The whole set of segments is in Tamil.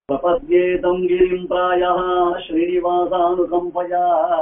प्रपद्येतम् गिरिम् प्रायः श्रीनिवासानुकम्पया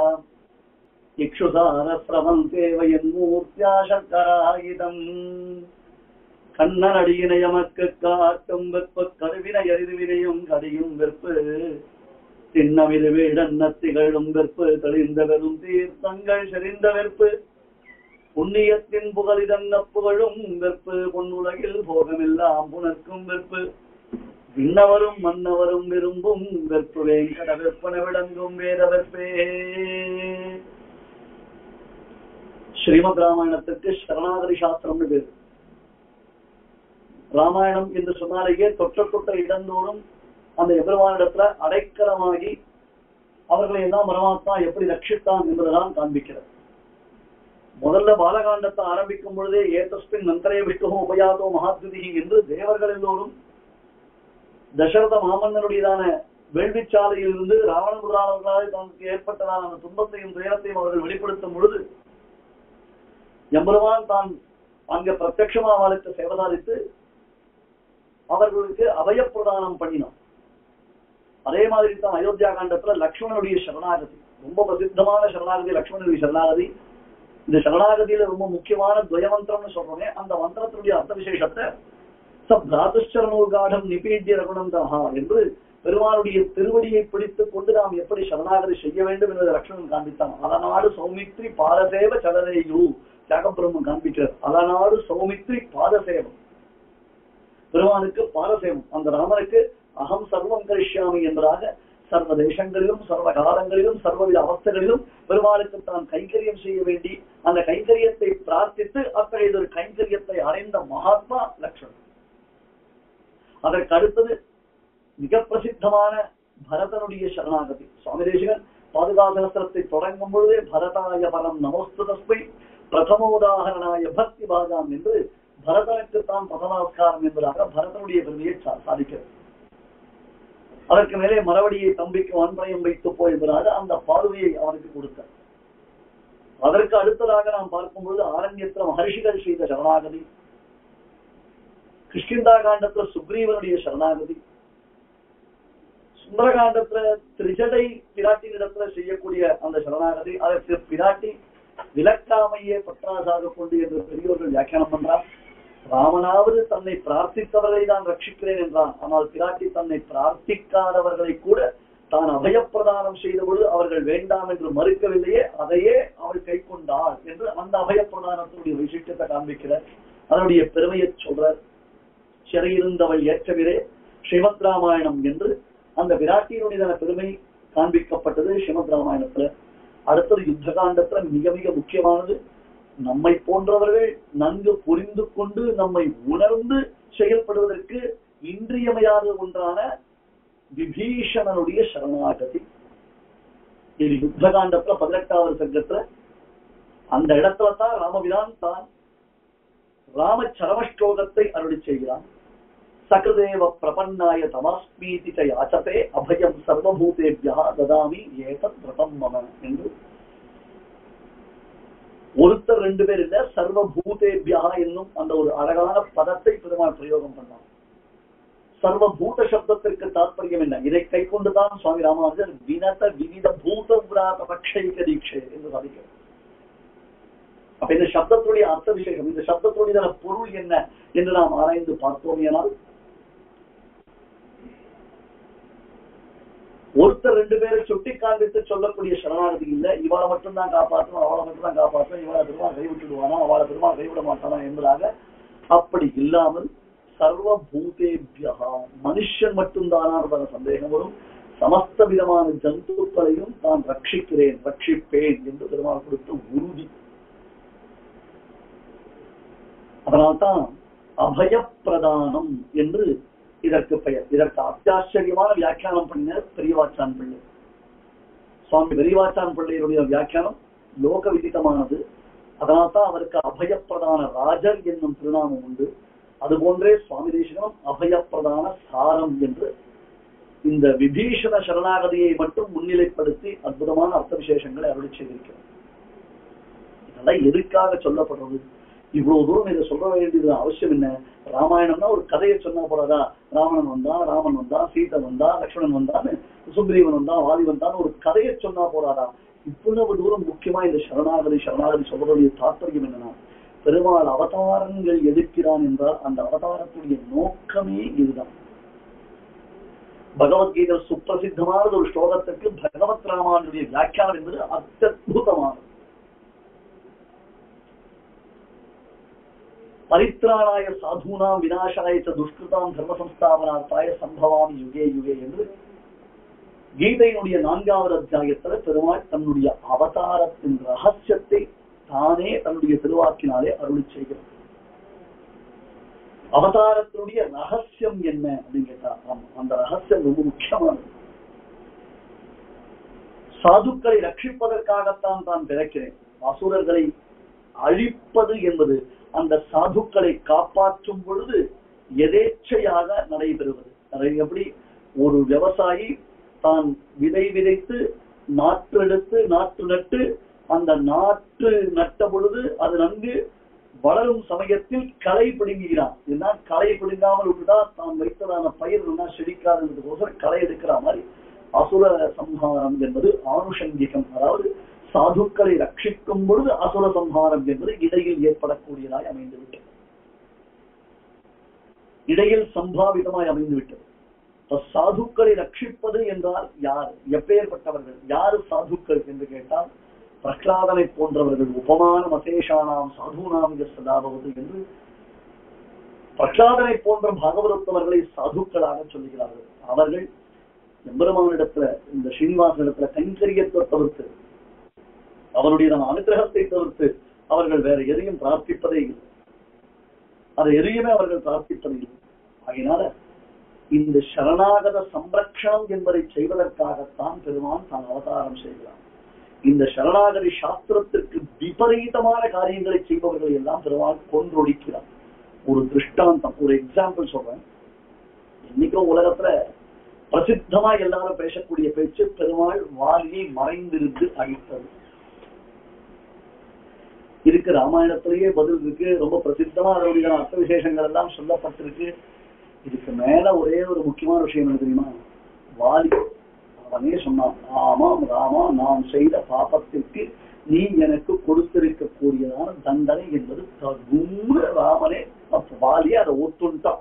இக்ஷுசாரஸ்ரவந்தேவ என்மூர்த்தியா சக்கராயுதம் கண்ணனடியினை எமக்கு காட்டும் வெப்ப கருவினை அறிவினையும் கடியும் வெற்பு திண்ணமிது வீடன்ன திகழும் வெற்பு தெளிந்த வெறும் தீர்த்தங்கள் செறிந்த வெற்பு புண்ணியத்தின் புகழிதன்ன புகழும் வெற்பு பொன்னுலகில் போகமெல்லாம் புனர்க்கும் வெற்பு விண்ணவரும் மன்னவரும் விரும்பும் வெற்பு வேங்கட வெப்பன விளங்கும் வேத வெற்பே ஸ்ரீமத் ராமாயணத்துக்கு சரணாகரி சாஸ்திரம்னு பேரு ராமாயணம் என்று சொன்னாலேயே தொட்ட தொட்ட இடந்தோறும் அந்த எபெருமானிடத்துல அடைக்கலமாகி அவர்களை எல்லாம் பரமாத்மா எப்படி ரட்சித்தான் என்பதெல்லாம் காண்பிக்கிறது முதல்ல பாலகாண்டத்தை ஆரம்பிக்கும் பொழுதே ஏதஸ்பின் நந்தரே விஷ்ணுவோ உபயாதோ மகாத்யுதி என்று தேவர்கள் எல்லோரும் தசரத மாமன்னருடையதான வேள்விச்சாலையில் இருந்து ராவண முதலாளர்களால் தனக்கு ஏற்பட்டதான அந்த துன்பத்தையும் துயரத்தையும் அவர்கள் வெளிப்படுத்தும் பொழுது எம்பெருமான் தான் அங்க பிரத்யட்சமா அவளுக்கு சேவதாரித்து அவர்களுக்கு அபயப்பிரதானம் பண்ணினான் அதே மாதிரி தான் அயோத்தியா காண்டத்துல லக்ஷ்மணனுடைய சரணாகதி ரொம்ப பிரசித்தமான சரணாகதி லக்ஷ்மணனுடைய சரணாகதி இந்த சரணாகதியில ரொம்ப முக்கியமான துவயமந்திரம்னு சொல்றோமே அந்த மந்திரத்தினுடைய அர்த்த விசேஷத்தை சப் தாத்துச்சரணோகாடம் நிபீட்ய ரகுணந்தஹா என்று பெருமானுடைய திருவடியை பிடித்துக் கொண்டு நாம் எப்படி சரணாகதி செய்ய வேண்டும் என்பதை லட்சணம் காண்பித்தான் அலநாடு சௌமித்ரி பாரதேவ சலதேயு தியாகபிரம்மன் காண்பிக்கிறார் அலநாடு சௌமித்ரி பாதசேவம் பெருமானுக்கு பாரசேவம் அந்த ராமனுக்கு அகம் சர்வம் கரிஷ்யாமி என்பதாக சர்வ தேசங்களிலும் சர்வ காலங்களிலும் சர்வவித அவஸ்தைகளிலும் பெருமாளுக்கு தான் கைங்கரியம் செய்ய வேண்டி அந்த கைங்கரியத்தை பிரார்த்தித்து அத்தகைய ஒரு கைங்கரியத்தை அடைந்த மகாத்மா லட்சணம் அதற்கு அடுத்தது மிக பிரசித்தமான பரதனுடைய சரணாகதி சுவாமி தேசிகன் பாதுகாசகஸ்திரத்தை தொடங்கும் பொழுதே பரதாய பரம் நமஸ்துதஸ்மை பிரதமோதாகரணாய பக்தி பாதாம் என்று பரதனுக்கு தான் பிரதமாஸ்காரம் என்பதாக பரதனுடைய பெருமையை சா- சாதிக்கிறது அதற்கு மேலே மறுபடியை தம்பிக்கு வன்பனையும் வைத்து போய் என்பதாக அந்த பார்வையை அவனுக்கு கொடுத்தார் அதற்கு அடுத்ததாக நாம் பார்க்கும்பொழுது ஆரண்யத்துல மகர்ஷிகள் செய்த சரணாகதி கிருஷ்கிந்தா காண்டத்துல சுக்ரீவனுடைய சரணாகதி சுந்தரகாண்டத்துல திரிஜடை பிராட்டியிடத்துல செய்யக்கூடிய அந்த சரணாகதி அதற்கு பிராட்டி விலக்காமையே பற்றாசாக கொண்டு என்று பெரியோர்கள் வியாக்கியானம் பண்றார் ராமனாவது தன்னை பிரார்த்தித்தவர்களை தான் ரட்சிக்கிறேன் என்றான் ஆனால் பிராட்டி தன்னை பிரார்த்திக்காதவர்களை கூட தான் அபயப்பிரதானம் செய்த பொழுது அவர்கள் வேண்டாம் என்று மறுக்கவில்லையே அதையே அவள் கை கொண்டாள் என்று அந்த அபயப்பிரதானத்தினுடைய விசிஷ்டத்தை காண்பிக்கிறார் அதனுடைய பெருமையை சொல்றார் சிறையிருந்தவள் ஏற்றவிரே ஸ்ரீமத் ராமாயணம் என்று அந்த விராட்டியினுடைய பெருமை காண்பிக்கப்பட்டது ஸ்ரீமத் ராமாயணத்துல அடுத்தது யுத்த காண்டத்துல மிக மிக முக்கியமானது நம்மை போன்றவர்கள் நன்கு புரிந்து கொண்டு நம்மை உணர்ந்து செயல்படுவதற்கு இன்றியமையாத ஒன்றான விபீஷணனுடைய சரணாகதி இது யுத்த காண்டத்துல பதினெட்டாவது சங்கத்துல அந்த இடத்துல தான் ராமபிரான் தான் ராம சரமஸ்லோகத்தை அருளி செய்கிறான் சகிருதேவ பிரபன்னாய தமாஸ்மீதி ச யாச்சதே அபயம் சர்வபூதேபியா ததாமி ஏதத் விரதம் மம என்று ஒருத்தர் ரெண்டு பேர் இல்ல சர்வபூதேபியா என்னும் அந்த ஒரு அழகான பதத்தை பெருமாள் பிரயோகம் பண்ணான் சர்வபூத சப்தத்திற்கு தாற்பயம் என்ன இதை கை கொண்டுதான் சுவாமி ராமானுஜர் வினத விவித பூத விராத பக்ஷைக தீட்சை என்று சாதிக்கிறார் அப்ப இந்த சப்தத்துடைய அர்த்த விசேஷம் இந்த சப்தத்துடைய பொருள் என்ன என்று நாம் ஆராய்ந்து பார்த்தோமேனால் ஒருத்தர் ரெண்டு பேரை சுட்டி காண்பித்து சொல்லக்கூடிய சரணாகதி இல்ல இவளை மட்டும்தான் காப்பாற்றணும் அவளை மட்டும்தான் காப்பாற்றணும் இவளை பெருமாள் கைவிட்டுடுவானா அவளை பெருமாள் கைவிட மாட்டானா என்பதாக அப்படி இல்லாமல் சர்வ பூதேபியா மனுஷன் மட்டும்தானா என்பத சந்தேகம் வரும் சமஸ்த விதமான ஜந்துக்களையும் தான் ரட்சிக்கிறேன் ரட்சிப்பேன் என்று பெருமாள் கொடுத்த உறுதி அதனால்தான் அபயப்பிரதானம் என்று இதற்கு பெயர் இதற்கு அத்தியாச்சரியமான வியாக்கியானம் பண்ணினார் பெரியவாச்சான் பிள்ளை சுவாமி பெரியவாச்சான் பிள்ளையுடைய வியாக்கியானம் லோக விதித்தமானது அதனால்தான் அவருக்கு அபயப்பிரதான ராஜர் என்னும் திருநாமம் உண்டு அதுபோன்றே சுவாமி தேசிகனும் அபயப்பிரதான சாரம் என்று இந்த விபீஷண சரணாகதியை மட்டும் முன்னிலைப்படுத்தி அற்புதமான அர்த்த விசேஷங்களை அருளி செய்திருக்கிறார் இதெல்லாம் எதுக்காக சொல்லப்படுறது இவ்வளவு தூரம் இதை சொல்ல வேண்டியது அவசியம் என்ன ராமாயணம்னா ஒரு கதையை சொன்னா போறாதா ராவணன் வந்தான் ராமன் வந்தான் சீதை வந்தா லக்ஷ்மணன் வந்தான்னு சுக்ரீவன் வந்தான் வாலி வந்தான்னு ஒரு கதையை சொன்னா போறாதா இவ்வளவு தூரம் முக்கியமா இந்த சரணாகதி சரணாகதி சொல்றதுடைய தாற்பயம் என்னன்னா பெருமாள் அவதாரங்கள் எதிர்க்கிறான் என்றால் அந்த அவதாரத்துடைய நோக்கமே இதுதான் பகவத்கீதை சுப்பிரசித்தமான ஒரு ஸ்லோகத்துக்கு பகவத் ராமானுடைய வியாக்கியானம் என்பது அத்தியுதமானது பரித்ராணாய சாதுனாம் விநாசாய ச துஷ்கிருதாம் தர்ம சம்ஸ்தாபனார்த்தாய சம்பவாமி யுகே யுகே என்று கீதையினுடைய நான்காவது அத்தியாயத்துல பெருமாள் தன்னுடைய அவதாரத்தின் ரகசியத்தை தானே தன்னுடைய திருவாக்கினாலே அருளி செய்கிறார் அவதாரத்தினுடைய ரகசியம் என்ன அப்படின்னு கேட்டா ஆமா, அந்த ரகசியம் ரொம்ப முக்கியமானது சாதுக்களை ரட்சிப்பதற்காகத்தான் தான் பிறக்கிறேன் அசுரர்களை அழிப்பது என்பது அந்த சாதுக்களை காப்பாற்றும் பொழுது எதேச்சையாக நடைபெறுவது அதை எப்படி ஒரு விவசாயி தான் விதை விதைத்து நாற்று எடுத்து நாற்று நட்டு அந்த நாற்று நட்ட பொழுது அது நன்கு வளரும் சமயத்தில் களை பிடுங்குகிறான் ஏன்னா களை பிடுங்காமல் விட்டுட்டா தான் வைத்ததான பயிர் நல்லா செழிக்காதுன்றதுக்கோசரம் களை எடுக்கிற மாதிரி அசுர சம்ஹாரம் என்பது ஆனுஷங்கிகம் அதாவது சாதுக்களை ரட்சிக்கும் பொழுது அசுர சம்ஹாரம் என்பது இடையில் ஏற்படக்கூடியதாய் அமைந்துவிட்டது இடையில் சம்பாவிதமாய் அமைந்துவிட்டது இப்ப சாதுக்களை ரட்சிப்பது என்றால் யார் எப்பேற்பட்டவர்கள் யாரு சாதுக்கள் என்று கேட்டால் பிரகலாதனை போன்றவர்கள் உபமானம் அசேஷானாம் சாதுனாம் சதாபவது என்று பிரகலாதனை போன்ற பாகவதத்தவர்களை சாதுக்களாக சொல்லுகிறார்கள் அவர்கள் எம்பெருமானிடத்துல இந்த ஸ்ரீனிவாசனிடத்துல கைங்கரியத்தை தவிர்த்து அவருடைய நம்ம அனுகிரகத்தை தவிர்த்து அவர்கள் வேற எதையும் பிரார்த்திப்பதே இல்லை அதை எதையுமே அவர்கள் பிரார்த்திப்பதே இல்லை ஆகையினால இந்த சரணாகத சம்ரக்ஷணம் என்பதை செய்வதற்காகத்தான் பெருமான் தான் அவதாரம் செய்கிறார் இந்த சரணாகதி சாஸ்திரத்திற்கு விபரீதமான காரியங்களை செய்பவர்களை எல்லாம் பெருமாள் கொன்றொழிக்கிறார் ஒரு திருஷ்டாந்தம் ஒரு எக்ஸாம்பிள் சொல்றேன் இன்னைக்கும் உலகத்துல பிரசித்தமா எல்லாரும் பேசக்கூடிய பேச்சு பெருமாள் வாலியை மறைந்திருந்து அழித்தது இருக்கு ராமாயணத்திலேயே பதில் இருக்கு ரொம்ப பிரசித்தமா அதனுடைய அர்த்த விசேஷங்கள் எல்லாம் சொல்லப்பட்டிருக்கு இதுக்கு மேல ஒரே ஒரு முக்கியமான விஷயம் என்ன தெரியுமா வாலி அவனே சொன்னான் ஆமாம் ராமா நான் செய்த பாபத்திற்கு நீ எனக்கு கொடுத்திருக்க கூடியதான தண்டனை என்பது தகும்னு ராமனே அப்ப வாலியே அதை ஒத்துண்டான்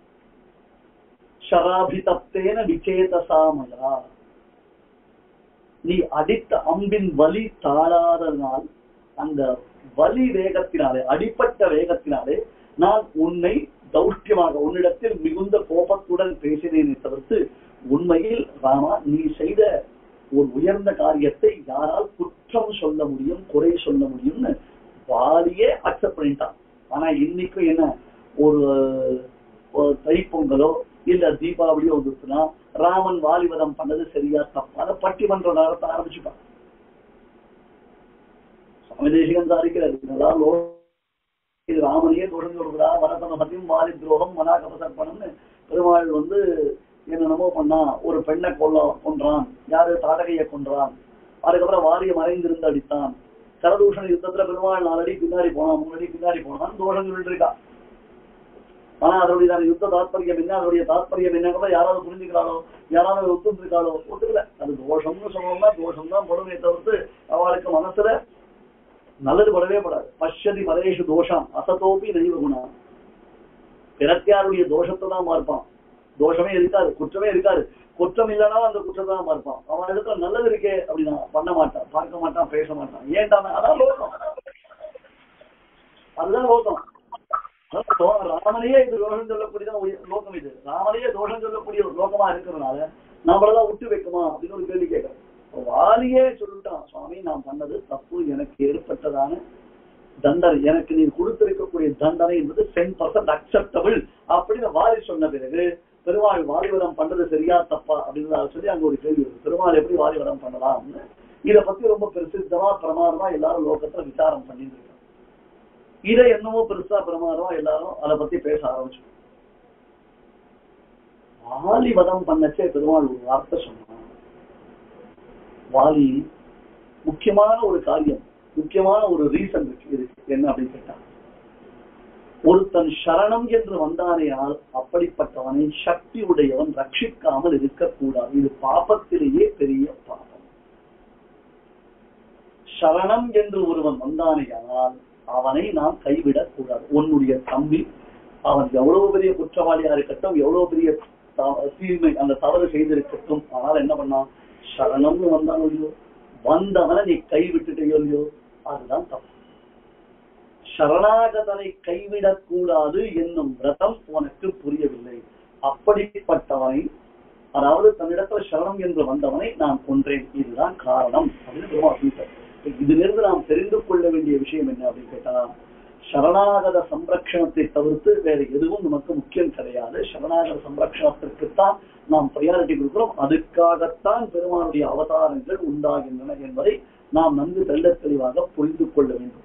ஷராபிதத்தேன விச்சேதசாமயா நீ அடித்த அம்பின் வலி தாழாததனால் அந்த வலி வேகத்தினாலே அடிப்பட்ட வேகத்தினாலே நான் உன்னை தௌஷ்டியமாக உன்னிடத்தில் மிகுந்த கோபத்துடன் பேசினேனே தவிர்த்து உண்மையில் ராமா நீ செய்த ஒரு உயர்ந்த காரியத்தை யாரால் குற்றம் சொல்ல முடியும் குறை சொல்ல முடியும்னு வாலியே அக்செப்ட் பண்ணிட்டான் ஆனா இன்னைக்கும் என்ன ஒரு ஒரு தைப்பொங்கலோ இல்ல தீபாவளியோ வந்துச்சுன்னா ராமன் வாலிவதம் பண்ணது சரியா தப்பா அதை பட்டிமன்றம் நடத்த ஆரம்பிச்சுட்டான் சுவாமி தேசிகன் சாதிக்கிறார் இதெல்லாம் லோ- இது ராமனையே தொடர்ந்து கொடுக்குறா வரதம பத்தியும் வாலி துரோகம் மனாகபசர்ப்பணம்னு பெருமாள் வந்து என்னென்னமோ பண்ணா ஒரு பெண்ணை கொல்ல கொன்றான் யாரு தாடகையை கொன்றான் அதுக்கப்புறம் வாலிய மறைந்திருந்து அடித்தான் கரதூஷண யுத்தத்துல பெருமாள் நாலடி பின்னாடி போனான் மூணு அடி பின்னாடி போனான் தோஷங்கள் இருக்கா ஆனா அதனுடைய அந்த யுத்த தாத்பரியம் என்ன அதனுடைய தாத்பரியம் என்னங்கிறத யாராவது புரிஞ்சுக்கிறாளோ யாராவது ஒத்துருக்காளோ ஒத்துக்கல அது தோஷம்னு சொல்லணும்னா தோஷம் தான் படுமே தவிர்த்து அவளுக்கு மனசுல நல்லது படவே படாது பஷ்யதி பரேஷு தோஷம் அசதோபி தெய்வ குணா பிறத்தியாருடைய தோஷத்தை தான் பார்ப்பான் தோஷமே இருக்காது குற்றமே இருக்காது குற்றம் இல்லைன்னா அந்த குற்றத்தை தான் பார்ப்பான் அவன் இடத்துல நல்லது இருக்கே அப்படின்னா பண்ண மாட்டான் பார்க்க மாட்டான் பேச மாட்டான் ஏன்டா அதான் லோகம் அதுதான் லோகம் அதான் தோ- ராமனையே இது தோஷம் சொல்லக்கூடிய ஒரு லோகம் இது ராமனையே தோஷம் சொல்லக்கூடிய ஒரு லோகமா இருக்கிறதுனால நம்மளதான் விட்டு வைக்குமா அப்படின்னு ஒரு கேள்வி கேட்கிறேன் இப்ப வாலியே சொல்லிட்டான் சுவாமி நான் பண்ணது தப்பு எனக்கு ஏற்பட்டதான தண்டனை எனக்கு நீ கொடுத்திருக்கக்கூடிய தண்டனை என்பது டென் பர்சன்ட் அக்செப்டபிள் அப்படின்னு வாலி சொன்ன பிறகு பெருமாள் வாலிவரம் பண்றது சரியா தப்பா அப்படின்னு சொல்லி அங்க ஒரு கேள்வி வருது பெருமாள் எப்படி வாலிவரம் பண்ணலாம்னு இத பத்தி ரொம்ப பிரசித்தமா பிரமாதமா எல்லாரும் லோகத்துல விசாரம் பண்ணிட்டு இருக்காங்க இதை என்னமோ பெருசா பிரமாதமா எல்லாரும் அதை பத்தி பேச ஆரம்பிச்சு வாலி வதம் பண்ணச்சே பெருமாள் ஒரு வார்த்தை சொன்னான் வாலி முக்கியமான ஒரு காரியம் முக்கியமான ஒரு ரீசன் இருக்கு இதுக்கு என்ன அப்படின்னு கேட்டா ஒருத்தன் சரணம் என்று வந்தானேயால் அப்படிப்பட்டவனை சக்தி உடையவன் ரட்சிக்காமல் இருக்கக்கூடாது இது பாபத்திலேயே பெரிய பாபம் சரணம் என்று ஒருவன் வந்தானேயானால் அவனை நாம் கைவிடக் கூடாது உன்னுடைய தம்பி அவன் எவ்வளவு பெரிய குற்றவாளியா இருக்கட்டும் எவ்வளவு பெரிய த- தீமை அந்த தவறு செய்திருக்கட்டும் ஆனால் என்ன பண்ணான் சரணம்னு வந்தானோ இல்லையோ வந்தவனை நீ கைவிட்டுட்டேயோ இல்லையோ அதுதான் தப்பு சரணாகதனை கைவிடக் கூடாது என்னும் விரதம் உனக்கு புரியவில்லை அப்படிப்பட்டவனை அதாவது தன்னிடத்துல சரணம் என்று வந்தவனை நான் கொன்றேன் இதுதான் காரணம் அப்படின்னு பெருமாள் சொல்லிட்டார். இப்ப இதிலிருந்து நாம் தெரிந்து கொள்ள வேண்டிய விஷயம் என்ன அப்படின்னு கேட்டா சரணாகத சம்ரக்ஷணத்தை தவிர்த்து வேற எதுவும் நமக்கு முக்கியம் கிடையாது சரணாகத சம்ரக்ஷணத்திற்குத்தான் நாம் ப்ரையாரிட்டி கொடுக்கிறோம் அதுக்காகத்தான் பெருமானுடைய அவதாரங்கள் உண்டாகின்றன என்பதை நாம் நன்கு தெள்ளத் தெளிவாக புரிந்து கொள்ள வேண்டும்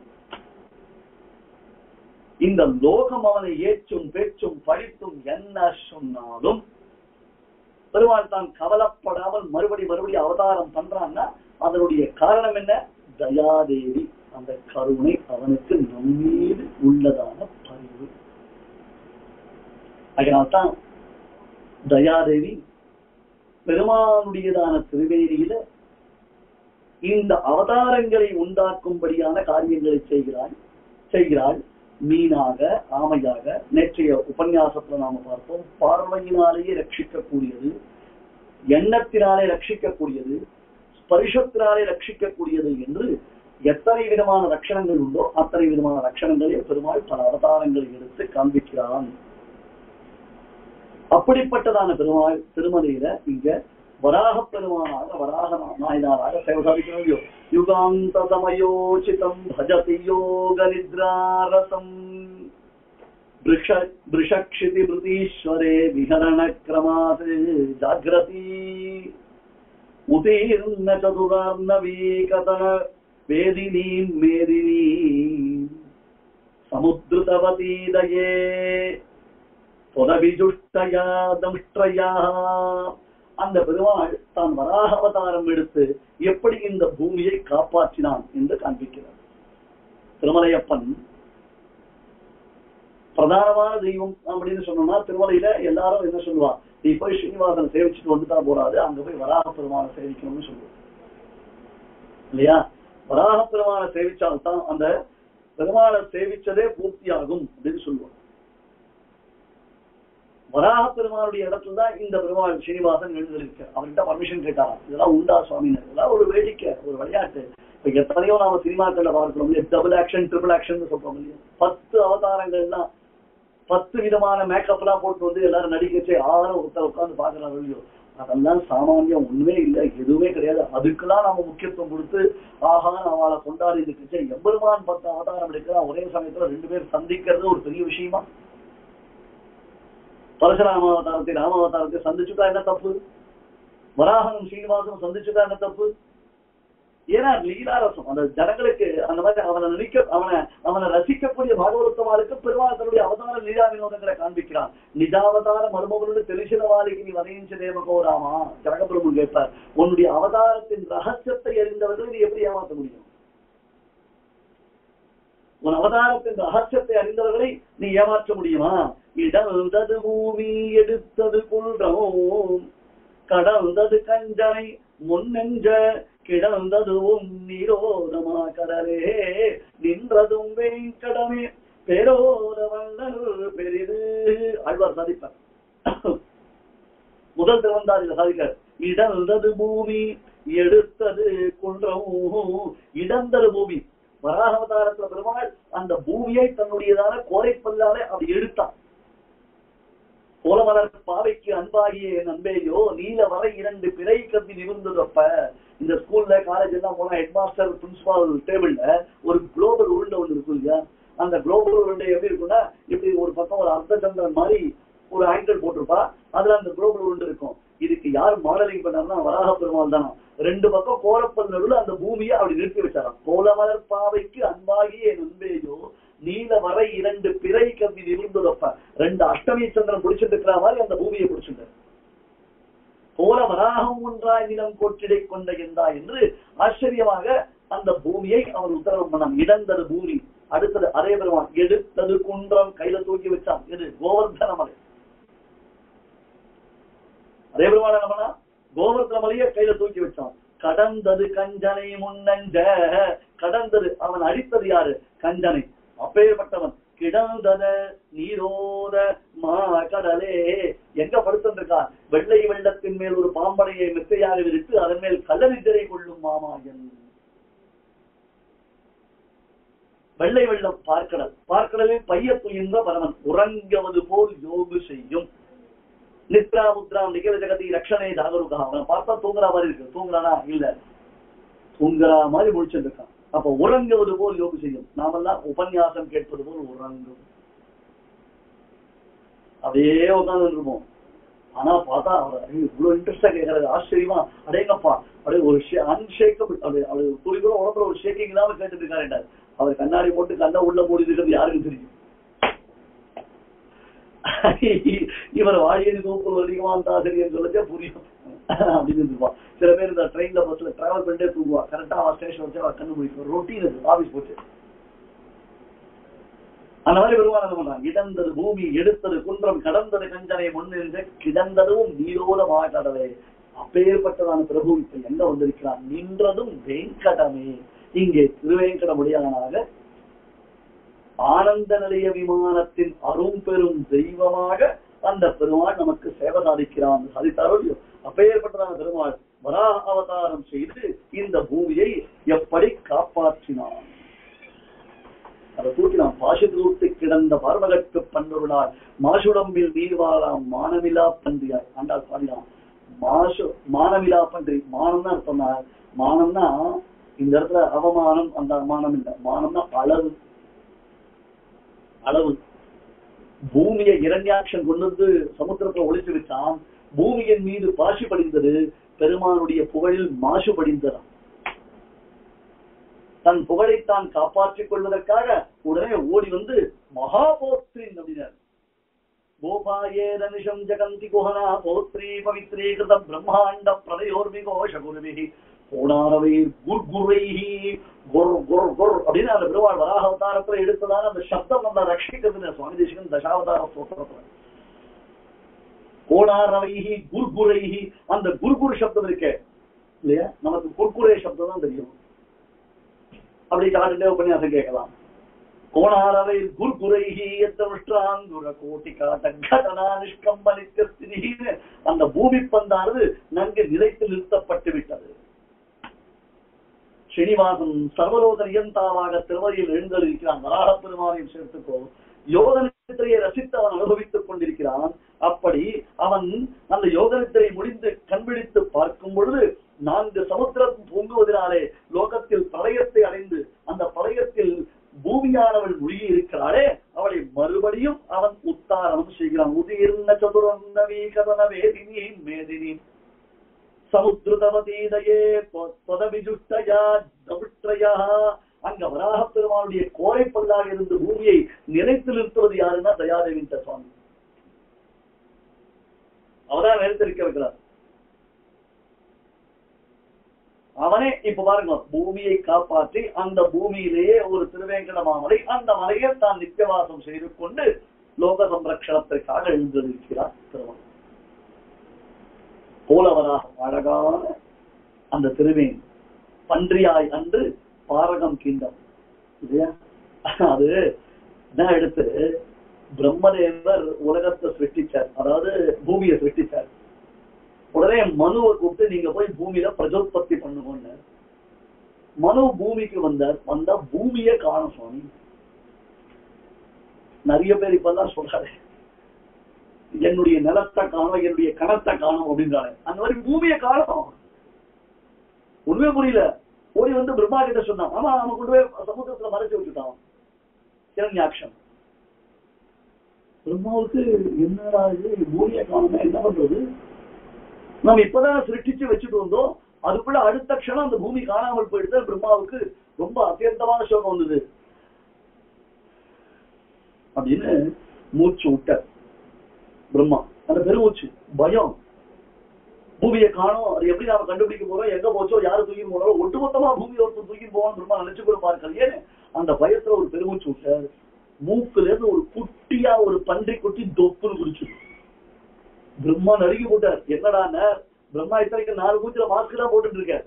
இந்த லோகம் அவனை ஏற்றும் பேச்சும் படித்தும் என்ன சொன்னாலும் பெருமாள் தான் கவலைப்படாமல் மறுபடி மறுபடி அவதாரம் பண்றான்னா அதனுடைய காரணம் என்ன தயாதேவி அந்த கருணை அவனுக்கு நம்மீது உள்ளதான பரிவு அதனால்தான் தயாதேவி பெருமானுடையதான திருவேரியில இந்த அவதாரங்களை உண்டாக்கும்படியான காரியங்களை செய்கிறாள் செய்கிறாள் மீனாக ஆமையாக நேற்றைய உபன்யாசத்துல நாம பார்த்தோம் பார்வையினாலேயே ரட்சிக்கக்கூடியது எண்ணத்தினாலே ரட்சிக்கக்கூடியது ஸ்பரிசத்தினாலே ரட்சிக்கக்கூடியது என்று எத்தனை விதமான ரட்சணங்கள் உண்டோ அத்தனை விதமான ரட்சணங்களே பெருமாள் பல அவதாரங்களை எடுத்து காண்பிக்கிறான் அப்படிப்பட்டதான பெருமாள் திருமலையில இங்க வராக பெருமானாக வராக நாயனாராக சேவை சாதிக்கணும் இல்லையோ யுகாந்த சமயோசிதம் பஜதி யோக நித்ராரசம் பிருஷக்ஷிதி பிருதீஸ்வரே விஹரண கிரமாத் ஜாகிரதி உதீர்ண சதுரார்ணவீகதன வேதினீம் மேதினீம் சமுத்ருதவதீதயே புதவிஜுஷ்டயா தம்ஷ்டயா அந்த பெருமாள் தான் வராக அவதாரம் எடுத்து எப்படி இந்த பூமியை காப்பாற்றினான் என்று காண்பிக்கிறார் திருமலையப்பன் பிரதானமான தெய்வம் அப்படின்னு சொன்னோம்னா திருமலையில எல்லாரும் என்ன சொல்லுவா நீ போய் ஸ்ரீனிவாசனை சேவிச்சுட்டு வந்துட்டா போறாது அங்க போய் வராக பெருமானை சேவிக்கணும்னு சொல்லுவோம் இல்லையா வராக பெருமானை சேவிச்சால்தான் அந்த பெருமாளை சேவிச்சதே பூர்த்தியாகும் அப்படின்னு சொல்லுவோம் வராக பெருமானுடைய இடத்துல தான் இந்த பெருமாள் ஸ்ரீனிவாசன் எழுந்திருக்க அவர்கிட்ட பர்மிஷன் கேட்டாராம் இதெல்லாம் உண்டா சுவாமினர் இதெல்லாம் ஒரு வேடிக்கை ஒரு விளையாட்டு இப்ப எத்தனையோ நாம சினிமாக்கள்ல பார்க்கிறோம் இல்லையா டபுள் ஆக்ஷன் ட்ரிபிள் ஆக்ஷன் சொல்றோம் இல்லையா பத்து அவதாரங்கள்லாம் பத்து விதமான மேக்கப் எல்லாம் போட்டு வந்து எல்லாரும் நடிக்கச்சே ஆறு ஒருத்தர் உட்கார்ந்து பாக்குறாங்க இல்லையோ அதெல்லாம் சாமானியம் ஒண்ணுமே இல்லை எதுவுமே கிடையாது அதுக்கெல்லாம் நம்ம முக்கியத்துவம் கொடுத்து ஆஹா அவளை கொண்டாடி இருக்குச்சு எம்பெருமான் பத்து அவதாரம் எடுக்கிறான் ஒரே சமயத்துல ரெண்டு பேர் சந்திக்கிறது ஒரு பெரிய விஷயமா பரசுராம அவதாரத்தை ராம அவதாரத்தை சந்திச்சுட்டா என்ன தப்பு வராகனும் ஸ்ரீனிவாசனும் சந்திச்சுட்டா என்ன தப்பு ஏன்னா லீலாரசம் அந்த ஜனங்களுக்கு அந்த மாதிரி அவனை நினைக்க அவனை அவனை ரசிக்கக்கூடிய பாகவதமாருக்கு பெருமாள் தன்னுடைய அவதார லீலா வினோதங்களை காண்பிக்கிறான் நிஜாவதார மர்மவனோடு தெரிசின வாலிக்கு நீ வதையின்ற தேவகோராமா ஜனகபிரபு கேட்பார் உன்னுடைய அவதாரத்தின் ரகசியத்தை அறிந்தவர்களை நீ எப்படி ஏமாற்ற முடியும் உன் அவதாரத்தின் ரகசியத்தை அறிந்தவர்களை நீ ஏமாற்ற முடியுமா இடந்தது பூமி எடுத்தது குன்றம் கடந்தது கஞ்சனை முன்னெஞ்ச கிடந்ததுவும் நீரோதமா கடலே நின்றதும் வேங்கடமே பெரோத வள்ளல் பெரிது ஆழ்வார் சாதிப்பார் முதல் திருவந்தாதியில் சாதிக்கார் இடந்தது பூமி எடுத்தது குன்றம் இடந்தது பூமி வராக அவதாரத்துல பெருமாள் அந்த பூமியை தன்னுடையதான கோரைப்பல்லாலே அப்படி எடுத்தான் கோலமலர் பாவைக்கு அன்பாகிய என் அன்பேயோ நீல வரை இரண்டு பிறை கம்பி நிமிர்ந்தது அப்ப இந்த ஸ்கூல்ல காலேஜ் எல்லாம் போனா ஹெட் மாஸ்டர் பிரின்சிபால் டேபிள்ல ஒரு குளோபல் உருண்டை ஒண்ணு இருக்கும் இல்லையா அந்த குளோபல் உருண்டை எப்படி இருக்கும்னா இப்படி ஒரு பக்கம் ஒரு அர்த்த சந்திரன் மாதிரி ஒரு ஆங்கிள் போட்டிருப்பா அதுல அந்த குளோபல் உருண்டை இருக்கும் இதுக்கு யார் மாடலிங் பண்ணாருன்னா வராக பெருமாள் தானா ரெண்டு பக்கம் கோரப்பல் நடுவில் அந்த பூமியை அப்படி நிறுத்தி வச்சாராம் கோலமலர் பாவைக்கு அன்பாகிய என் அன்பேயோ நீல வரை இரண்டு பிறை கம்பி நிமிர்ந்ததப்ப ரெண்டு அஷ்டமி சந்திரன் பிடிச்சிட்டு இருக்கிற மாதிரி அந்த பூமியை பிடிச்சிட்டு போல வராகம் ஒன்றாய் நிலம் கோட்டிடை கொண்ட எந்தா என்று ஆச்சரியமாக அந்த பூமியை அவன் உத்தரவு பண்ணான் இடந்தது பூமி அடுத்தது அதே பெருமான் எடுத்தது குன்றம் கையில தூக்கி வச்சான் எது கோவர்தன மலை அதே பெருமாள் என்ன பண்ணா கோவர்தன மலையை கையில தூக்கி வச்சான் கடந்தது கஞ்சனை முன்னஞ்ச கடந்தது அவன் அடித்தது யாரு கஞ்சனை அப்பேற்பட்டவன் கிடந்தத நீரோத மா கடலே எங்க படுத்திருக்கான் வெள்ளை வெள்ளத்தின் மேல் ஒரு பாம்பனையை மெத்தையாக விரித்து அதன் மேல் கல்லறித்திரை கொள்ளும் மாமாயன் வெள்ளை வெள்ளம் பார்க்கடல் பார்க்கடலில் பைய துயின்ற பரமன் உறங்குவது போல் யோகு செய்யும் நித்ரா முத்ராம் நிகழ ஜகதி ரக்ஷனை ஜாகருகா அவனை பார்த்தா தூங்குற மாதிரி இருக்கு தூங்குறானா இல்ல தூங்குற மாதிரி முடிச்சுட்டு இருக்கான் அப்ப உறங்குவது போல் யோகு செய்யும் நாமெல்லாம் உபன்யாசம் கேட்பது போல் உறங்கும் அப்படியே உட்கார்ந்து இருப்போம் ஆனா பார்த்தா அவர் ஐயோ, இவ்வளவு இன்ட்ரெஸ்டா கேட்கறது ஆச்சரியமா அடேங்கப்பா அப்படியே ஒரு அன்ஷேக்கபிள் அப்படியே அப்படி துளி கூட உடம்புல ஒரு ஷேக்கிங் இல்லாம கேட்டுட்டு இருக்காரு அவர் கண்ணாடி போட்டு கண்ணை உள்ள மூடி இருக்கிறது யாருக்கு தெரியும் இவர் வாழியது தூக்கம் அதிகமான தாசிரியர் சொல்லச்சே புரியும் அப்படின்னு இருப்பான் சில பேர் இந்த ட்ரெயின்ல பஸ்ல டிராவல் பண்ணிட்டே தூங்குவா கரெக்டா அவன் ஸ்டேஷன் வச்சு அவன் கண்ணு முடிக்கும் ரொட்டீன் அது ஆபீஸ் போச்சு அந்த மாதிரி பெருமாள் என்ன பண்றான் இடந்தது பூமி எடுத்தது குன்றம் கடந்தது கஞ்சனை முன்னின்று கிடந்ததும் நீரோத மாட்டடவே அப்பேற்பட்டதான பிரபு இப்ப எங்க வந்திருக்கிறான் நின்றதும் வெங்கடமே இங்கே திருவேங்கடமுடியானாக ஆனந்த நிலைய விமானத்தின் அரும் பெரும் தெய்வமாக அந்த பெருமாள் நமக்கு சேவை சாதிக்கிறான் சாதித்தாரோ இல்லையோ அப்பேற்பட்டதான பெருமாள் வராக அவதாரம் செய்து இந்த பூமியை எப்படி காப்பாற்றினான் அதை தூக்கினான் பாசிதூர்த்து கிடந்த பார்வகற்கு பண்பொருளால் மாசுடம்பில் நீர்வாழாம் மானமிலா பன்றியாய் ஆண்டாள் பாடினான் மாசு மானமிலா பன்றி மானம்னா அர்த்தம்னா மானம்னா இந்த இடத்துல அவமானம் அந்த மானம் இல்ல மானம்னா அளவு அளவு பூமியை இரண்யாட்சம் கொண்டு வந்து சமுத்திரத்துல ஒளிச்சு வச்சான் பூமியின் மீது பாசி படிந்தது பெருமானுடைய புகழில் மாசு படிந்ததாம் தன் புகழை தான் காப்பாற்றிக் கொள்வதற்காக உடனே ஓடி வந்து மகாபோத்ரின் அப்படின்னார் கோபாயேதனிஷம் ஜகந்தி குஹனா போத்ரி பவித்ரீகிருத பிரம்மாண்ட பிரதயோர்மிகோஷ குருவிகி போனாரவை குர்குரைஹி குர் குர் குர் அப்படின்னு அந்த பெருமாள் வராக அவதாரத்துல எடுத்ததான அந்த சப்தம் நம்ம ரட்சிக்கிறதுன்னு சுவாமி தேசிகன் தசாவதார ஸ்தோத்திரத்துல கோணாரவைஹி குர்குரைஹி அந்த குர்குர் சப்தம் இருக்கே இல்லையா நமக்கு குர்குரே சப்தம் தான் தெரியும் அப்படி காட்டுட்டே உபன்யாசம் கேட்கலாம் கோணாரவை குர்குரைஹி எத்தனுஷ்டாங்குர கோட்டி காட்ட கடனா நிஷ்கம்பலித்தின்னு அந்த பூமி பந்தானது நன்கு நிலைத்து நிறுத்தப்பட்டு விட்டது ஸ்ரீனிவாசன் சர்வலோக நியந்தாவாக திருமதியில் எழுந்தளிக்கிறான் வராக பெருமானையும் சேர்த்துக்கோ யோகனித்திரையை ரசித்து அவன் அனுபவித்துக் கொண்டிருக்கிறான் அப்படி அவன் அந்த யோகனித்திரை முடிந்து கண்பிடித்து பார்க்கும் பொழுது நான்கு சமுத்திரம் பொங்குவதனாலே லோகத்தில் பிரளயத்தை அடைந்து அந்த பிரளயத்தில் பூமியானவள் முழுகி இருக்கிறாளே அவளை மறுபடியும் அவன் உத்தாரணம் செய்கிறான் உதிர்ந்த சதுரந்தவி கதன வேதினி மேதினி சமுத்திரதவதீதையே தொதவிஜுஷ்டயா தவிஷ்டயா அங்க வராக பெருமானுடைய கோரைப்பல்லாக இருந்து பூமியை நிலைத்து நிறுத்துவது யாருன்னா தயாதேவின் சுவாமி அவதான் நிலைத்திருக்க வைக்கிறார் அவனே இப்ப பாருங்க பூமியை காப்பாற்றி அந்த பூமியிலேயே ஒரு திருவேங்கட மாமலை அந்த மலையை தான் நித்தியவாசம் செய்து கொண்டு லோக சம்ரக்ஷணத்திற்காக எழுந்திருக்கிறார் திருமணம் போலவராக அழகான அந்த திருவேன் பன்றியாய் அன்று பாரகம் கீண்டம் இல்லையா அது தான் எடுத்து பிரம்மதேவர் உலகத்தை சிருஷ்டிச்சார் அதாவது பூமியை சிருஷ்டிச்சார் உடனே மனுவை கூப்பிட்டு நீங்க போய் பூமியில பிரஜோத்பத்தி பண்ணுவோங்க மனு பூமிக்கு வந்தார் வந்தா பூமியே காணும் சுவாமி நிறைய பேர் இப்பதான் சொல்றாரு என்னுடைய நிலத்தை காணும் என்னுடைய கணத்தை காணும் அப்படின்றாரு அந்த மாதிரி பூமியை காணும் உண்மையே புரியல ஓடி வந்து பிரம்மா கிட்ட சொன்னான் ஆமா அவன் கொண்டு போய் சமுத்திரத்துல மறைச்சு வச்சுட்டான் கிரண்யாட்சம் பிரம்மாவுக்கு என்னடா இது பூமியை காணுமே என்ன பண்றது நம்ம இப்பதான் சிருஷ்டிச்சு வச்சுட்டு வந்தோம் அதுக்குள்ள அடுத்த க்ஷணம் அந்த பூமி காணாமல் போயிடுது பிரம்மாவுக்கு ரொம்ப அத்தியந்தமான சோகம் வந்தது அப்படின்னு மூச்சு விட்டார் பிரம்மா அந்த பெருமூச்சு பயம் பூமியை காணோம் அது எப்படி நாம கண்டுபிடிக்க போறோம் எங்க போச்சோ யாரு தூக்கி போனாலும் ஒட்டுமொத்தமா பூமியில ஒருத்தர் தூக்கி போவான்னு பிரம்மா நினைச்சு கூட பார்க்கல ஏன்னு அந்த பயத்துல ஒரு பெருமூச்சு விட்டார் மூக்குல இருந்து ஒரு குட்டியா ஒரு பன்றி குட்டி தொப்புன்னு குடிச்சு பிரம்மா நறுக்கி போட்டார் என்னடான்னு பிரம்மா இத்தனைக்கு நாலு மூச்சுல மாஸ்க் தான் போட்டுட்டு இருக்கார்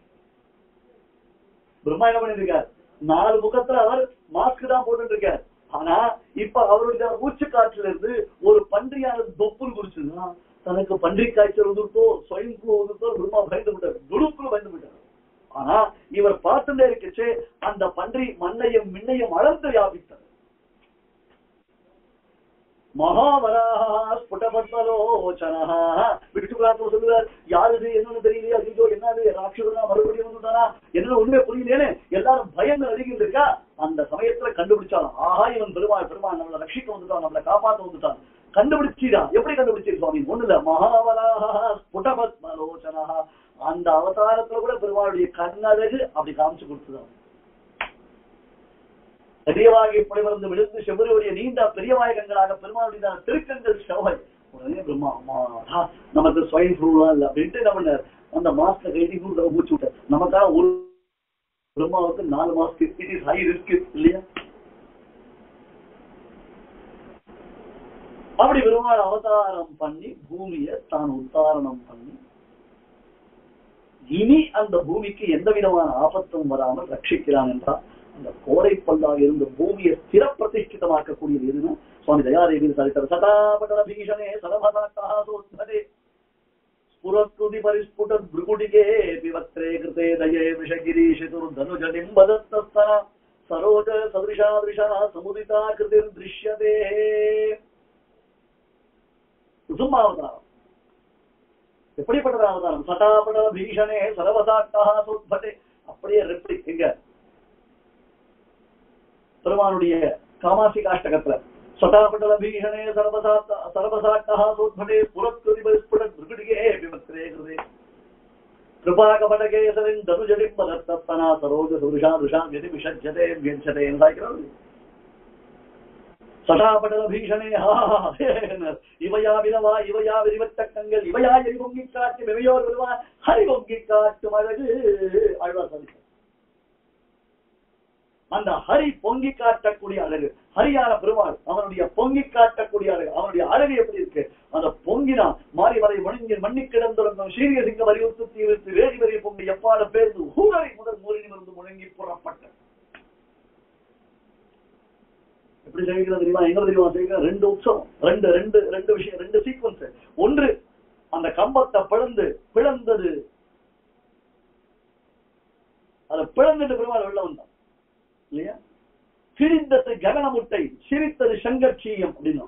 பிரம்மா என்ன பண்ணிட்டு இருக்கார் நாலு முகத்துல அவர் மாஸ்க் தான் போட்டுட்டு இருக்கார் ஆனா இப்ப அவருடைய மூச்சு காற்றுல இருந்து ஒரு பன்றியானது தொப்புன்னு குடிச்சதுன்னா தனக்கு பன்றி காய்ச்சல் உதிர்த்தோ ஸ்வயம் ஃப்ளூ உதிர்த்தோ பிரம்மா பயந்து விட்டார் துடுப்புல பயந்து விட்டார் ஆனா இவர் பார்த்துட்டே இருக்கச்சு அந்த பன்றி மண்ணையும் மின்னையும் அளந்து வியாபித்தது மகாவராக ஸ்புடபத்மலோச்சனா விட்டுக்குறாத்துல சொல்லுவார் யாரு இது என்னன்னு தெரியலையே ஐயோ என்னது ராட்சசனா மறுபடியும் வந்துட்டானா என்ன உண்மை புரியலேன்னு எல்லாரும் பயங்கள் அதிகம் இருக்கா அந்த சமயத்துல கண்டுபிடிச்சாலும் ஆஹா இவன் பெருமாள் பெருமாள் நம்மளை ரட்சிக்க வந்துட்டான் நம்மளை காப்பாத்த வந்துட்டான் கண்டுபிடிச்சீரா எப்படி கண்டுபிடிச்சீர் சுவாமி ஒண்ணு இல்ல மகாவராக ஸ்புடபத்மலோச்சனா அந்த அவதாரத்துல கூட பெருமாளுடைய கண்ணழகு அப்படி காமிச்சு கொடுத்துதான் பெரியவாகி இப்படிவருந்து விழுந்து செவ்வருடைய நீண்ட பெரியவாயகங்களாக பெருமாளுடைய திருக்கங்கள் செவ்வாய் உடனே பிரம்மா அம்மா நமக்கு ஸ்வயம் ஃப்ளூலாம் இல்ல அப்படின்ட்டு என்ன பண்ணார் அந்த மாஸ்க கைதி கூட மூச்சு விட்டார் நமக்காக ஒரு பிரம்மாவுக்கு நாலு mask it is high risk இல்லையா அப்படி பெருமாள் அவதாரம் பண்ணி பூமியை தான் உத்தாரணம் பண்ணி இனி அந்த பூமிக்கு எந்த விதமான ஆபத்தும் வராமல் ரட்சிக்கிறான் என்றால் அந்த கோரை பல்லாக இருந்த பூமியை ஸ்திர பிரதிஷ்டிதமாக்கக்கூடியது எதுன்னா சுவாமி தயாதேவி சரித்தர் சதாபடல பீஷணே சதமதே ஸ்புரஸ்துதி பரிஸ்புட பிருகுடிகே பிவக்ரே கிருதே தயே விஷகிரீஷிதுர் தனுஜ நிம்பதத்தஸ்தன சரோஜ சதுரிஷா திருஷா சமுதிதா கிருதிர் திருஷ்யதே குசுமாவதாரம் எப்படிப்பட்டது அவதாரம் சட்டாபடல பீஷணே சரவசாட்டா சோத்பதே அப்படியே ரெப்டி எங்க பெருமானுடைய காமாசி காஷ்டகத்துல சட்டாபட்டல பீஷணே சர்வசாத்த சர்வசாட்டா சோத்படே புறத்துதி பரிஸ்புட திருகுடிகே விமத்ரே கிருதே கிருபாகபடகேசரின் தனுஜலிம் பதத்தனா சரோஜ சுருஷா ருஷா விதி விஷஜதே வியஞ்சதே என்றாய்க்கிறது சடாபடல பீஷணே இவையா வினவா இவையா விரிவத்தக்கங்கள் இவையா எரிபொங்கி காட்டும் இவையோர் விடுவா ஹரிபொங்கி காட்டும் அழகு ஆழ்வார் சாதிக்கிறார் அந்த ஹரி பொங்கி காட்டக்கூடிய அழகு ஹரியான பெருமாள் அவனுடைய பொங்கி காட்டக்கூடிய அழகு அவனுடைய அழகு எப்படி இருக்கு அந்த பொங்கினா மாறி வரை மணிங்க மண்ணி கிடந்துறங்கும் சீரிய சிங்க வரிவுத்து தீவித்து வேதி வரி பொங்கி எப்பாடு பேர்ந்து ஊரரை முதல் மூரினிமிருந்து முழங்கி புறப்பட்ட எப்படி செய்கிறது தெரியுமா எங்க தெரியுமா செய்கிற ரெண்டு உற்சவம் ரெண்டு ரெண்டு ரெண்டு விஷயம் ரெண்டு சீக்வன்ஸ் ஒன்று அந்த கம்பத்தை பிளந்து பிளந்தது அதை பிளந்துட்டு பெருமாள் வெளில வந்தான் இல்லையா சிரித்தது ககன முட்டை சிரித்தது சங்கர்ச்சீயம் அப்படின்னா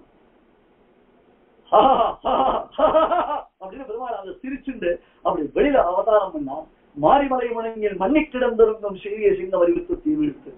அப்படின்னு பெருமாள் அதை சிரிச்சுண்டு அப்படி வெளியில அவதாரம் பண்ணா மாரிமலை முழங்கில் மண்ணி கிடந்திருந்தும் சீரிய சிங்க வரிவித்து தீவிழ்த்து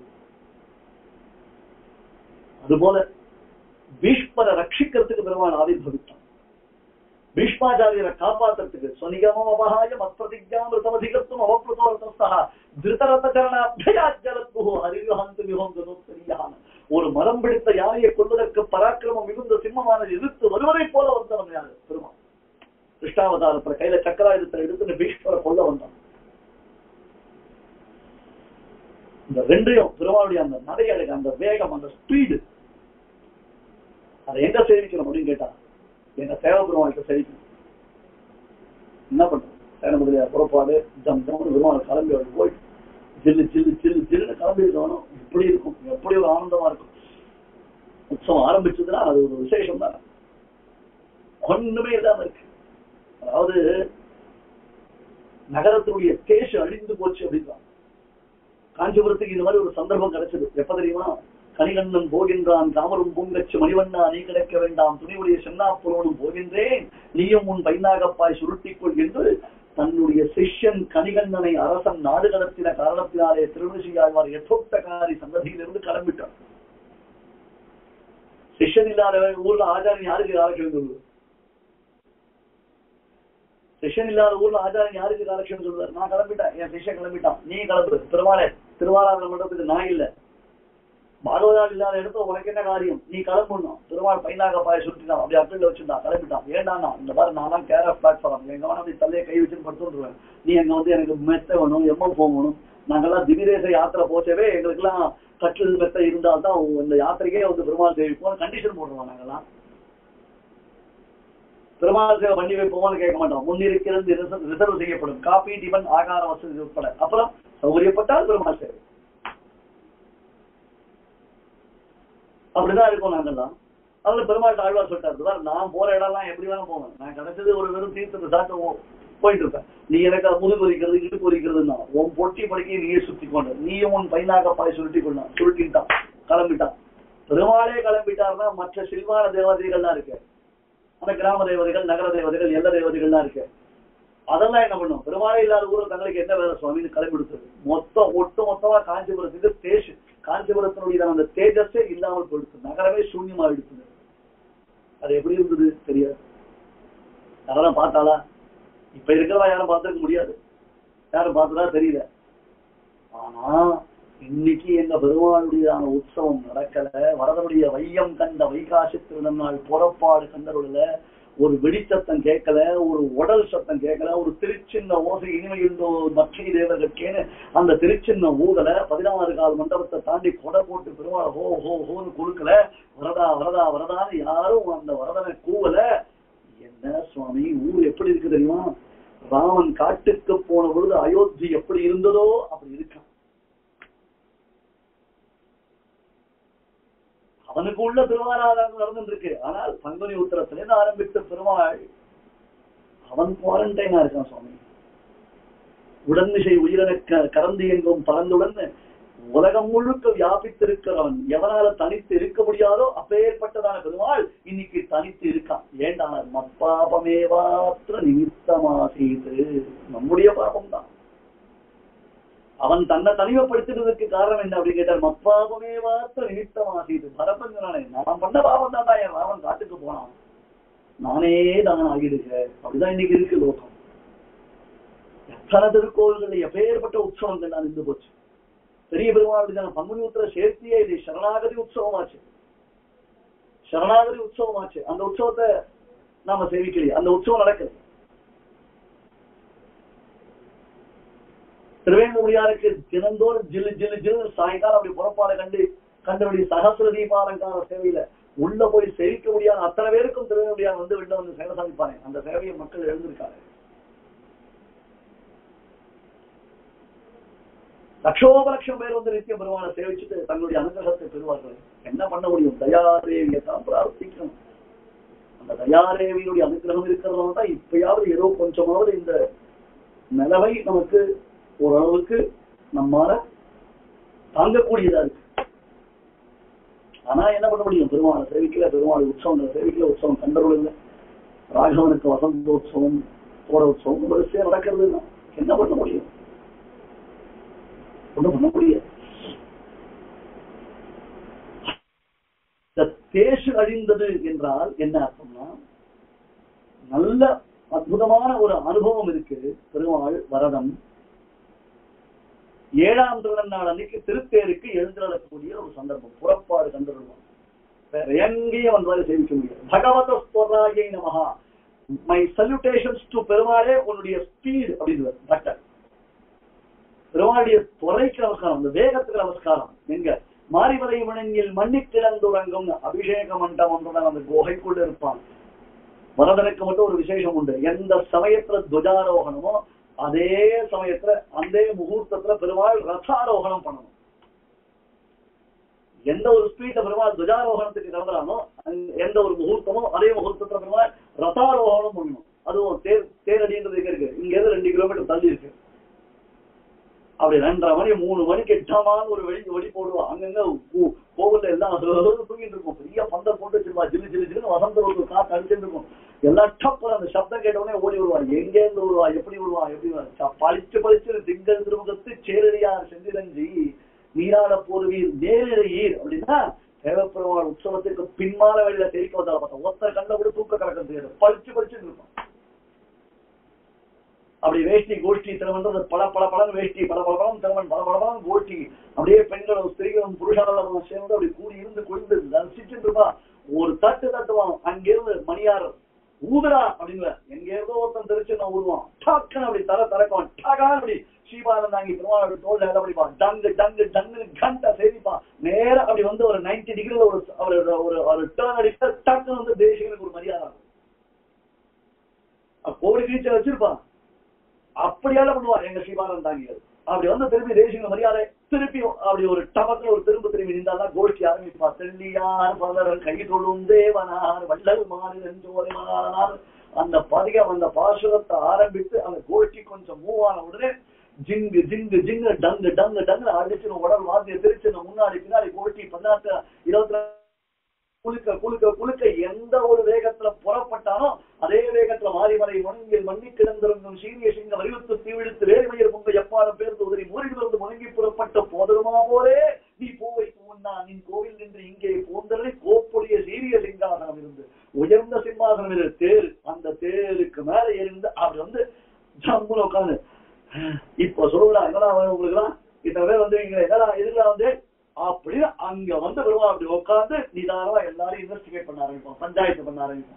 அதுபோல பீஷ்மரை ரட்சிக்கிறதுக்கு பெருமாள் ஆவிர்வவித்தான் பீஷ்மாச்சாரியரை காப்பாத்துறதுக்கு ஸ்வனிகமம் அபகாய மத்பிரதிஜாமிருதமதிகத்தும் அவப்ளுதோரதஸ்தா திருதரத சரண அபியாஜலத்பு ஹரியுஹந்து மிகவும் கதோத்தரியான ஒரு மரம் பிடித்த யானையை கொள்வதற்கு பராக்கிரமம் மிகுந்த சிம்மமானது எதிர்த்து வருவதை போல வந்தவன் யாரு பெருமாள் கிருஷ்ணாவதாரத்துல கையில சக்கராயுதத்தை எடுத்துட்டு பீஷ்மரை கொல்ல வந்தான் இந்த ரெண்டையும் பெருமாளுடைய அந்த நடையழகு அந்த வேகம் அந்த ஸ்பீடு அதை எங்க சேமிக்கணும் அப்படின்னு கேட்டா எங்க சேவ பெருமாள்கிட்ட சேமிக்கணும் என்ன பண்றது சேன முதலியார் புறப்பாடு ஜம் ஜம்னு பெருமாள் கிளம்பி அவர் போய் ஜில்லு ஜில்லு ஜில்லு ஜில்லுன்னு கிளம்பி இருக்கணும் இப்படி இருக்கும் எப்படி ஒரு ஆனந்தமா இருக்கும் உற்சவம் ஆரம்பிச்சதுன்னா அது ஒரு விசேஷம் தானே ஒண்ணுமே இல்லாம இருக்கு அதாவது நகரத்தினுடைய தேசு அழிந்து போச்சு அப்படின்னா காஞ்சிபுரத்துக்கு இது மாதிரி ஒரு சந்தர்ப்பம் கிடைச்சது எப்ப தெரியுமா கனிகண்ணன் போகின்றான் தாமரும் பூங்கச்சு மணிவண்ணா நீ கிடைக்க வேண்டாம் துணிவுடைய சென்னாப்புரோனும் போகின்றேன் நீயும் உன் பைனாகப்பாய் சுருட்டிக்கொள் என்று தன்னுடைய சிஷ்யன் கனிகண்ணனை அரசன் நாடு கடத்தின காரணத்தினாலே திருவிழியாழ்வார் எத்தோட்டகாரி சந்ததியிலிருந்து கிளம்பிட்டார் சிஷ்யன் இல்லாத ஊர்ல ஆச்சாரியன் யாருக்கு காலட்சேபம் சொல்லுவது சிஷ்யன் இல்லாத ஊர்ல ஆச்சாரியன் யாருக்கு காலட்சேபம் சொல்லுவார் நான் கிளம்பிட்டேன் என் சிஷ்யன் கிளம்பிட்டான் நீ கிளம்பு திருவாளே திருவாரூர் மண்டபத்துக்கு நான் இல்ல பாகவதால் இல்லாத இடத்துல உனக்கு என்ன காரியம் நீ கிளம்பணும் பெருமாள் பைனாக பாய சுட்டினான் அப்படி அப்பிள் வச்சிருந்தான் கிளம்பிட்டான் ஏண்டானா இந்த மாதிரி நான் தான் கேர் ஆஃப் பிளாட்ஃபார்ம் எங்க வேணா அப்படி தலையை கை வச்சுன்னு படுத்துருவேன் நீ எங்க வந்து எனக்கு மெத்த வேணும் எம்எம் போகணும் நாங்கெல்லாம் திவிதேச யாத்திரை போச்சவே எங்களுக்கெல்லாம் கட்டில் மெத்த இருந்தால்தான் இந்த யாத்திரைக்கே வந்து பெருமாள் சேவிப்போம் கண்டிஷன் போடுறோம் நாங்கெல்லாம் பெருமாள் சேவை பண்ணி வைப்போம்னு கேட்க மாட்டோம் முன்னிருக்கிறது ரிசர்வ் செய்யப்படும் காபி டிபன் ஆகார வசதி உட்பட அப்புறம் சௌகரியப்பட்டால் பெருமாள் சேவை அப்படிதான் இருக்கும் நாங்கெல்லாம் அதுல பெருமாள் ஆழ்வார் சொல்லிட்டாரு "பாரு, நான் போற இடம்லாம் எப்படி வேணா போவேன் நான் கிடைச்சது ஒரு வெறும் தீர்த்த சாட்டு போயிட்டு இருப்பேன் நீ எனக்கு முதுகு வலிக்கிறது இடுப்பு வலிக்கிறதுன்னா உன் பொட்டி படிக்க நீயே சுத்தி கொண்டு நீயும் உன் பைனாக பாய் சுருட்டி கொண்டான் சுருட்டிட்டான் கிளம்பிட்டான் பெருமாளே கிளம்பிட்டாருன்னா மற்ற சில்வான தேவதைகள்லாம் இருக்கு அந்த கிராம தேவதைகள் நகர தேவதைகள் எல்லா தேவதைகள்லாம் இருக்கு அதெல்லாம் என்ன பண்ணும் பெருமாளே இல்லாத ஊர்ல தங்களுக்கு என்ன வேலை சுவாமின்னு கிளம்பி கொடுத்தது மொத்தம் ஒட்டு மொத்தமா காஞ்சிபுரத்துக்கு தேஜ் காஞ்சிபுரத்தினுடைய அந்த தேஜஸே இல்லாமல் போயிடுச்சு நகரமே சூன்யமா எடுத்தது அது எப்படி இருந்தது தெரியாது நகரம் பார்த்தாளா இப்ப இருக்கிறவா யாரும் பார்த்திருக்க முடியாது யாரும் பார்த்ததா தெரியல ஆனா இன்னைக்கு எங்க பெருமாளுடைய உற்சவம் நடக்கல வரதனுடைய வையம் கண்ட வைகாசி திருநன்னாள் புறப்பாடு கண்டருளல ஒரு வெடிச்சத்தம் கேட்கல ஒரு உடல் சத்தம் கேட்கல ஒரு திருச்சின்ன ஓசை இனிமையுண்டோ மற்ற தேவகற்கேன்னு அந்த திருச்சின்ன ஊதல பதினாறு கால் மண்டபத்தை தாண்டி கொடை போட்டு பெருமாள் ஹோ ஹோ ஹோன்னு கொடுக்கல வரதா வரதா வரதான்னு யாரும் அந்த வரதனை கூவல என்ன சுவாமி ஊர் எப்படி இருக்கு தெரியுமா ராமன் காட்டுக்கு போன பொழுது அயோத்தி எப்படி இருந்ததோ அப்படி இருக்கான் அவனுக்கு உள்ள திருவாராதனம் நடந்துட்டு இருக்கு ஆனால் பங்குனி உத்தரத்திலிருந்து ஆரம்பித்த பெருமாள் அவன் குவாரண்டைனா இருக்கான் சுவாமி உடன்மிசை உயிரின க- கறந்து எங்கும் பறந்துடன் உலகம் முழுக்க வியாபித்திருக்கிறவன் எவனால தனித்து இருக்க முடியாதோ அப்பேற்பட்டதான பெருமாள் இன்னைக்கு தனித்து இருக்கான் ஏண்டான மப்பாபமேவாத்திர நிமித்தமாசீது நம்முடைய பாபம் தான் அவன் தன்னை தனிமைப்படுத்துறதுக்கு காரணம் என்ன அப்படின்னு கேட்டார் மப்பாபமேவாத்திர நிமித்தமாசீது பரப்பங்கிறானே நான் பண்ண பாபம் தான் என் ராவன் காட்டுக்கு போனான் நானே தான் ஆகிடுக அப்படிதான் இன்னைக்கு இருக்கு லோகம் எத்தனை திருக்கோவில்கள் எப்பேற்பட்ட உற்சவங்கள் நான் இருந்து போச்சு பெரிய பெருமாளுடைய பங்குனி உத்திர சேர்த்தியே இது சரணாகதி உற்சவமாச்சு சரணாகதி உற்சவமாச்சு அந்த உற்சவத்தை நாம சேவிக்கலையே அந்த உற்சவம் நடக்குது திருவேங்கமுடியாருக்கு தினந்தோறும் ஜில்லு ஜில்லு ஜில்லு சாயங்காலம் அப்படி புறப்பாடு கண்டு கண்டபடி சகசிர தீபாலங்கார சேவையில உள்ள போய் சேவிக்க முடியாத அத்தனை பேருக்கும் திருவேங்கமுடியார் வந்து வெளில வந்து சேவை சமைப்பாங்க அந்த சேவையை மக்கள் எழுந்திருக்காங்க லட்சோப லட்சம் பேர் வந்து நித்திய பெருமானை சேவிச்சுட்டு தன்னுடைய அனுகிரகத்தை பெறுவார்கள் என்ன பண்ண முடியும் தயாதேவியை தான் பிரார்த்திக்கணும் அந்த தயாதேவியுடைய அனுகிரகம் இருக்கிறதுனால தான் இப்பயாவது ஏதோ கொஞ்சமாவது இந்த நிலைமை நமக்கு ஓரளவுக்கு நம்மால தாங்கக்கூடியதா இருக்கு ஆனா என்ன பண்ண முடியும் பெருமாளை சேவிக்கல பெருமாள் உற்சவங்களை சேவிக்கல உற்சவம் கண்டருள் இல்லை ராகவனுக்கு வசந்தோத்சவம் போற உற்சவம் வரிசையா நடக்கிறது இல்லை. என்ன பண்ண முடியும் ஒண்ணும் பண்ண முடியாது இந்த தேசு அழிந்தது என்றால் என்ன அர்த்தம்னா நல்ல அற்புதமான ஒரு அனுபவம் இருக்கு பெருமாள் வரதம் ஏழாம் திருநன்னாள் அன்னைக்கு திருப்பேருக்கு எழுந்திரக்கூடிய ஒரு சந்தர்ப்பம் புறப்பாடு கண்டுருவான் வேற எங்கேயும் வந்தாலும் சேவிக்க முடியாது பகவத ஸ்வராயை நமஹா மை சல்யூட்டேஷன்ஸ் டு பெருமாளே உன்னுடைய ஸ்பீட் அப்படின்னு பட்டர் பெருமாளுடைய துறைக்கு நமஸ்காரம் அந்த வேகத்துக்கு நமஸ்காரம் எங்க மாரிமலை முழங்கில் மண்ணி கிடந்துறங்கும் அபிஷேக மண்டபம் ஒன்றுதான் அந்த குகைக்குள்ள இருப்பான் வரதனுக்கு மட்டும் ஒரு விசேஷம் உண்டு எந்த சமயத்துல துவஜாரோகணமோ அதே சமயத்துல அந்த முகூர்த்தத்துல பெருமாள் ரசாரோகணம் பண்ணணும் எந்த ஒரு ஸ்பீட்ல பெருமாள் துவஜாரோகணத்துக்கு கிளம்புறானோ அந்த- எந்த ஒரு முகூர்த்தமோ அதே முகூர்த்தத்துல பெருமாள் ரசாரோகணம் பண்ணணும் அதுவும் தேர் தேரடின்றது எங்க இருக்கு இங்க இருந்து ரெண்டு கிலோமீட்டர் தள்ளி இருக்கு அப்படி ரெண்டரை மணி மூணு மணிக்கு எட்டாமான ஒரு வெடி வெடி போடுவா அங்கங்க கூ- கோவில்ல எல்லாம் தூங்கிட்டு இருக்கும் பெரிய பந்தல் போட்டு வச்சிருப்பா ஜில்லு ஜில்லு ஜில்லு வசந்த ஒரு காத்து அடிச்சுட்டு இருக்கும் எல்லாம் டப்பு அந்த சப்தம் கேட்ட உடனே ஓடி வருவா எங்க இருந்து வருவா எப்படி வருவா எப்படி வருவா? ச- பளிச்சு பளிச்சு திங்கள் திருமுகத்து சேரடியார் செந்திரஞ்சி நீராட போருவீர் நேரிழையீர் அப்படின்னா தேவப்பெருமாள் உற்சவத்துக்கு பின்மால வெளியில தெரிவிக்க வந்தால பார்த்தா ஒருத்தர் கண்ட கூட தூக்க கலக்கம் தெரியாது பளிச்சு பளிச்சுன்னு இருக்கும் அப்படி வேஷ்டி கோஷ்டி திருமணம் பல பல பலன் வேஷ்டி பல பல பலம் திருமணம் பல பல பலம் கோஷ்டி அப்படியே பெண்களும் ஸ்திரீகளும் புருஷர்களும் சேர்ந்து அப்படி கூடி இருந்து குளிந்து ரசிச்சுட்டு இருப்பா ஒரு தட்டு தட்டுவான் அங்கிருந்து மணியார் ஊதுரா அப்படிங்கிற எங்க ஏதோ ஒருத்தன் தெரிச்சு நான் ஊதுவான் டாக்குன்னு அப்படி தர தரக்குவான் டாக்கான அப்படி ஸ்ரீபாதம் தாங்கி பெருமாள் அப்படி தோல் அப்படிப்பான் டங்கு டங்கு டங்கு கண்ட சேவிப்பான் நேரா அப்படி வந்து ஒரு நைன்டி டிகிரில ஒரு ஒரு ஒரு ஒரு டேர்ன் அடிச்சா டக்குன்னு வந்து தேசிகனுக்கு ஒரு மரியாதை இருக்கும். அப்ப கோடி கீச்ச வச்சிருப்பான் அப்படியால பண்ணுவார் எங்க ஸ்ரீபாதம் தாங்கியது அப்படி வந்து திருப்பி தேசிக மரியாதை திருப்பி அப்படி ஒரு டபத்துல ஒரு திரும்ப திரும்பி நின்றாதான் கோஷ்டி ஆரம்பிப்பா தெள்ளியார் பலர் கை தொழும் தேவனார் வள்ளல் மாறு நெஞ்சோரை மணாளனார் அந்த பதிகம் அந்த பாசுரத்தை ஆரம்பித்து அந்த கோஷ்டி கொஞ்சம் மூவ் ஆன உடனே ஜிங்கு ஜிங்கு ஜிங்கு டங்கு டங்கு டங்கு அடிச்சு உடல் வாத்திய திருச்சு முன்னாடி பின்னாடி கோஷ்டி பதினாட்டு இருபத்தி ரெண்டு குலுக்க குலுக்க குலுக்க எந்த ஒரு வேகத்துல புறப்பட்டாலும் அதே வேகத்துல மாறி மறை முழங்கில் மண்ணி கிடந்திருந்தும் சீரிய சிங்க வலியுறுத்து தீவிழித்து வேறுமையர் பொங்க எப்பாலும் பேர்ந்து உதறி மூரிலிருந்து முழங்கி புறப்பட்ட போதருமா போலே நீ பூவை தூண்ணா நின் கோவில் நின்று இங்கே போந்தரை கோப்புடைய சீரிய சிங்காசனம் இருந்து உயர்ந்த சிம்மாசனம் இரு தேர் அந்த தேருக்கு மேல இருந்து அப்படி வந்து ஜம்முல உட்காந்து இப்ப சொல்லுடா என்னடா வேணும் உங்களுக்குலாம் இத்தனை பேர் வந்து இங்க என்னடா இதுல வந்து அப்படின்னு அங்க வந்து வருவா அப்படி உட்கார்ந்து நிதானமா எல்லாரும் இன்வெஸ்டிகேட் பண்ண ஆரம்பிப்போம் பஞ்சாயத்து பண்ண ஆரம்பிப்போம்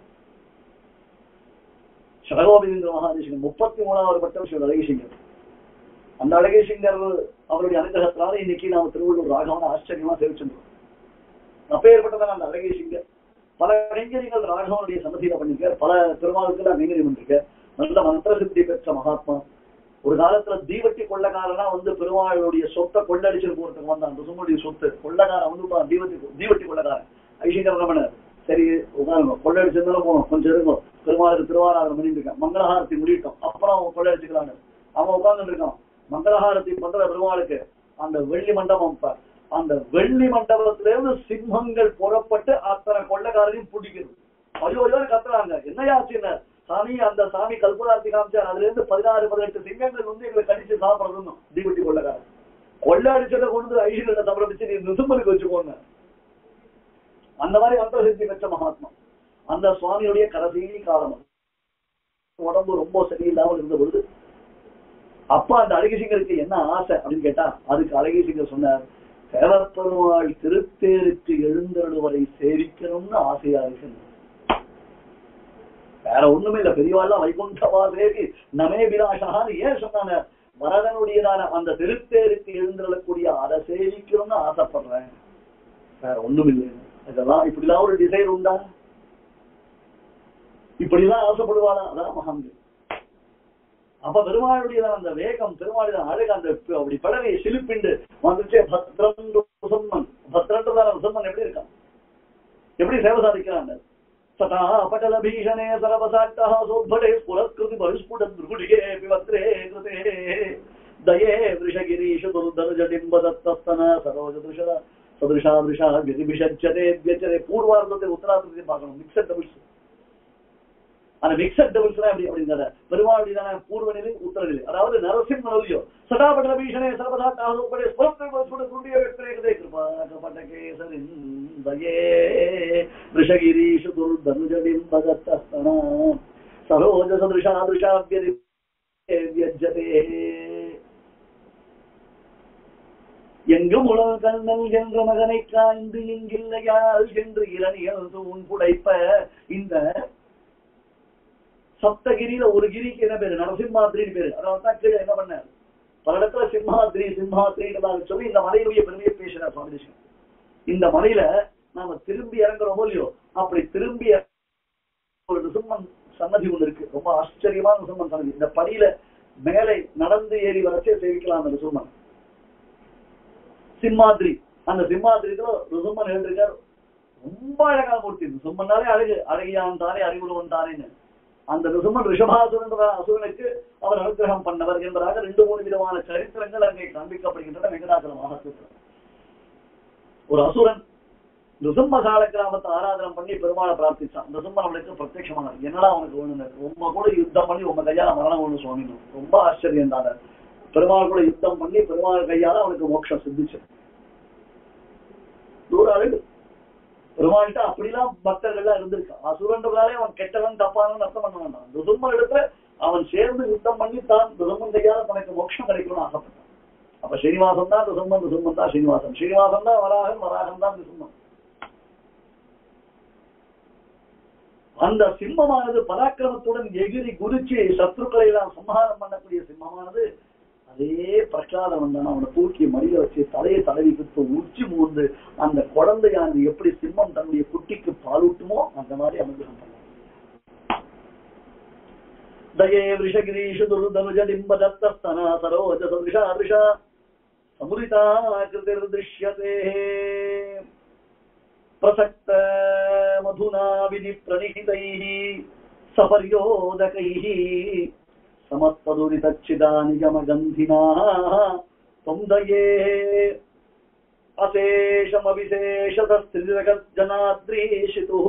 சரகோபிந்திர மகாதேசன் முப்பத்தி மூணாவது பட்டம் ஸ்ரீ அழகிசிங்கர் அந்த அழகிசிங்கர் அவருடைய அனுகிரகத்தினால இன்னைக்கு நாம திருவள்ளூர் ராகவன ஆச்சரியமா சேவிச்சிருந்தோம் அப்பேற்பட்டதான் அந்த அழகிசிங்கர் பல கைங்கரிகள் ராகவனுடைய சன்னதியில பண்ணிருக்க பல திருமாவுக்கு நான் கைங்கரி பண்ணிருக்க நல்ல மந்திர சித்தி பெற்ற மகாத்மா ஒரு காலத்துல தீவட்டி கொள்ளக்காரனா வந்து பெருமாளுடைய சொத்தை கொள்ளடிச்சிட்டு போறதுக்கு வந்தான் ருசுமுடைய சொத்து கொள்ளக்காரன் வந்து தீவட்டி தீவட்டி கொள்ளக்காரன் ஐஷங்கர் ரமணர் சரி உட்காருங்க கொள்ளடிச்சிருந்தாலும் போகணும் கொஞ்சம் இருக்கும் பெருமாளுக்கு திருவாராதனம் பண்ணிட்டு இருக்கேன் மங்களஹாரத்தி முடியட்டும் அப்புறம் அவன் கொள்ளடிச்சுக்கலான்னு அவன் உட்கார்ந்துட்டு இருக்கான் மங்களஹாரத்தி பண்ற பெருமாளுக்கு அந்த வெள்ளி மண்டபம் பார் அந்த வெள்ளி மண்டபத்துல இருந்து சிம்மங்கள் புறப்பட்டு அத்தனை கொள்ளக்காரரையும் பிடிக்கிறது ஐயோ ஐயோ கத்துறாங்க என்னையா ஆச்சுன்னு சாமி அந்த சாமி கல்பராத்தி காமிச்சார் அதுல இருந்து பதினாறு பதினெட்டு சிங்கங்கள் வந்து எங்களை கடிச்சு சாப்பிடணும் தீவட்டி கொள்ளக்காரன் கொள்ள அடிச்சதை கொண்டு ஐஸ்வர்யத்தை சமர்ப்பிச்சு நீ நிசும்பலுக்கு வச்சுக்கோங்க அந்த மாதிரி அந்தர்சித்தி பெற்ற மகாத்மா அந்த சுவாமியுடைய கடைசி காலம் அது. உடம்பு ரொம்ப சரியில்லாமல் இருந்த பொழுது அப்பா அந்த அழகிசிங்கருக்கு என்ன ஆசை அப்படின்னு கேட்டா அதுக்கு அழகிசிங்கர் சொன்னார் சேவப்பெருமாள் திருத்தேருக்கு எழுந்தருளுவரை சேவிக்கணும்னு ஆசையா இருக்கு வேற ஒண்ணுமே இல்ல பெரியவாள்லாம் வைகுண்டவா தேவி நமே விலாசகான்னு ஏன் சொன்னாங்க வரதனுடையதான அந்த திருத்தேருக்கு எழுந்தருளக்கூடிய அதை சேவிக்கணும்னு ஆசைப்படுறேன் வேற ஒண்ணும் இல்லை இதெல்லாம் இப்படிலாம் ஒரு டிசைன் உண்டா இப்படிலாம் ஆசைப்படுவாளா அதான் மகான்கள் அப்ப பெருமாளுடைய அந்த வேகம் பெருமாளுடைய அழகு அந்த ப- அப்படி படவை சிலிப்பிண்டு வந்துச்சு பத்ரன் சும்மன் பத்ரன்றதான சும்மன் எப்படி இருக்கான் எப்படி சேவை சாதிக்கிறாங்க சதா பட்டல பீஷணே சரபசாட்டா சோத்படே புரஸ்கிருதி பரிஸ்புட துர்குடியே பிவத்ரே கிருதே தயே விஷகிரீஷு துர்தனுஜடிம்பதத்தஸ்தன சரோஜதுஷ சதுஷா திருஷா விதிபிஷச்சதே வியச்சதே பூர்வார்த்தத்தை உத்தரார்த்தத்தையும் பார்க்கணும் மிக்சட் டபுள்ஸ் அந்த மிக்சட் டபுள்ஸ் தான் எப்படி அப்படிங்கிற பெருமாளுடைய தானே பூர்வ நிலை உத்தர நிலை அதாவது நரசிம்ம நொல்லியோ சதாபட பீஷணே சர்வதா தாகோபடே ஸ்வரத்தை வசுட குண்டிய வெற்றிரே கிருபா கபட கேசரின் தயே ரிஷகிரீஷு துர்தனுஜடிம் பகத்தஸ்தனா சரோஜ சதுஷா திருஷா வியதி வியஜதே எங்கும் உலக கண்ணல் என்ற மகனை காய்ந்து இங்கில்லையால் என்று இரணியல் தூண் புடைப்ப இந்த சப்தகிரியில ஒரு கிரிக்கு என்ன பேரு நரசிம்மாத்திரின்னு பேரு அதான் தான் கீழே என்ன பண்ணார் பல இடத்துல சிம்மாத்திரி சிம்மாத்திரின்னு சொல்லி இந்த மலையுடைய பெருமையை பேசினார் சுவாமி தேசிகன். இந்த மலையில நாம திரும்பி இறங்குறோமோ இல்லையோ அப்படி திரும்பி இறங்க- ஒரு நிசும்மன் சன்னதி ஒண்ணு இருக்கு ரொம்ப ஆச்சரியமான நிசும்மன் சன்னதி இந்த படியில மேலே நடந்து ஏறி வரைச்சே சேவிக்கலாம் அந்த நிசும்மன் சிம்மாதிரி அந்த சிம்மாதிரிக்கு ருசும்மன் எழுந்திருக்கார் ரொம்ப அழகான மூர்த்தி ருசும்மன்னாலே அழகு அழகியான் தானே அறிவுருவன் தானேன்னு அந்த ருசுமன் ரிஷபாசுரன் என்ற அசுரனுக்கு அவர் அனுகிரகம் பண்ணவர் என்பதாக ரெண்டு மூணு விதமான சரித்திரங்கள் அங்கே காண்பிக்கப்படுகின்றன வெங்கடாச்சல மகாத்மத்தில் ஒரு அசுரன் ருசும்ம கால கிராமத்தை ஆராதனம் பண்ணி பெருமாளை பிரார்த்திச்சான் ருசும்மன் அவனுக்கு பிரத்யட்சமானார் என்னடா அவனுக்கு வேணும்னு உம்ம கூட யுத்தம் பண்ணி உம்ம கையால மரணம் வேணும் சுவாமி ரொம்ப ஆச்சரியம் தானே பெருமாள் கூட யுத்தம் பண்ணி பெருமாள் கையால அவனுக்கு மோட்சம் சித்திச்சு தூர அழகு பெருமாள்கிட்ட அப்படிலாம் பக்தர்கள்லாம் இருந்திருக்கா அசுரன்றதாலே அவன் கெட்டவன் தப்பானவன் அர்த்தம் பண்ண வேண்டாம் ருசும்மன் இடத்துல அவன் சேர்ந்து யுத்தம் பண்ணி தான் ரிசம்பந்தையால தனக்கு மோட்சம் கிடைக்கணும்னு ஆசைப்பட்டான் அப்ப ஸ்ரீனிவாசன் தான் ரிசம்பன் ரிசம்பன் தான் ஸ்ரீனிவாசன் ஸ்ரீனிவாசன் தான் வராகன் வராகன் தான் ரிசம்பன் அந்த சிம்மமானது பராக்கிரமத்துடன் எகிரி குதிச்சு சத்ருக்களை எல்லாம் சம்ஹாரம் பண்ணக்கூடிய சிம்மமானது அதே பிரகலாதம் வந்தான் அவனை தூக்கி மடியில வச்சு தலையை தடவி குத்து உச்சி மூந்து அந்த குழந்தையானது எப்படி சிம்மம் தன்னுடைய குட்டிக்கு பாலூட்டுமோ அந்த மாதிரி அனுகிரகம் பண்ணான் दये वृषगिरीषु दुर्धनुजडिम्बदत्तस्तना सरोज सदृशा दृशा समुदिता कृतिर्दृश्यते प्रसक्त मधुना विधिप्रणिहितैः सपर्योदकैः समत्पदुरितच्चिदा निगमगन्धिना त्वं दये अशेषमविशेषतस्त्रिजगज्जनाद्रीषितुः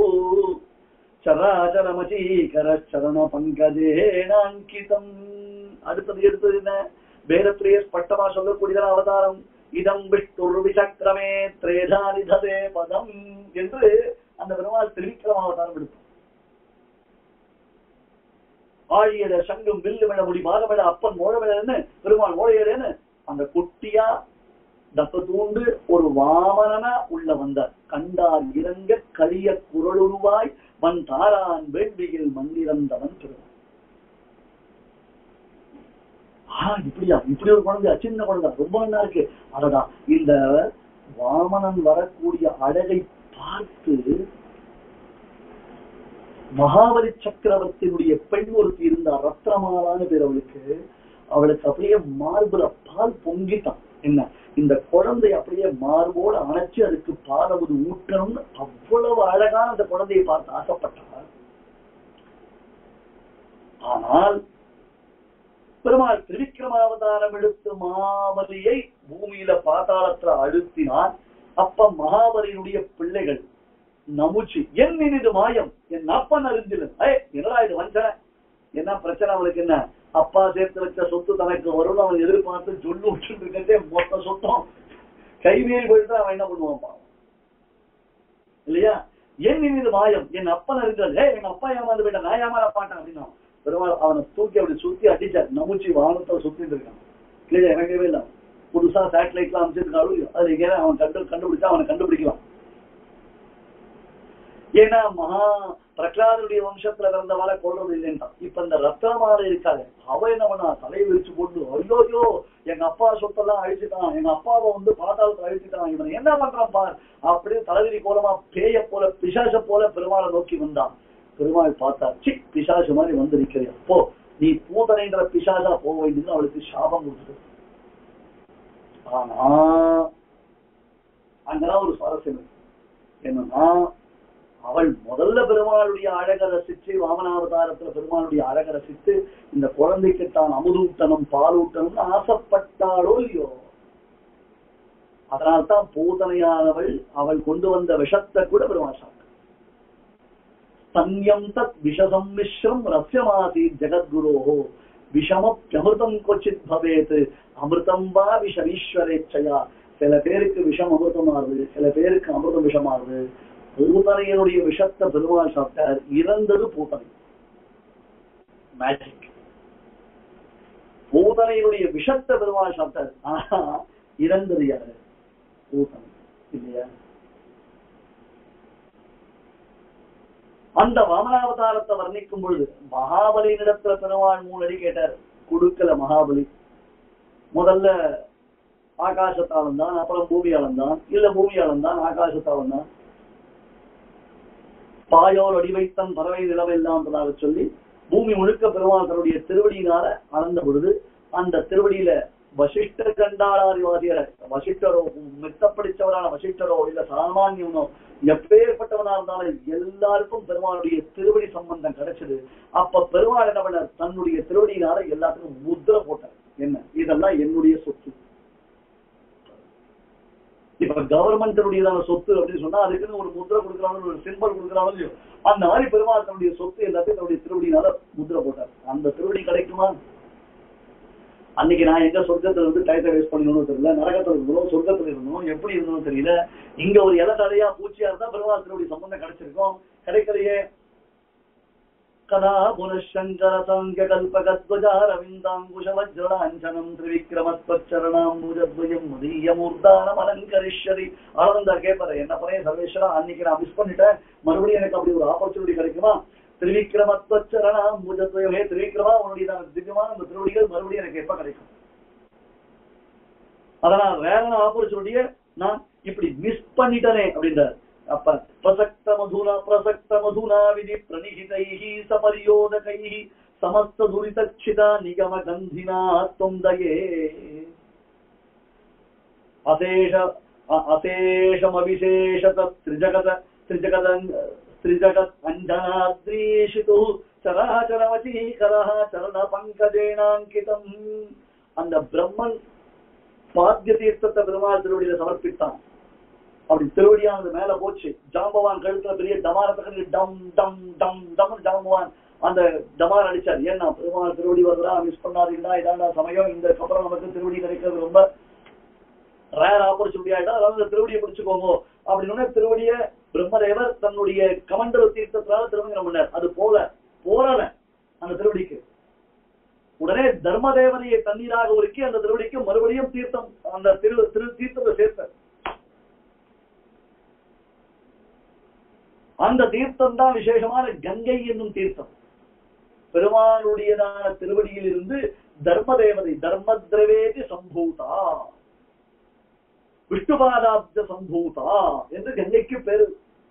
சராச்சரமசீகரச்சரண பங்கஜேனாங்கிதம் அடுத்தது எடுத்தது என்ன வேதத்திலேயே ஸ்பட்டமா சொல்லக்கூடியதான அவதாரம் இதம் விஷ்ணுர் விசக்கிரமே திரேதானிததே பதம் என்று அந்த பெருமாள் திருவிக்கிரம அவதாரம் எடுத்தோம் ஆழியட சங்கும் வில்லு விழ முடி மாதமிழ அப்பன் மோழமிழன்னு பெருமாள் மோழையடன்னு அந்த குட்டியா தப்ப தூண்டு ஒரு வாமனனா உள்ள வந்தார் கண்டார் இறங்க கரிய குரலுருவாய் வன் தாரான் வேள்வியில் மண்ணிறந்தவன் பெருமாள் ஆ இப்படியா இப்படி ஒரு குழந்தை சின்ன குழந்தை ரொம்ப நல்லா இருக்கு அதடா இந்த வாமனன் வரக்கூடிய அழகை பார்த்து மகாபலி சக்கரவர்த்தியினுடைய பெண் ஒருத்தி இருந்த ரத்னமாலான பேர் அவளுக்கு அவளுக்கு அப்படியே மார்புல பால் பொங்கிட்டான் என்ன இந்த குழந்தை அப்படியே மார்போட அணைச்சு அதுக்கு பாலவது ஊட்டணும்னு அவ்வளவு அழகான அந்த குழந்தையை பார்த்து ஆசைப்பட்டார் ஆனால் பெருமாள் திரிக்கிரமாவதாரம் எடுத்து மாமலியை பூமியில பாதாளத்துல அழுத்தினான் அப்ப மகாபலியினுடைய பிள்ளைகள் நமுச்சு என் இது மாயம் என் அப்பன் அறிஞ்சிலும் ஏ என்னடா இது வஞ்சனை என்ன பிரச்சனை அவனுக்கு என்ன அப்பா சேர்த்து வச்ச சொத்து தனக்கு வரும்னு அவன் எதிர்பார்த்து சொல்லு விட்டு இருக்கே மொத்த சொத்தம் கைமீறி போயிட்டு அவன் என்ன பண்ணுவான் பாவம். இல்லையா என் இது மாயம் என் அப்பன் அறிஞ்சல் ஏ எங்க அப்பா ஏமாந்து போயிட்ட நான் ஏமாற பாட்டேன் அப்படின்னா பெருமாள் அவனை தூக்கி அப்படி சுத்தி அடிச்சார் நமுச்சி வானத்தை சுத்திட்டு இருக்கான் இல்லையா இறங்கவே இல்லை புதுசா சேட்டலைட் எல்லாம் அமைச்சிருக்காலும் அது எங்கேயா அவன் கண்டு கண்டுபிடிச்சா அவனை கண்டுபிடிக்கலாம் ஏன்னா மகா பிரகலாதனுடைய வம்சத்துல பிறந்தவாளை கொள்றது இல்லைன்றான் இப்ப இந்த ரத்னமாலை இருக்காது அவ என்ன பண்ணா தலையை விரிச்சு போட்டு ஐயோயோ எங்க அப்பா சொத்தெல்லாம் அழிச்சுட்டான் எங்க அப்பாவை வந்து பாதாளத்துல அழிச்சுட்டான் இவன் என்ன பண்றான் பார் அப்படியே தலைவிரி கோலமா பேய போல பிசாச போல பெருமாளை நோக்கி வந்தான் பெருமாள் பார்த்தார் சி பிசாசு மாதிரி வந்து நிக்கிறியா போ நீ பூதனைன்ற பிசாசா போக வேண்டியது அவளுக்கு சாபம் கொடுத்தது ஆனா அங்கதான் ஒரு சுவாரஸ்யம் இருக்கு என்னன்னா அவள் முதல்ல பெருமாளுடைய அழக ரசிச்சு வாமனாவதாரத்துல பெருமாளுடைய அழக ரசித்து இந்த குழந்தைக்கு தான் அமுதூட்டணும் பாலூட்டணும்னு ஆசைப்பட்டாளோ இல்லையோ அதனால்தான் பூதனையானவள் அவள் கொண்டு வந்த விஷத்தை கூட பெருமாள் சாப்பிட்டாள் சன்யம் தத் விஷசம்மிஸ்ரம் ரஸ்யமாசி ஜெகத்குரோஹோ விஷமப்பியமிருதம் கொச்சித் பவேத் அமிர்தம் வா விஷமீஸ்வரேச்சையா சில பேருக்கு விஷம் அமிர்தமாறுது சில பேருக்கு அமிர்தம் விஷமாறுது பூதனையனுடைய விஷத்தை பெருமாள் சாப்பிட்டார் இறந்தது பூதனை மேஜிக் பூதனையினுடைய விஷத்தை பெருமாள் சாப்பிட்டார் ஆனா இறந்தது யாரு பூதனை இல்லையா அந்த வாமனாவதாரத்தை வர்ணிக்கும் பொழுது மகாபலியினிடத்துல பெருமாள் மூணடி கேட்டார் கொடுக்கல மகாபலி முதல்ல ஆகாசத்தாலும் தான் அப்புறம் பூமியாலும் தான் இல்ல பூமியாலும் தான் ஆகாசத்தாலும் தான் பாயோர் அடி வைத்தன் பறவை நிலவெல்லாம் என்பதாக சொல்லி பூமி முழுக்க பெருமாள் தன்னுடைய திருவடியினால அளந்த பொழுது அந்த திருவடியில வசிஷ்டர் கண்டாளாதிவாதியர் வசிஷ்டரோ மித்த படிச்சவரான வசிஷ்டரோ இல்ல சாமானியனோ எப்பேற்பட்டவனா இருந்தாலும் எல்லாருக்கும் பெருமாளுடைய திருவடி சம்பந்தம் கிடைச்சது அப்ப பெருமாள் என்ன பண்ணார் தன்னுடைய திருவடியினால எல்லாத்துக்கும் முத்திரை போட்டார் என்ன இதெல்லாம் என்னுடைய சொத்து இப்ப கவர்மெண்டினுடையதான சொத்து அப்படின்னு சொன்னா அதுக்குன்னு ஒரு முத்திரை கொடுக்குறாங்க ஒரு சிம்பல் கொடுக்குறாங்க இல்லையோ அந்த மாதிரி பெருமாள் தன்னுடைய சொத்து எல்லாத்தையும் தன்னுடைய திருவடியினால முத்திரை போட்டார் அந்த திருவடி கிடைக்குமா அன்னைக்கு நான் எங்க சொர்க்கத்துல இருந்து டயத்தை வேஸ்ட் பண்ணணும்னு தெரியல நரகத்துல இருந்தோம் சொர்க்கத்துல இருந்தோம் எப்படி இருந்தோம் தெரியல இங்க ஒரு இலை தலையா பூச்சியா இருந்தா பெருமாள் திருவடி சம்பந்தம் கிடைச்சிருக்கும் கிடைக்கலையே கதா புனஷங்கர சாங்கிய கல்பகத்வஜாரவிந்தாங்குஷ வஜ்ரணாஞ்சனம் திரிவிக்ரமத்வச்சரணாம்புஜத்வயம் முதீயமூர்தானம் அலங்கரிஷதி ஆனந்தா கேட்பாரு என்ன பண்ணேன் சர்வேஸ்வரா அன்னைக்கு நான் மிஸ் பண்ணிட்டேன் மறுபடியும் எனக்கு அப்படி ஒரு ஆப்பர்ச்சுனிட்டி கிடைக்குமா திரிவிக்ரமத்வச்சரணாம்புஜத்வயம் ஹே திரிவிக்ரமா உன்னுடைய நான் திவ்யமான அந்த திருவடிகள் மறுபடியும் எனக்கு எப்ப கிடைக்கும் அதனால் வேற ஆப்பர்ச்சுனிட்டிய நான் இப்படி மிஸ் பண்ணிட்டனே அப்படின்றார் அப்ப பிரசக்த மதுனா பிரசக்த மதுனா விதி பிரணிகிதைஹி சபரியோதகைஹி சமஸ்த துரிதச்சிதா நிகம கந்தினா தொந்தயே அசேஷ அ- அசேஷமவிசேஷத திரிஜகத திரிஜகத திரிஜகத் அஞ்சனாத்ரீஷிது சராச்சரவசீகரः சரண பங்கஜேனாங்கிதம் அந்த பிரம்மன் பாத்திய தீர்த்தத்தை பெருமாள் திருவடியில சமர்ப்பித்தான் அப்படி திருவடியானது மேல போச்சு ஜாம்பவான் கழுத்துல பெரிய டமாரத்துக்கு டம் டம் டம் டம் ஜாம்பவான் அந்த டமார் அடிச்சார் ஏன்னா பெருமாள் திருவடி வருதா மிஸ் பண்ணாதீங்களா இதாண்டா சமயம் இந்த அப்புறம் நமக்கு திருவடி கிடைக்கிறது ரொம்ப ரேர் ஆப்பர்ச்சுனிட்டி ஆயிட்டா அதாவது இந்த திருவடியை பிடிச்சுக்கோங்க அப்படின்னு திருவடிய பிரம்மதேவர் தன்னுடைய கமண்டல தீர்த்தத்தினால திருமங்கலம் பண்ணார் அது போல போறல அந்த திருவடிக்கு உடனே தர்மதேவனையை தண்ணீராக உருக்கி அந்த திருவடிக்கு மறுபடியும் தீர்த்தம் அந்த திரு திரு தீர்த்தத்தை சேர்த்தார் அந்த தீர்த்தம் தான் விசேஷமான கங்கை என்னும் தீர்த்தம் பெருமானுடையதான திருவடியில் இருந்து தர்மதேவதை தர்மத்ரவேதி சம்பூதா விஷ்ணுபாதாப்த சம்பூதா என்று கங்கைக்கு பேரு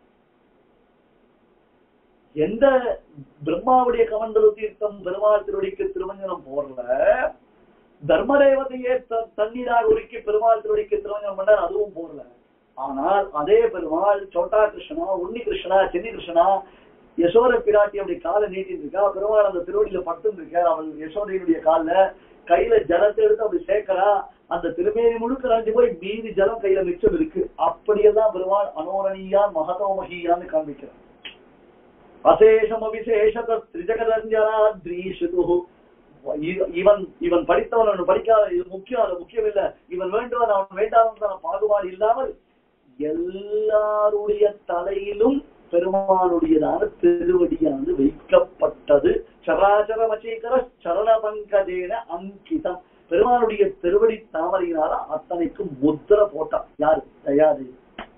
எந்த பிரம்மாவுடைய கமண்டல தீர்த்தம் பெருமாள் திருவடிக்கு திருமஞ்சனம் போறல தர்மதேவதையே த- தண்ணீராக உருக்கி பெருமாள் திருவடிக்கு திருமஞ்சனம் பண்ணார் அதுவும் போறல ஆனால் அதே பெருமாள் சோட்டா கிருஷ்ணா உன்னி கிருஷ்ணா சென்னி கிருஷ்ணா யசோத பிராட்டி அப்படி காலை நீட்டிட்டு இருக்கா பெருமாள் அந்த திருவடியில படுத்துட்டு இருக்கார் அவள் யசோதையினுடைய கால்ல கையில ஜலத்தை எடுத்து அப்படி சேர்க்கிறா அந்த திருமேனி முழுக்க நனைஞ்சு போய் மீதி ஜலம் கையில மிச்சம் இருக்கு அப்படியெல்லாம் பெருமாள் அனோரணியா மகதோமகியான்னு காண்பிக்கிறார் அசேஷம் அவிசேஷத திரிஜகதஞ்சனாத்ரீஷிது இ- இவன் இவன் படித்தவன் அவன் படிக்காத இது முக்கியம் அது முக்கியம் இல்ல இவன் வேண்டுவன் அவன் வேண்டாதவன் பாகுபாடு இல்லாமல் எல்லாருடைய தலையிலும் பெருமானுடையதான திருவடியானது வைக்கப்பட்டது சராச்சர மச்சீகர சரண பங்கஜேன அங்கிதம் பெருமானுடைய திருவடி தாமரையினால அத்தனைக்கு முத்திர போட்டான் யாரு தயாதேவி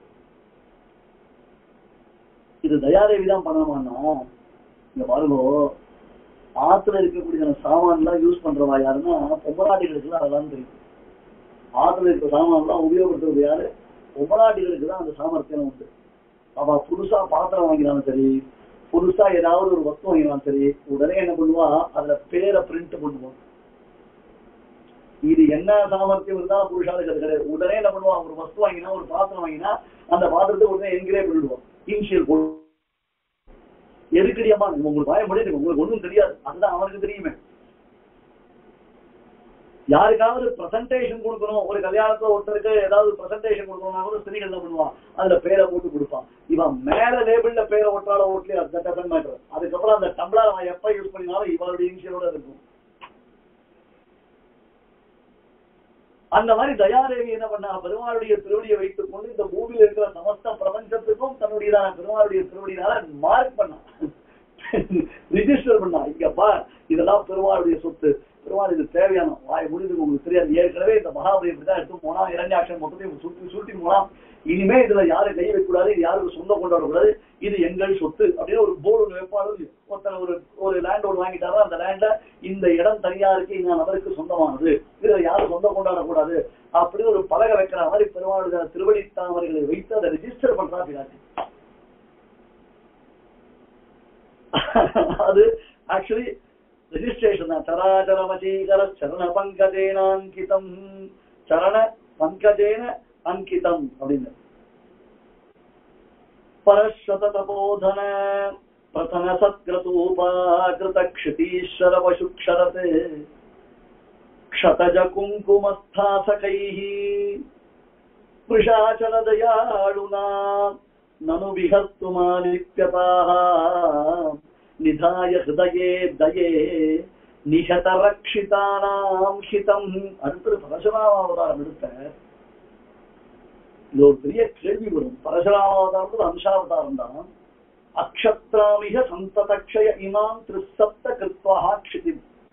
இது தயாதேவி தான் பண்ணணுமான்னா இங்க பாருங்க ஆத்துல இருக்கக்கூடிய சாமான் எல்லாம் யூஸ் பண்றவா யாருன்னா பொம்மநாட்டிகளுக்கு தான் அதெல்லாம் தெரியும் ஆத்துல இருக்க சாமான் எல்லாம் உபயோகப்படுத்துறது யாரு பொம்மநாட்டிகளுக்கு தான் அந்த சாமர்த்தியம் உண்டு அவ புதுசா பாத்திரம் வாங்கினாலும் சரி புதுசா ஏதாவது ஒரு வஸ்து வாங்கினாலும் சரி உடனே என்ன பண்ணுவா அதுல பேரை பிரிண்ட் பண்ணுவோம் இது என்ன சாமர்த்தியம் இருந்தாலும் புருஷாளுக்கு அது கிடையாது உடனே என்ன பண்ணுவான் ஒரு வஸ்து வாங்கினா ஒரு பாத்திரம் வாங்கினா அந்த பாத்திரத்தை உடனே என்கிரே பண்ணிடுவோம் இனிஷியல் போடு எதுக்கடியம்மா உங்களுக்கு பயம் முடியுது உங்களுக்கு ஒண்ணும் தெரியாது அதுதான் அவனுக்கு தெரியுமே யாருக்காவது பிரசன்டேஷன் கொடுக்கணும் ஒரு கல்யாணத்துல ஒருத்தருக்கு ஏதாவது பிரசன்டேஷன் கொடுக்கணும்னா கூட ஸ்திரீகள் என்ன பண்ணுவான் அதுல பேரை போட்டு கொடுப்பான் இவன் மேல லேபிள்ல பேரை ஒட்டால ஓட்டலையே அது டசன் மேட்டர் அதுக்கப்புறம் அந்த டம்ளர் அவன் எப்ப யூஸ் பண்ணினாலும் இவளுடைய இனிஷியலோட இருக்கும் அந்த மாதிரி தயாதேவி என்ன பண்ணா பெருமாளுடைய திருவடியை வைத்துக் கொண்டு இந்த பூமியில இருக்கிற சமஸ்த பிரபஞ்சத்துக்கும் தன்னுடையதான பெருமாளுடைய திருவடியினால மார்க் பண்ணா ரிஜிஸ்டர் பண்ணா இங்க பார் இதெல்லாம் பெருமாளுடைய சொத்து பெருமாள் இது தேவையான வாய் முடிஞ்சு உங்களுக்கு தெரியாது ஏற்கனவே இந்த மகாபலி இப்படிதான் எடுத்து போனா இரண்டாட்சம் மொத்தத்தையும் சுருட்டி சுருட்டி போனா இனிமே இதுல யாரும் கை வைக்கக்கூடாது இது யாருக்கு சொந்தம் கொண்டாடக்கூடாது இது எங்கள் சொத்து அப்படின்னு ஒரு போர்டு ஒண்ணு வைப்பாடு ஒருத்தர் ஒரு ஒரு லேண்ட் ஒன்று வாங்கிட்டாரா அந்த லேண்ட்ல இந்த இடம் தனியா இருக்கு இந்த நபருக்கு சொந்தமானது இதுல யாரும் சொந்தம் கொண்டாடக்கூடாது அப்படின்னு ஒரு பலகை வைக்கிற மாதிரி பெருமாளுடைய திருவடி தாமரைகளை வைத்து அதை ரிஜிஸ்டர் பண்றா பிராட்டி அது ஆக்சுவலி ரெஜிஸ்ட்ரேஷன் தான் சராச்சர மச்சீகர சரண பங்கஜேனாங்கிதம் சரண பங்கஜேன அங்கிதம் அப்படின்னு பரஸ்வத தபோதன பிரதன சத்கிருதூபாகிருத க்ஷிதீஸ்வர பசுக்ஷரத் க்ஷதஜ குங்குமஸ்தாசகைः वृषाचल दयाळुना ननु विहर्तुमालिप्यताः निधाय हृदये दये நிகத ரக்ஷிதானாம் ஹிதம் அடுத்தது பரசுராமாவதாரம் எடுத்த இது ஒரு பெரிய கேள்வி வரும் பரசுராமாவதாரம் அம்சாவதாரம் தான் அக்ஷத்ராமிக சந்ததக்ஷய இமாம் திருசப்த கிருத்வா க்ஷிதி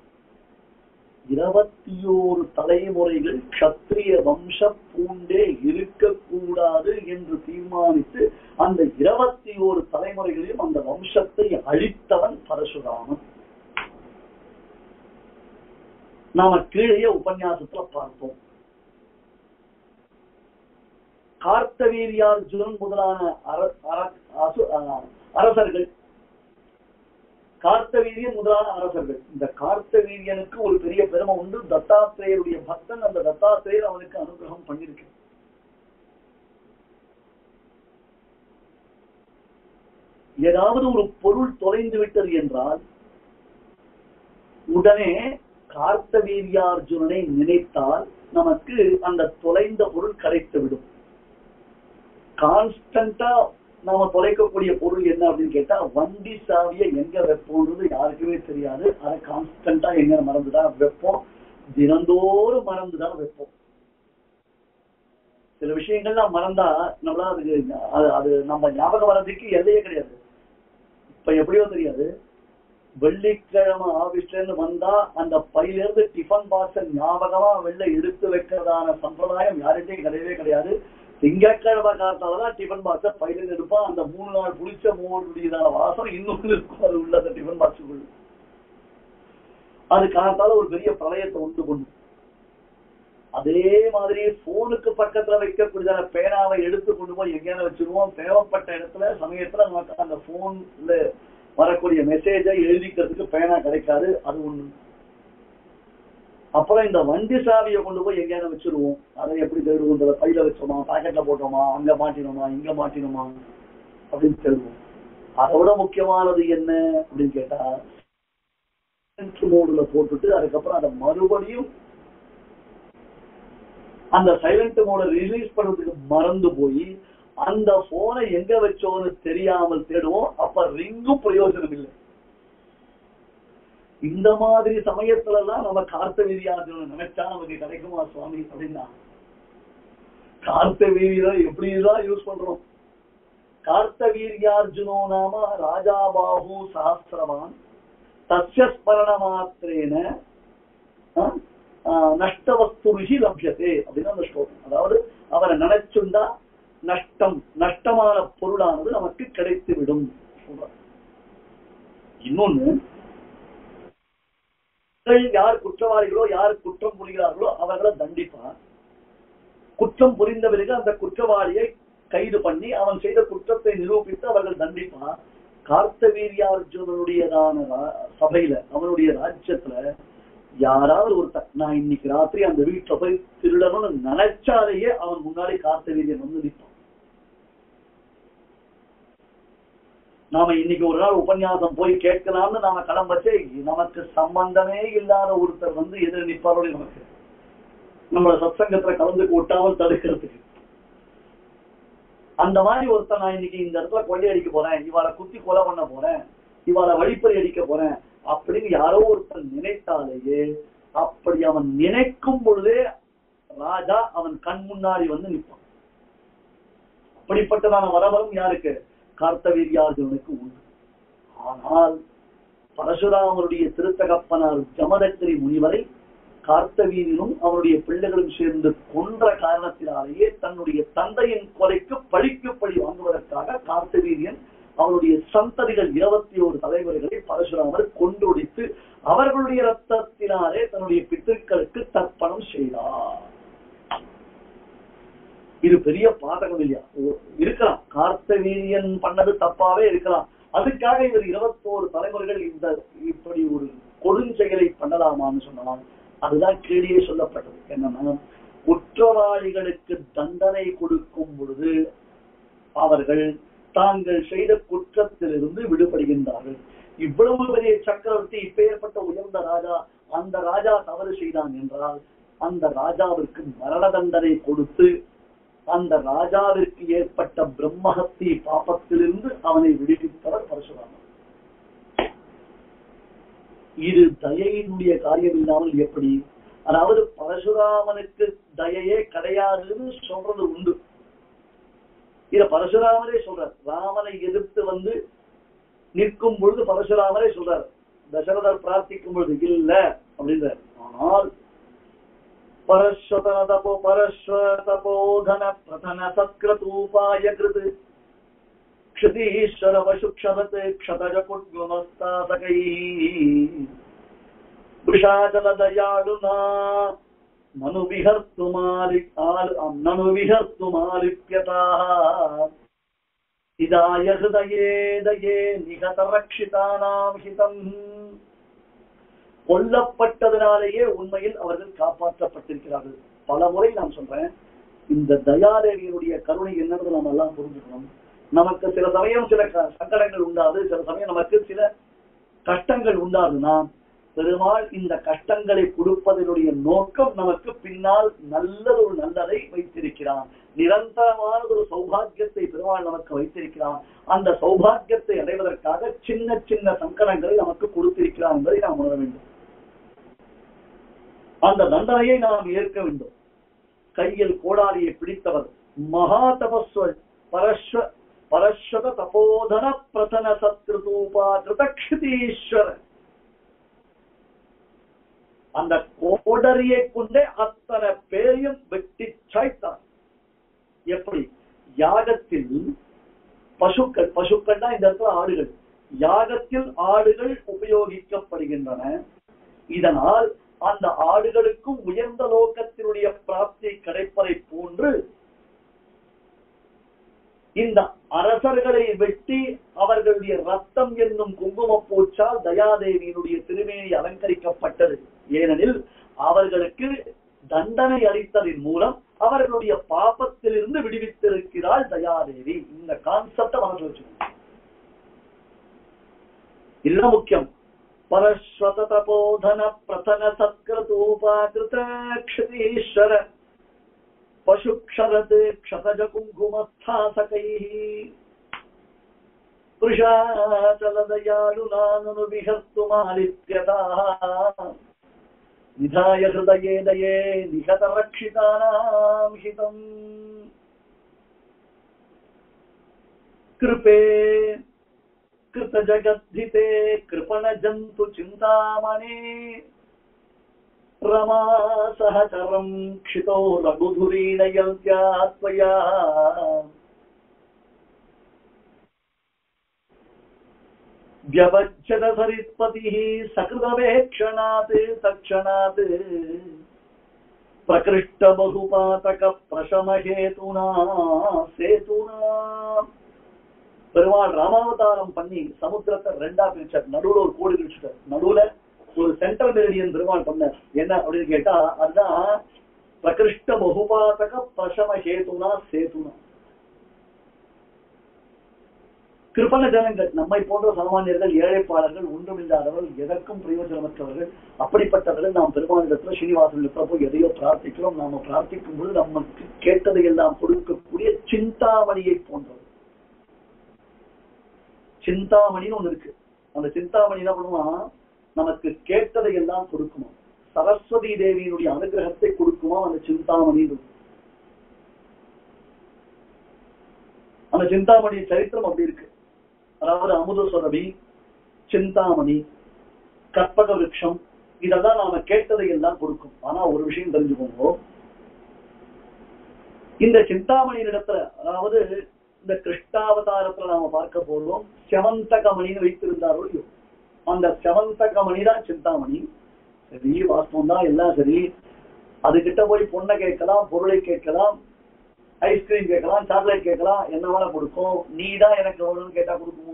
இருபத்தியோரு தலைமுறைகள் க்ஷத்ரிய வம்ச பூண்டே இருக்கக்கூடாது என்று தீர்மானித்து அந்த இருபத்தி ஓரு தலைமுறைகளையும் அந்த வம்சத்தை அழித்தவன் பரசுராமன் நாம கீழே உபன்யாசத்துல பார்த்தோம் கார்த்தவீரியார்ஜுனன் முதலான அர- அர- அசு- அஹ் அரசர்கள் கார்த்தவீரியன் முதலான அரசர்கள் இந்த கார்த்தவீரியனுக்கு ஒரு பெரிய பெருமை உண்டு தத்தாத்திரேயருடைய பக்தன் அந்த தத்தாத்திரேயர் அவனுக்கு அனுகிரகம் பண்ணிருக்கு ஏதாவது ஒரு பொருள் தொலைந்து விட்டது என்றால் உடனே கார்த்தவீரியார்ஜுனனை நினைத்தால் நமக்கு அந்த தொலைந்த பொருள் கிடைத்து விடும் கான்ஸ்டன்டா நாம தொலைக்கக்கூடிய பொருள் என்ன அப்படின்னு கேட்டா வண்டி சாவியை எங்க வைப்போம்ன்றது யாருக்குமே தெரியாது அதை கான்ஸ்டன்டா எங்க மறந்துதான் வைப்போம் தினந்தோறும் மறந்துதான் வைப்போம் சில விஷயங்கள்லாம் மறந்தா நம்மளால அதுக்கு அது அது நம்ம ஞாபகம் வர்றதுக்கு எல்லையே கிடையாது இப்ப எப்படியோ தெரியாது வெள்ளிக்கிழமை ஆபீஸ்ல இருந்து வந்தா அந்த பையில இருந்து டிஃபன் பாக்ஸ ஞாபகமா வெளில எடுத்து வைக்கிறதான சம்பிரதாயம் யார்கிட்டயும் கிடையவே கிடையாது திங்கட்கிழமை காலத்தாலதான் டிஃபன் பாக்ஸ பையில இருந்து எடுப்பான் அந்த மூணு நாள் புளிச்ச மோருடையதான வாசம் இன்னொன்னு இருக்கும் அது உள்ள அந்த டிஃபன் பாக்ஸுக்குள்ள அது காலத்தால ஒரு பெரிய பிரளயத்தை உண்டு கொண்டு அதே மாதிரி போனுக்கு பக்கத்துல வைக்கக்கூடியதான பேனாவை எடுத்து கொண்டு போய் எங்கேயாவது வச்சிருவோம் தேவைப்பட்ட இடத்துல சமயத்துல நமக்கு அந்த போன்ல வரக்கூடிய மெசேஜை எழுதிக்கிறதுக்கு பேனா கிடைக்காது அது ஒண்ணு அப்புறம் இந்த வண்டி சாவியை கொண்டு போய் எங்கேயாவது வச்சிருவோம் அதை எப்படி தேடுவோம் பையில வச்சோமா பாக்கெட்ல போட்டோமா அங்க மாட்டினோமா இங்க மாட்டினோமா அப்படின்னு தேடுவோம் அதை விட முக்கியமானது என்ன அப்படின்னு கேட்டா மோடுல போட்டுட்டு அதுக்கப்புறம் அதை மறுபடியும் அந்த சைலண்ட் மோட ரிலீஸ் பண்றதுக்கு மறந்து போய் அந்த போனை எங்க வச்சோன்னு தெரியாமல் தேடுவோம் அப்ப ரிங்கும் பிரயோஜனம் இல்லை இந்த மாதிரி சமயத்துல எல்லாம் நம்ம கார்த்த வீரியார்ஜுன நினைச்சா நமக்கு கிடைக்குமா சுவாமி அப்படின்னா கார்த்த வீரியா எப்படிதான் யூஸ் பண்றோம் கார்த்த வீரியார்ஜுனோ நாம ராஜாபாஹு சஹசிரவான் தஸ்ய ஸ்மரண மாத்திரேன அஹ், ஆஹ், நஷ்டவஸ்து ருஷி லப்யத்தே அப்படின்னு அந்த ஸ்லோகம் அதாவது அவரை நினைச்சுண்டா நஷ்டம் நஷ்டமான பொருளானது நமக்கு கிடைத்து விடும் சொல்றார். இன்னொன்னு மக்கள் யார் குற்றவாளிகளோ யார் குற்றம் புரிகிறார்களோ அவர்களை தண்டிப்பார் குற்றம் புரிந்த பிறகு அந்த குற்றவாளியை கைது பண்ணி அவன் செய்த குற்றத்தை நிரூபித்து அவர்கள் தண்டிப்பார் கார்த்தவீரியார்ஜுனனுடையதான ரா- சபையில அவனுடைய ராஜ்யத்துல யாராவது ஒருத்தன் நான் இன்னைக்கு ராத்திரி அந்த வீட்டுல போய் திருடணும்னு நினைச்சாலேயே அவன் முன்னாடி கார்த்தவீரியன் வந்து நிற்பான் நாம இன்னைக்கு ஒரு நாள் உபன்யாசம் போய் கேட்கலாம்னு நாம கடன் வச்சே நமக்கு சம்பந்தமே இல்லாத ஒருத்தர் வந்து எதிர் நிற்பாரோட நமக்கு நம்மள சத்சங்கத்துல கலந்து விட்டாமல் தடுக்கிறதுக்கு அந்த மாதிரி ஒருத்தர் நான் இன்னைக்கு இந்த இடத்துல கொள்ளையடிக்க போறேன் இவாளை குத்தி கொலை பண்ண போறேன் இவாளை வழிப்பறி அடிக்க போறேன் அப்படின்னு யாரோ ஒருத்தர் நினைத்தாலேயே அப்படி அவன் நினைக்கும் பொழுதே ராஜா அவன் கண் முன்னாடி வந்து நிற்பான் அப்படிப்பட்டதான வரவரும் யாருக்கு கார்த்தவீரியார்ஜுனனுக்கு உண்டு ஆனால் பரசுராமருடைய திருத்தகப்பனார் ஜமதக்கிரி முனிவரை கார்த்தவீரியனும் அவருடைய பிள்ளைகளும் சேர்ந்து கொன்ற காரணத்தினாலேயே தன்னுடைய தந்தையின் கொலைக்கு பழிக்கு பழி வாங்குவதற்காக கார்த்தவீரியன் அவருடைய சந்ததிகள் இருபத்தி ஒரு தலைவர்களை பரசுராமர் கொண்டொடித்து அவர்களுடைய ரத்தத்தினாலே தன்னுடைய பித்திருக்களுக்கு தர்ப்பணம் செய்தார் இது பெரிய பாதகம் இல்லையா ஓ- இருக்கலாம் கார்த்தவீரியன் பண்ணது தப்பாவே இருக்கலாம் அதுக்காக இவர் இருபத்தோரு தலைமுறைகள் இந்த இப்படி ஒரு கொடுஞ்செயலை பண்ணலாமான்னு சொன்னான் அதுதான் கீழே சொல்லப்பட்டது என்னன்னா குற்றவாளிகளுக்கு தண்டனை கொடுக்கும் பொழுது அவர்கள் தாங்கள் செய்த குற்றத்திலிருந்து விடுபடுகின்றார்கள் இவ்வளவு பெரிய சக்கரவர்த்தி இப்பேற்பட்ட உயர்ந்த ராஜா அந்த ராஜா தவறு செய்தான் என்றால் அந்த ராஜாவிற்கு மரண தண்டனை கொடுத்து அந்த ராஜாவிற்கு ஏற்பட்ட பிரம்மஹத்தி பாபத்திலிருந்து அவனை விடுவித்தவர் பரசுராமர் இது தயையினுடைய காரியம் இல்லாமல் எப்படி அதாவது பரசுராமனுக்கு தயையே கிடையாதுன்னு சொல்றது உண்டு இத பரசுராமரே சொல்றார் ராமனை எதிர்த்து வந்து நிற்கும் பொழுது பரசுராமரே சொல்றார் தசரதர் பிரார்த்திக்கும் பொழுது இல்ல அப்படின்றார் ஆனால் பரஸ்வதன தபோ பரஸ்வதபோதன பிரதன சத்கிருதூபாய கிருது क्षतीश्वर वशुक्षवत् क्षतज कुड्गुमस्तासकैः वृषाचलदयालुना ननु विहर्तुमालि ननु विहर्तुमालिप्यताः इदाय हृदये दये நிகதரக்ஷிதானாம் ஹிதம் கொல்லப்பட்டதனாலேயே உண்மையில் அவர்கள் காப்பாற்றப்பட்டிருக்கிறார்கள் பல முறை நான் சொல்றேன் இந்த தயாதேவியினுடைய கருணை என்னன்னு நம்ம எல்லாம் புரிஞ்சுக்கணும் நமக்கு சில சமயம் சில க- சங்கடங்கள் உண்டாது சில சமயம் நமக்கு சில கஷ்டங்கள் உண்டாதுன்னா பெருமாள் இந்த கஷ்டங்களை கொடுப்பதனுடைய நோக்கம் நமக்கு பின்னால் நல்லதொரு நல்லதை வைத்திருக்கிறான் நிரந்தரமான ஒரு சௌபாகியத்தை பெருமாள் நமக்கு வைத்திருக்கிறான் அந்த சௌபாகியத்தை அடைவதற்காக சின்ன சின்ன சங்கடங்களை நமக்கு கொடுத்திருக்கிறான் என்பதை நாம் உணர வேண்டும் அந்த தண்டனையை நாம் ஏற்க வேண்டும் கையில் கோடாரியை பிடித்தவர் மகா தபஸ்வ பரஸ்வ பரஸ்வத தபோதன பிரதன சத்ருதூபா கிருதக்ஷிதீஸ்வர அந்த கோடரியை கொண்டே அத்தனை பேரையும் வெட்டி சாய்த்தார் எப்படி யாகத்தில் பசுக்கள் பசுக்கள்னா இந்த இடத்துல ஆடுகள் யாகத்தில் ஆடுகள் உபயோகிக்கப்படுகின்றன இதனால் அந்த ஆடுகளுக்கும் உயர்ந்த லோகத்தினுடைய பிராப்தி கிடைப்பதை போன்று இந்த அரசர்களை வெட்டி அவர்களுடைய ரத்தம் என்னும் குங்குமப் பூச்சால் தயாதேவியினுடைய திருமேனி அலங்கரிக்கப்பட்டது ஏனெனில் அவர்களுக்கு தண்டனை அளித்ததின் மூலம் அவர்களுடைய பாபத்திலிருந்து விடுவித்திருக்கிறாள் தயாதேவி இந்த கான்செப்ட மனசு வச்சுக்கணும் இதுதான் முக்கியம் பரஸ்வத தபோதன பிரதன சத்கிருதோபாகிருத க்ஷதீஸ்வர पशुक्षरत् क्षतज कुङ्कुमस्थासकैः वृषाचलदयालुनाननु विहर्तुमालिप्यताः निधाय हृदये दये निहतरक्षितानाम् हितम् कृपे कृतजगद्धिते कृपणजन्तु चिन्तामणे रमा सहचरम् क्षितो रघुधुरीणयन्त्या त्वया व्यवच्छद सरित्पतिः सकृदवेक्षणात् तक्षणात् प्रकृष्टबहुपातक प्रशमहेतुना சேதுனா பெருமாள் ராமாவதாரம் பண்ணி சமுத்திரத்தை ரெண்டா பிரிச்சார் நடுவுல ஒரு கோடு பிரிச்சுட்டார் நடுவுல ஒரு சென்ட்ரல் மெரிடியன் பெருமாள் பண்ணார் என்ன அப்படின்னு கேட்டா அதுதான் பிரகிருஷ்ட பகுபாதக பிரசம ஹேதுனா சேதுனா கிருபண ஜனங்கள் நம்மை போன்ற சாமானியர்கள் ஏழைப்பாளர்கள் ஒன்றுமில்லாதவர்கள் எதற்கும் பிரயோஜனமற்றவர்கள் அப்படிப்பட்டவர்கள் நாம் பெருமானிடத்துல ஸ்ரீனிவாசனிடத்துல போய் எதையோ பிரார்த்திக்கிறோம் நாம பிரார்த்திக்கும் பொழுது நமக்கு கேட்டதை எல்லாம் கொடுக்கக்கூடிய சிந்தாமணியை போன்றவர் சிந்தாமணின்னு ஒண்ணு இருக்கு அந்த சிந்தாமணி என்ன பண்ணுவான் நமக்கு கேட்டதை எல்லாம் கொடுக்குமா சரஸ்வதி தேவியினுடைய அனுகிரகத்தை கொடுக்குமா அந்த சிந்தாமணி அந்த சிந்தாமணி சரித்திரம் அப்படி இருக்கு அதாவது அமுத சுரபி சிந்தாமணி கற்பக விருட்சம் இதெல்லாம் நாம கேட்டதை எல்லாம் கொடுக்கும் ஆனா ஒரு விஷயம் தெரிஞ்சுக்கோங்க இந்த சிந்தாமணியின் இடத்துல அதாவது இந்த கிருஷ்ணாவதாரத்துல நாம பார்க்க போறோம் செவந்தகமணின்னு வைத்திருந்தாரோ இல்லையோ அந்த செவந்தகமணி தான் சிந்தாமணி சரி வாஸ்தவம் தான் எல்லாம் சரி அதுகிட்ட போய் பொண்ணை கேட்கலாம் பொருளை கேட்கலாம் ஐஸ்கிரீம் கேட்கலாம் சாக்லேட் கேட்கலாம் என்ன வேணா கொடுக்கும் நீ தான் எனக்கு வேணும்னு கேட்டா கொடுக்குமோ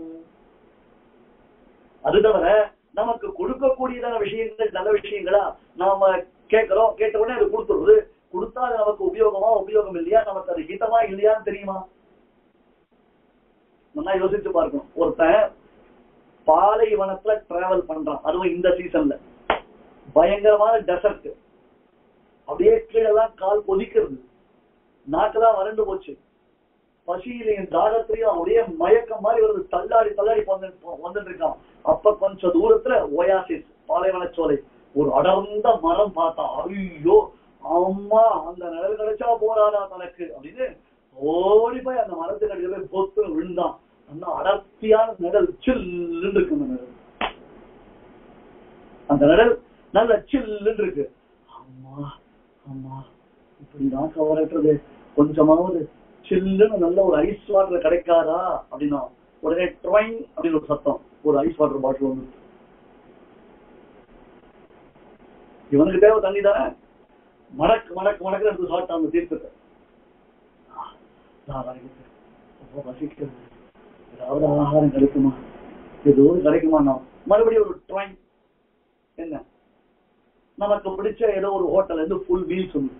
அது தவிர நமக்கு கொடுக்கக்கூடியதான விஷயங்கள் நல்ல விஷயங்களா நாம கேட்கிறோம் கேட்ட உடனே அது கொடுத்துருது கொடுத்தா அது நமக்கு உபயோகமா உபயோகம் இல்லையா நமக்கு அது ஹிதமா இல்லையான்னு தெரியுமா நல்லா யோசிச்சு பார்க்கணும் ஒருத்தன் பாலைவனத்துல டிராவல் பண்றான் அதுவும் இந்த சீசன்ல பயங்கரமான டெசர்ட் அப்படியே கீழெல்லாம் கால் கொதிக்கிறது நாக்கெல்லாம் வறண்டு போச்சு பசியிலையும் தாகத்திலையும் அப்படியே மயக்கம் மாதிரி வருது தள்ளாடி தள்ளாடி வந்து- வந்துட்டு இருக்கான் அப்ப கொஞ்சம் தூரத்துல ஓயாசிஸ் பாலைவன சோலை ஒரு அடர்ந்த மரம் பார்த்தா ஐயோ அம்மா அந்த நிழல் கிடைச்சா போறாடா தனக்கு அப்படின்னு ஓடி போய் அந்த மரத்துக்கு அடியில போய் பொத்து விழுந்தான் நல்லா அடர்த்தியான நிழல் சில்லுன்னு இருக்கு அந்த நிழல் அந்த நிழல் நல்ல சில்லுன்னு இருக்கு அம்மா அம்மா இப்படிதான் கவலைன்றது கொஞ்சமாவது சில்லுன்னு நல்ல ஒரு ஐஸ் வாட்டர் கிடைக்காதா அப்படின்னா உடனே ட்ரைங் அப்படின்னு ஒரு சத்தம் ஒரு ஐஸ் வாட்டர் பாட்டில் வந்து இவனுக்கு தேவை தண்ணி தானே மடக்கு மடக்கு மடக்கு எடுத்து சாப்பிட்டான் அந்த தீர்த்தத்தை ஆ, நான் வரைக்கும் ரொம்ப பசிக்கிறது ஏதாவது ஆகாரம் கிடைக்குமா ஏதோ கிடைக்குமா நான் மறுபடியும் ஒரு ட்ரைங் என்ன நமக்கு பிடிச்ச ஏதோ ஒரு ஹோட்டல் இருந்து ஃபுல் மீல்ஸ் வந்து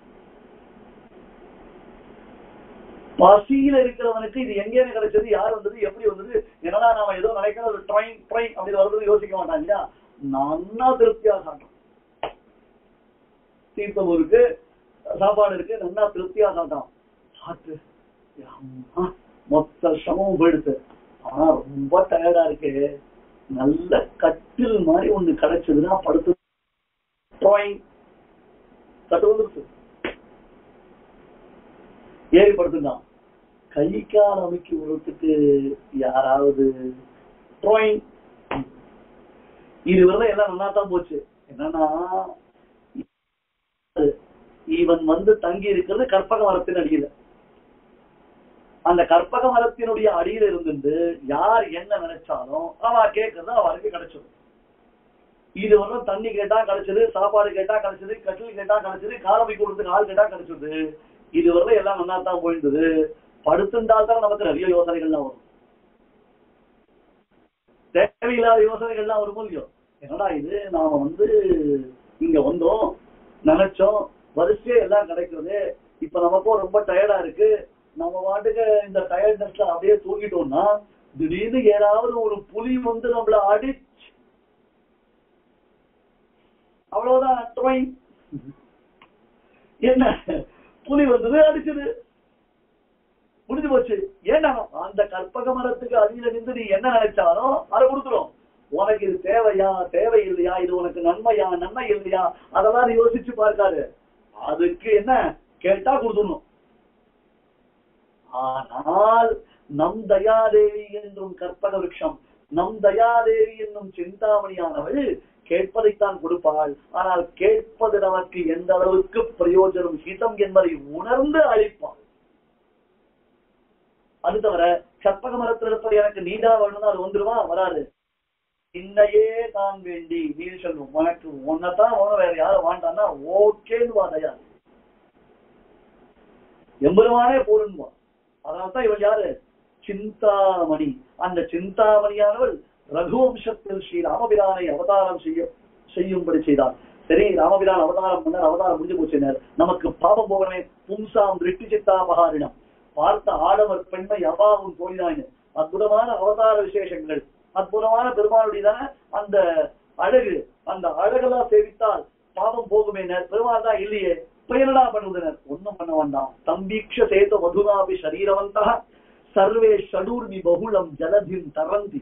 பசியில இருக்கிறவனுக்கு இது எங்கேயிருந்து கிடைச்சது யார் வந்தது எப்படி வந்தது என்னடா நாம ஏதோ நினைக்கிற ஒரு ட்ரைன் ட்ரைன் அப்படி வருது யோசிக்க மாட்டான் இல்லையா நன்னா திருப்தியா சாப்பிட்டோம் தீர்த்தம் இருக்கு சாப்பாடு இருக்கு நல்லா திருப்தியா சாப்பிட்டான் சாப்பிட்டு அம்மா, மொத்த சமமும் போயிடுச்சு ஆனா ரொம்ப டயர்டா இருக்கு நல்ல கட்டில் மாதிரி ஒண்ணு கிடைச்சதுன்னா படுத்து ட்ராயிங் கட்டு வந்துருச்சு ஏறி படுத்துட்டான் கை கால் அமைக்கி விடுறதுக்கு யாராவது ட்ராயிங் இது வரல எல்லாம் நல்லா தான் போச்சு என்னன்னா இவன் வந்து தங்கி இருக்கிறது கற்பக மரத்தின் அடியில அந்த கற்பக மரத்தினுடைய அடியில இருந்து யார் என்ன நினைச்சாலும் அவ கேட்கறது அவருக்கு கிடைச்சது இது வரலும் தண்ணி கேட்டா கிடைச்சது சாப்பாடு கேட்டா கிடைச்சது கட்டில் கேட்டா கிடைச்சது காலமை கொடுத்து ஆள் கேட்டா கிடைச்சது இது வரல எல்லாம் நல்லா தான் போயிருந்தது படுத்துண்டா தான் நமக்கு நிறைய யோசனைகள்லாம் வரும் தேவையில்லாத யோசனைகள்லாம் வருமோ இல்லையோ என்னடா இது நாம வந்து இங்க வந்தோம் நினைச்சோம் வரிசையா எல்லாம் கிடைக்கிறது இப்ப நமக்கும் ரொம்ப டயர்டா இருக்கு நம்ம பாட்டுக்கு இந்த டயர்ட்னஸ்ல அப்படியே தூங்கிட்டோம்னா திடீர்னு ஏதாவது ஒரு புலி வந்து நம்மள அடிச்சு அவ்வளவுதான் ட்ரோயிங் என்ன புலி வந்தது அடிச்சது முடிஞ்சு போச்சு ஏன்னா அந்த கற்பக மரத்துக்கு அடியில நின்று நீ என்ன நினைச்சாலும் அதை கொடுத்துரும் உனக்கு இது தேவையா தேவை இல்லையா இது உனக்கு நன்மையா நன்மை இல்லையா அதெல்லாம் நீ யோசிச்சு பார்க்காது அதுக்கு என்ன கேட்டா கொடுத்துடணும் ஆனால் நம் தயாதேவி என்றும் கற்பக விருட்சம் நம் தயாதேவி என்னும் சிந்தாமணியானவள் கேட்பதைத்தான் கொடுப்பாள் ஆனால் கேட்பது நமக்கு எந்த அளவுக்கு பிரயோஜனம் ஹிதம் என்பதை உணர்ந்து அளிப்பாள் அது தவிர கற்பக மரத்தில் இருப்பது எனக்கு நீடா வேணும்னா அது வந்துருவா வராது இன்னையே தான் வேண்டி நீ சொல்லும் உனக்கு உன்னைத்தான் வேணும் வேற யாரும் வாண்டான்னா ஓகேன்னு வா தயார் எம்பெருமானே போருன்வா அதனால்தான் இவள் யாரு சிந்தாமணி அந்த சிந்தாமணியானவள் ரகுவம்சத்தில் ஸ்ரீ ராமபிரானை அவதாரம் செய்ய செய்யும்படி செய்தார் சரி ராமபிரான் அவதாரம் பண்ணார் அவதாரம் முடிஞ்சு போச்சினர் நமக்கு பாபம் போகவே பும்சாம் திருஷ்டி சித்தாபகாரிடம் பார்த்த ஆடவர் பெண்மை அபாவும் தோழினாயின அற்புதமான அவதார விசேஷங்கள் அற்புதமான பெருமாளுடையதான அந்த அழகு அந்த அழகெல்லாம் சேவித்தால் பாவம் போகுமே பெருமாள் தான் இல்லையே இப்ப என்னடா பண்ணுவதனர் ஒண்ணும் பண்ண வேண்டாம் தம்பீக்ஷ சேத மதுனாபி சரீரவந்தா சர்வே ஷடூர்மி பகுளம் ஜலதின் தரந்தி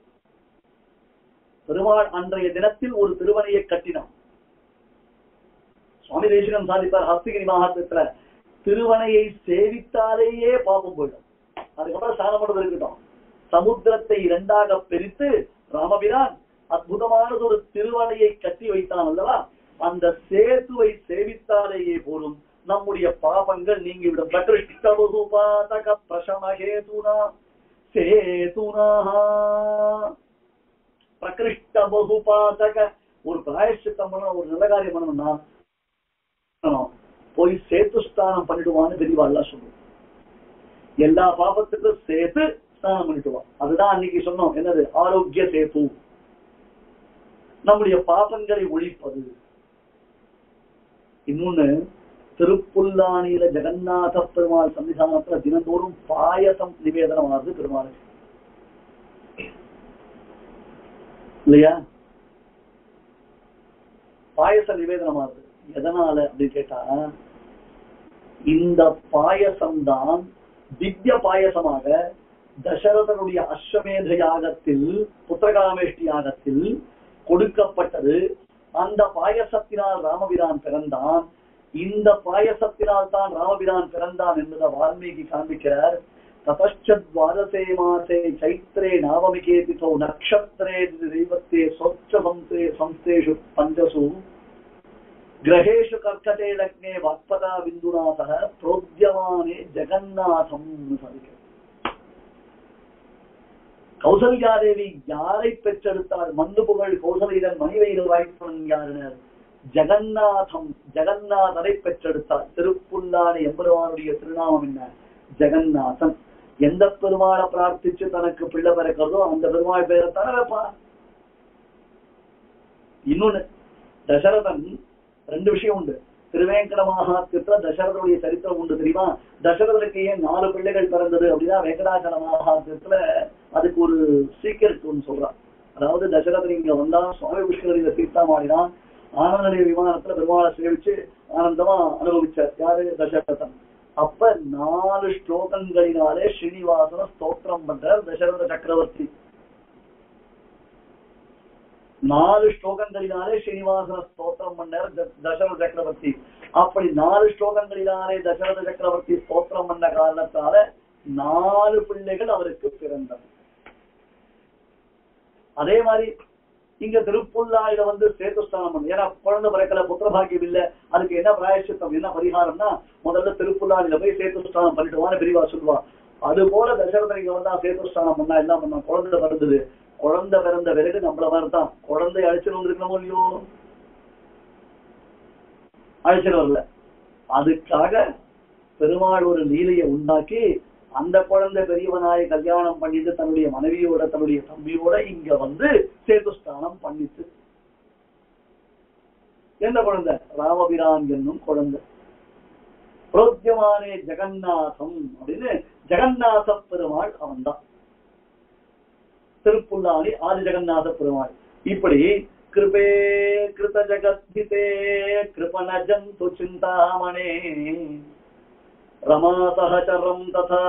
பெருமாள் அன்றைய தினத்தில் ஒரு திருவனையை கட்டினான் சுவாமி தேசிகன் சாதிப்பார் ஹஸ்திகிரி மகாத்திரத்துல திருவனையை சேவித்தாலேயே பாபம் போயிடும் அதுக்கப்புறம் ஸ்நானம் பண்றது இருக்கட்டும் சமுத்திரத்தை இரண்டாக பிரித்து ராமபிரான் அற்புதமானது ஒரு திருவனையை கட்டி வைத்தான் அல்லவா அந்த சேதுவை சேவித்தாலேயே போலும் நம்முடைய பாபங்கள் நீங்கிவிடும் பிரகிருஷ்டபகுபாதக பிரசமஹேதுனா சேதுனா பிரகிருஷ்ட பகுபாதக ஒரு பிராயசித்தம் பண்ண ஒரு நல்ல காரியம் பண்ணணும்னா போய் சேத்து ஸ்தானம் பண்ணிடுவான்னு பெரியவாள்லாம் சொல்லுவோம் எல்லா பாபத்துக்கும் சேர்த்து ஸ்நானம் பண்ணிடுவான் அதுதான் அன்னைக்கு சொன்னோம் என்னது ஆரோக்கிய சேத்து நம்முடைய பாபங்களை ஒழிப்பது இன்னொன்னு திருப்புல்லானியில ஜெகநாத பெருமாள் சன்னிதானத்துல தினந்தோறும் பாயசம் நிவேதனம் ஆகுது பெருமாளுக்கு இல்லையா பாயச நிவேதனம் ஆகுது எதனால அப்படின்னு கேட்டா இந்த பாயசம் தான் திவ்ய பாயசமாக தசரதனுடைய அஸ்வமேத யாகத்தில் புத்திரகாமேஷ்டி யாகத்தில் கொடுக்கப்பட்டது அந்த பாயசத்தினால் ராமபிரான் பிறந்தான் இந்த பாயசத்தினால் தான் ராமபிரான் பிறந்தான் என்பதை வால்மீகி காண்பிக்கிறார் ततश्च द्वादशे मासे चैत्रे नावमिके तिथौ नक्षत्रे दैवत्ये स्वच्छ संस्थे संस्थेषु पञ्चसु ग्रहेषु कर्कटे लग्ने वाक्पदा बिन्दुना सह प्रोद्यमाने जगन्नाथं साधिக்கிறார் கௌசல்யாதேவி யாரை பெற்றெடுத்தார் மந்து புகழ் கௌசலைதன் மணிவையில் வாய்ப்பவன் யாருனர் ஜெகநாதம் ஜெகநாதனை பெற்றெடுத்தார் திருப்புல்லான எம்பெருமானுடைய திருநாமம் என்ன ஜெகநாதன் எந்த பெருமாளை பிரார்த்திச்சு தனக்கு பிள்ளை பிறக்கிறதோ அந்த பெருமாள் பேரை தானே வைப்பா இன்னொன்னு தசரதன் ரெண்டு விஷயம் உண்டு திருவேங்கட மகாத்யத்துல தசரதனுடைய சரித்திரம் உண்டு தெரியுமா தசரதனுக்கு ஏன் நாலு பிள்ளைகள் பிறந்தது அப்படின்னா வெங்கடாச்சல மகாத்யத்துல அதுக்கு ஒரு சீக்கிரட் ஒன்று சொல்றான் அதாவது தசரதன் இங்க வந்தா சுவாமி புஷ்கரில தீர்த்தமாடினான் ஆனந்தநிலைய விமானத்துல பெருமாளை சேவிச்சு ஆனந்தமா அனுபவிச்சார் யாரு தசரதன் அப்ப நாலு ஸ்லோகங்களினாலே ஸ்ரீனிவாசன ஸ்தோத்திரம் பண்றார் தசரத சக்கரவர்த்தி நாலு ஸ்லோகங்களினாலே ஸ்ரீனிவாசன ஸ்தோத்திரம் பண்ணார் த- தசரத சக்கரவர்த்தி அப்படி நாலு ஸ்லோகங்களினாலே தசரத சக்கரவர்த்தி ஸ்தோத்திரம் பண்ண காரணத்தால நாலு பிள்ளைகள் அவருக்கு பிறந்தனர் அதே மாதிரி இங்க திருப்புல்லாயில வந்து சேத்துஸ்தானம் பண்ணு ஏன்னா குழந்தை பிறக்கல புத்திர பாக்கியம் இல்ல அதுக்கு என்ன பிராயசித்தம் என்ன பரிகாரம்னா முதல்ல திருப்புல்லாயில போய் சேத்துஸ்தானம் பண்ணிட்டு வான்னு பிரிவா சொல்லுவா அது போல தசரதன் இங்க வந்தா சேத்துஸ்தானம் பண்ணா என்ன பண்ணா குழந்தை பிறந்தது குழந்தை பிறந்த பிறகு நம்மள மாதிரிதான் குழந்தை அழைச்சிட்டு வந்திருக்கணுமோ இல்லையோ அழைச்சிட்டு வரல அதுக்காக பெருமாள் ஒரு லீலையை உண்டாக்கி அந்த குழந்தை பெரியவனாய் கல்யாணம் பண்ணிட்டு தன்னுடைய மனைவியோட தன்னுடைய தம்பியோட இங்க வந்து சேதுஸ்தானம் பண்ணிச்சு எந்த குழந்தை ராமபிரான் என்னும் குழந்தை புரோத்தியமானே ஜெகநாதம் அப்படின்னு ஜெகநாத பெருமாள் அவன்தான் திருப்புல்லானி ஆதி ஜெகநாத பெருமாள் இப்படி கிருபே கிருத ஜகத்ஹிதே கிருபணஜந்து சிந்தாமணே ரமாசஹச்சரம் ததா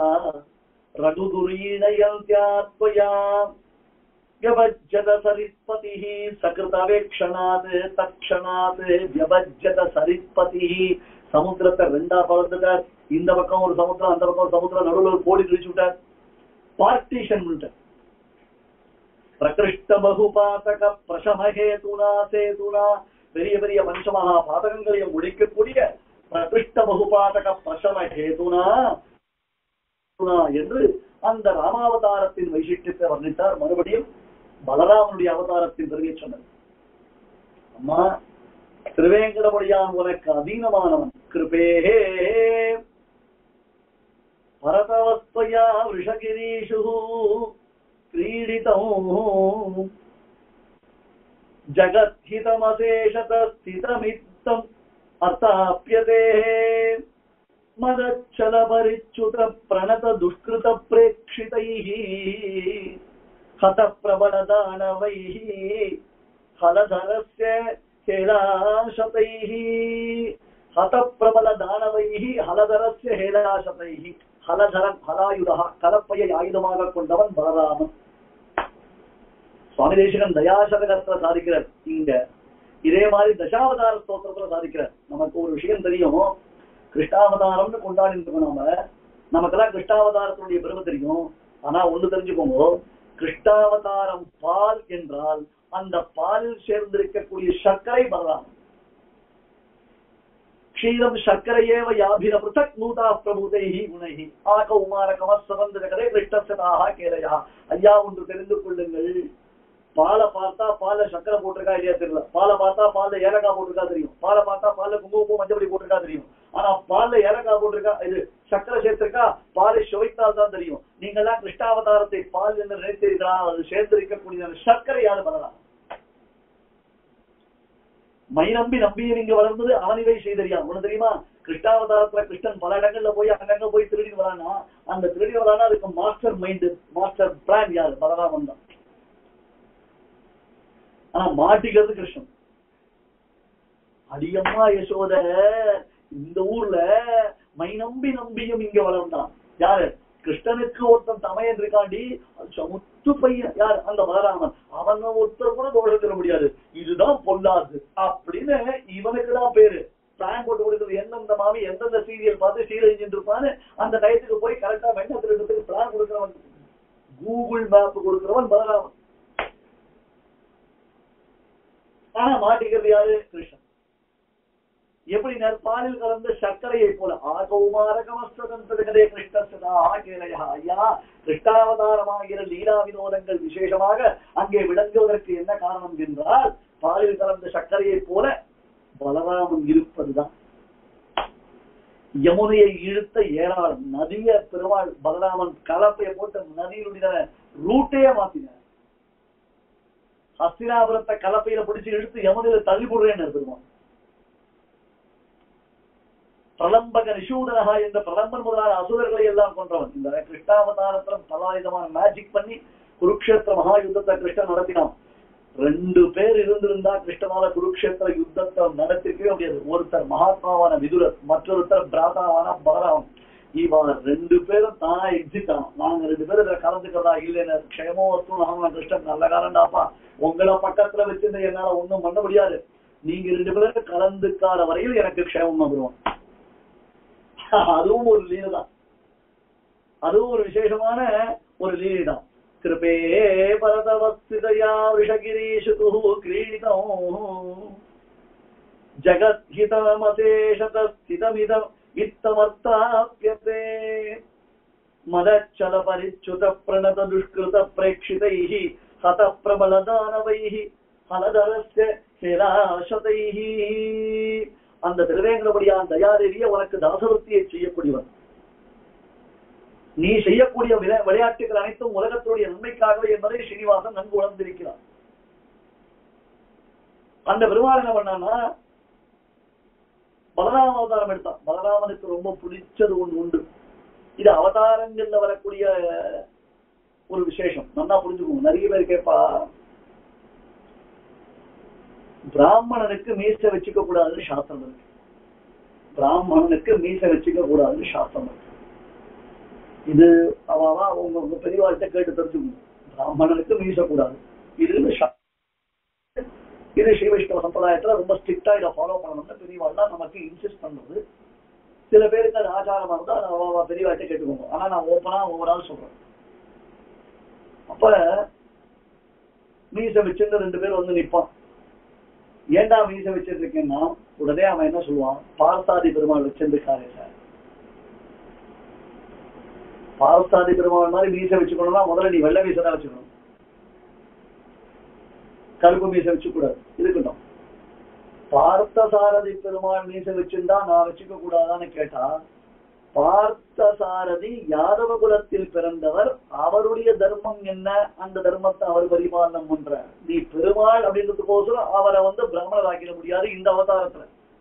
ரகுதுரீணயந்த்யாத்வயா व्यभज्यत सरित्पतिः सकृतवेक्षणात् तत्क्षणात् व्यभज्यत सरित्पतिः சமுத்திரத்தை ரெண்டா பறந்துட்டார் இந்த பக்கம் ஒரு சமுத்திரம் அந்த பக்கம் ஒரு சமுத்திரம் நடுவில் ஒரு கோடி கிழிச்சு விட்டார் பார்ட்டிஷன் பண்ணிட்டார் பிரகிருஷ்ட பகுபாதக பிரசமஹேதுனா சேதுனா பெரிய பெரிய பஞ்சமகா பாதகங்களையும் முடிக்கக்கூடிய பிரகிருஷ்ட பகுபாதக பிரசமஹேதுனா சேதுனா என்று அந்த ராமாவதாரத்தின் வைசிஷ்டியத்தை வர்ணித்தார் மறுபடியும் பலராமனுடைய அவதாரத்தின் பெருமை சொன்னார் அம்மா திருவேங்கடமுடியான் உனக்கு அதீனமானவன் கிருபேஹே பரதவஸ்துவயா விஷகிரீஷு கிரீடிதம் ஜகத்ஹிதமசேஷத ஸ்திதமித்தம் அர்த்தாப்யதே மதச்சல பரிச்சுத பிரணத துஷ்கிருத பிரேட்சிதைः ஹத பிரபல தானவைः ஹலதரஸ்ய ஹேலாசதைः ஹத பிரபல தானவைः ஹலதரஸ்ய ஹேலாசதைः ஹலதரன் ஹலாயுதா கலப்பையை ஆயுதமாக கொண்டவன் பலராமன் சுவாமி தேசிகன் தயாசதகத்துல சாதிக்கிறார் இங்க இதே மாதிரி தசாவதார ஸ்தோத்திரத்துல சாதிக்கிறார் நமக்கு ஒரு விஷயம் தெரியும் கிருஷ்ணாவதாரம்னு கொண்டாடிட்டு இருக்கோம் நாம நமக்கெல்லாம் கிருஷ்ணாவதாரத்தினுடைய பெருமை தெரியும் ஆனா ஒண்ணு தெரிஞ்சுக்கோங்க கிருஷ்ணாவதாரம் பால் என்றால் அந்த பாலில் சேர்ந்திருக்கக்கூடிய சர்க்கரை பலராமன் க்ஷீரம் சர்க்கரையேவ யாபிர பிருத்தக் நூதா பிரபுதைஹி குணைஹி ஆக உமார கமசவந்த ஜகதே கிருஷ்ணசதாக கேளையா ஐயா ஒன்று தெரிந்து கொள்ளுங்கள் பாலை பார்த்தா பால்ல சர்க்கரை போட்டிருக்கா இல்லையா தெரியல பாலை பார்த்தா பால்ல ஏலக்காய் போட்டிருக்கா தெரியும் பாலை பார்த்தா பால்ல குங்குமப்பூ மஞ்சப்பொடி போட்டிருக்கா தெரியும் ஆனா பால்ல ஏலக்காய் போட்டிருக்கா இது சர்க்கரை சேர்த்திருக்கா பாலை சுவைத்தால் தான் தெரியும் நீங்க எல்லாம் கிருஷ்ணாவதாரத்தை பால் என்று நினைத்தீர்களா அது சேர்ந்திருக்கக்கூடிய அந்த சர்க்கரை யாரு பண்ணலாம் மை நம்பி நம்பியும் இங்க வளர்ந்தது அவனிவை செய்தறியா உனக்கு தெரியுமா கிருஷ்ணாவதாரத்துல கிருஷ்ணன் பல இடங்கள்ல போய் அங்கங்க போய் திருடி வரானா அந்த திருடி வரானா அதுக்கு மாஸ்டர் மைண்ட் மாஸ்டர் பிளான் யாரு பலராமன் தான் ஆனா மாட்டிக்கிறது கிருஷ்ணன் அடியம்மா யசோத இந்த ஊர்ல மை நம்பி நம்பியும் இங்க வளர்ந்தான் யாரு கிருஷ்ணனுக்கு ஒருத்தன் தமையன் இருக்காண்டி அது சமுத்து பையன் யார் அந்த பலராமன் அவன ஒருத்தர் கூட தோழ தர முடியாது இதுதான் பொல்லாது அப்படின்னு இவனுக்கு தான் பேரு பிளான் போட்டு கொடுக்குறது எந்தெந்த மாமி எந்தெந்த சீரியல் பார்த்து சீரியல் செஞ்சுட்டு இருப்பான்னு அந்த டயத்துக்கு போய் கரெக்டா வெண்ண திருடத்துக்கு பிளான் கொடுக்குறவன் கூகுள் மேப் கொடுக்குறவன் பலராமன் ஆனா மாட்டிக்கிறது யாரு கிருஷ்ணன் எப்படி நற்பாலில் கலந்த சர்க்கரையை போல ஆகௌமாரகமஸ்தே கிருஷ்ணசதா ஆகேலையா ஐயா கிருஷ்ணாவதாரமாகிற லீலா வினோதங்கள் விசேஷமாக அங்கே விளங்குவதற்கு என்ன காரணம் என்றால் பாலில் கலந்த சர்க்கரையை போல பலராமன் இருப்பதுதான் யமுனையை இழுத்த ஏராளம் நதிய பெருமாள் பலராமன் கலப்பையை போட்டு நதியினுடைய ரூட்டே மாத்தினார் ஹஸ்தினாபுரத்தை கலப்பையில பிடிச்சு இழுத்து யமுனையில தள்ளி போடுறேன்னு பெருமாள் பிரலம்பக நிஷூதனகா என்ற பிரலம்பன் முதலான அசுரர்களை எல்லாம் கொன்றவன் இந்த கிருஷ்ணாவதாரத்துல பலவிதமான மேஜிக் பண்ணி குருக்ஷேத்திர மகா யுத்தத்தை கிருஷ்ணன் நடத்தினான் ரெண்டு பேர் இருந்திருந்தா கிருஷ்ணனால குருக்ஷேத்திர யுத்தத்தை நடத்திருக்கவே முடியாது ஒருத்தர் மகாத்மாவான விதுரர் மற்றொருத்தர் பிராதாவான பலராமன் இவன் ரெண்டு பேரும் தானா எக்ஸிட் ஆனோம் நாங்க ரெண்டு பேரும் இதுல கலந்துக்கிறதா இல்லைன்னு க்ஷேமோ வஸ்து நாம கிருஷ்ணன் நல்ல காரண்டாப்பா உங்களை பக்கத்துல வச்சிருந்த என்னால ஒண்ணும் பண்ண முடியாது நீங்க ரெண்டு பேரும் கலந்துக்காத வரையில் எனக்கு க்ஷேமம் வந்துருவோம் அதுவும் ஒரு லீலை தான் அதுவும் ஒரு விசேஷமான ஒரு லீலை தான் கிருபே பரதவஸ்திதயா விஷகிரீஷு கிரீடிதம் ஜகத்ஹிதமதேஷதஸ்திதமிதம் இத்தமர்த்தாப்யதே மதச்சல பரிச்சுத பிரணத துஷ்கிருத பிரேட்சிதைः ஹத பிரபலதானவைः ஹலதரஸ்ய ஹிராசதைः அந்த திருவேங்கடபடியான் தயாதேவிய உனக்கு தாசவர்த்தியை செய்யக்கூடியவன் நீ செய்யக்கூடிய விளை- விளையாட்டுகள் அனைத்தும் உலகத்துடைய நன்மைக்காகவே என்பதை ஸ்ரீனிவாசன் நன்கு உணர்ந்திருக்கிறார் அந்த பெருமாள் என்ன பண்ணான்னா பலராம அவதாரம் எடுத்தான் பலராமனுக்கு ரொம்ப பிடிச்சது ஒண்ணு உண்டு இது அவதாரங்கள்ல வரக்கூடிய ஒரு விசேஷம் நல்லா புரிஞ்சுக்கோங்க நிறைய பேர் கேட்பா பிராமணனுக்கு மீச வச்சுக்க கூடாதுன்னு சாஸ்திரம் இருக்கு பிராமணனுக்கு மீச வச்சுக்க கூடாதுன்னு சாஸ்திரம் இருக்கு இது அவாவா அவங்க உங்க பெரியவாழ்கிட்ட கேட்டு தெரிஞ்சுக்கணும் பிராமணனுக்கு மீச கூடாது இது சா- இது ஸ்ரீ வைஷ்ணவ சம்பிரதாயத்துல ரொம்ப ஸ்ட்ரிக்டா இதை ஃபாலோ பண்ணணும்னு பெரியவாள்லாம் நமக்கு இன்சிஸ்ட் பண்றது சில பேருக்கு அது ஆச்சாரமா இருந்தா அதை அவாவா பெரியவாழ்கிட்ட கேட்டுக்கோங்க ஆனா நான் ஓப்பனா ஒவ்வொரு ஆள் சொல்றேன் அப்ப மீச வச்சிருந்து ரெண்டு பேர் வந்து நிப்பான் ஏன்டா மீச வச்சிருக்கேன்னா உடனே அவன் என்ன சொல்லுவான் பார்த்தாதி பெருமாள் வச்சிருந்துக்காரே சார் பார்த்தாதி பெருமாள் மாதிரி மீச வச்சுக்கணும்னா முதல்ல நீ வெள்ளை மீச தான் வச்சுக்கணும் கருப்பு மீச வச்சு கூடாது இருக்கட்டும் பார்த்த சாரதி பெருமாள் மீச வச்சிருந்தா நான் வச்சுக்க கூடாதான்னு கேட்டா பார்த்த சாரதி யாதவ குலத்தில் பிறந்தவர் அவருடைய தர்மம் என்ன அந்த தர்மத்தை அவர் பரிபாலனம் பண்ற நீ பெருமாள் அப்படின்றதுக்கோசரம் அவரை வந்து பிராமணர் ஆக்கிட முடியாது இந்த அவதாரத்துல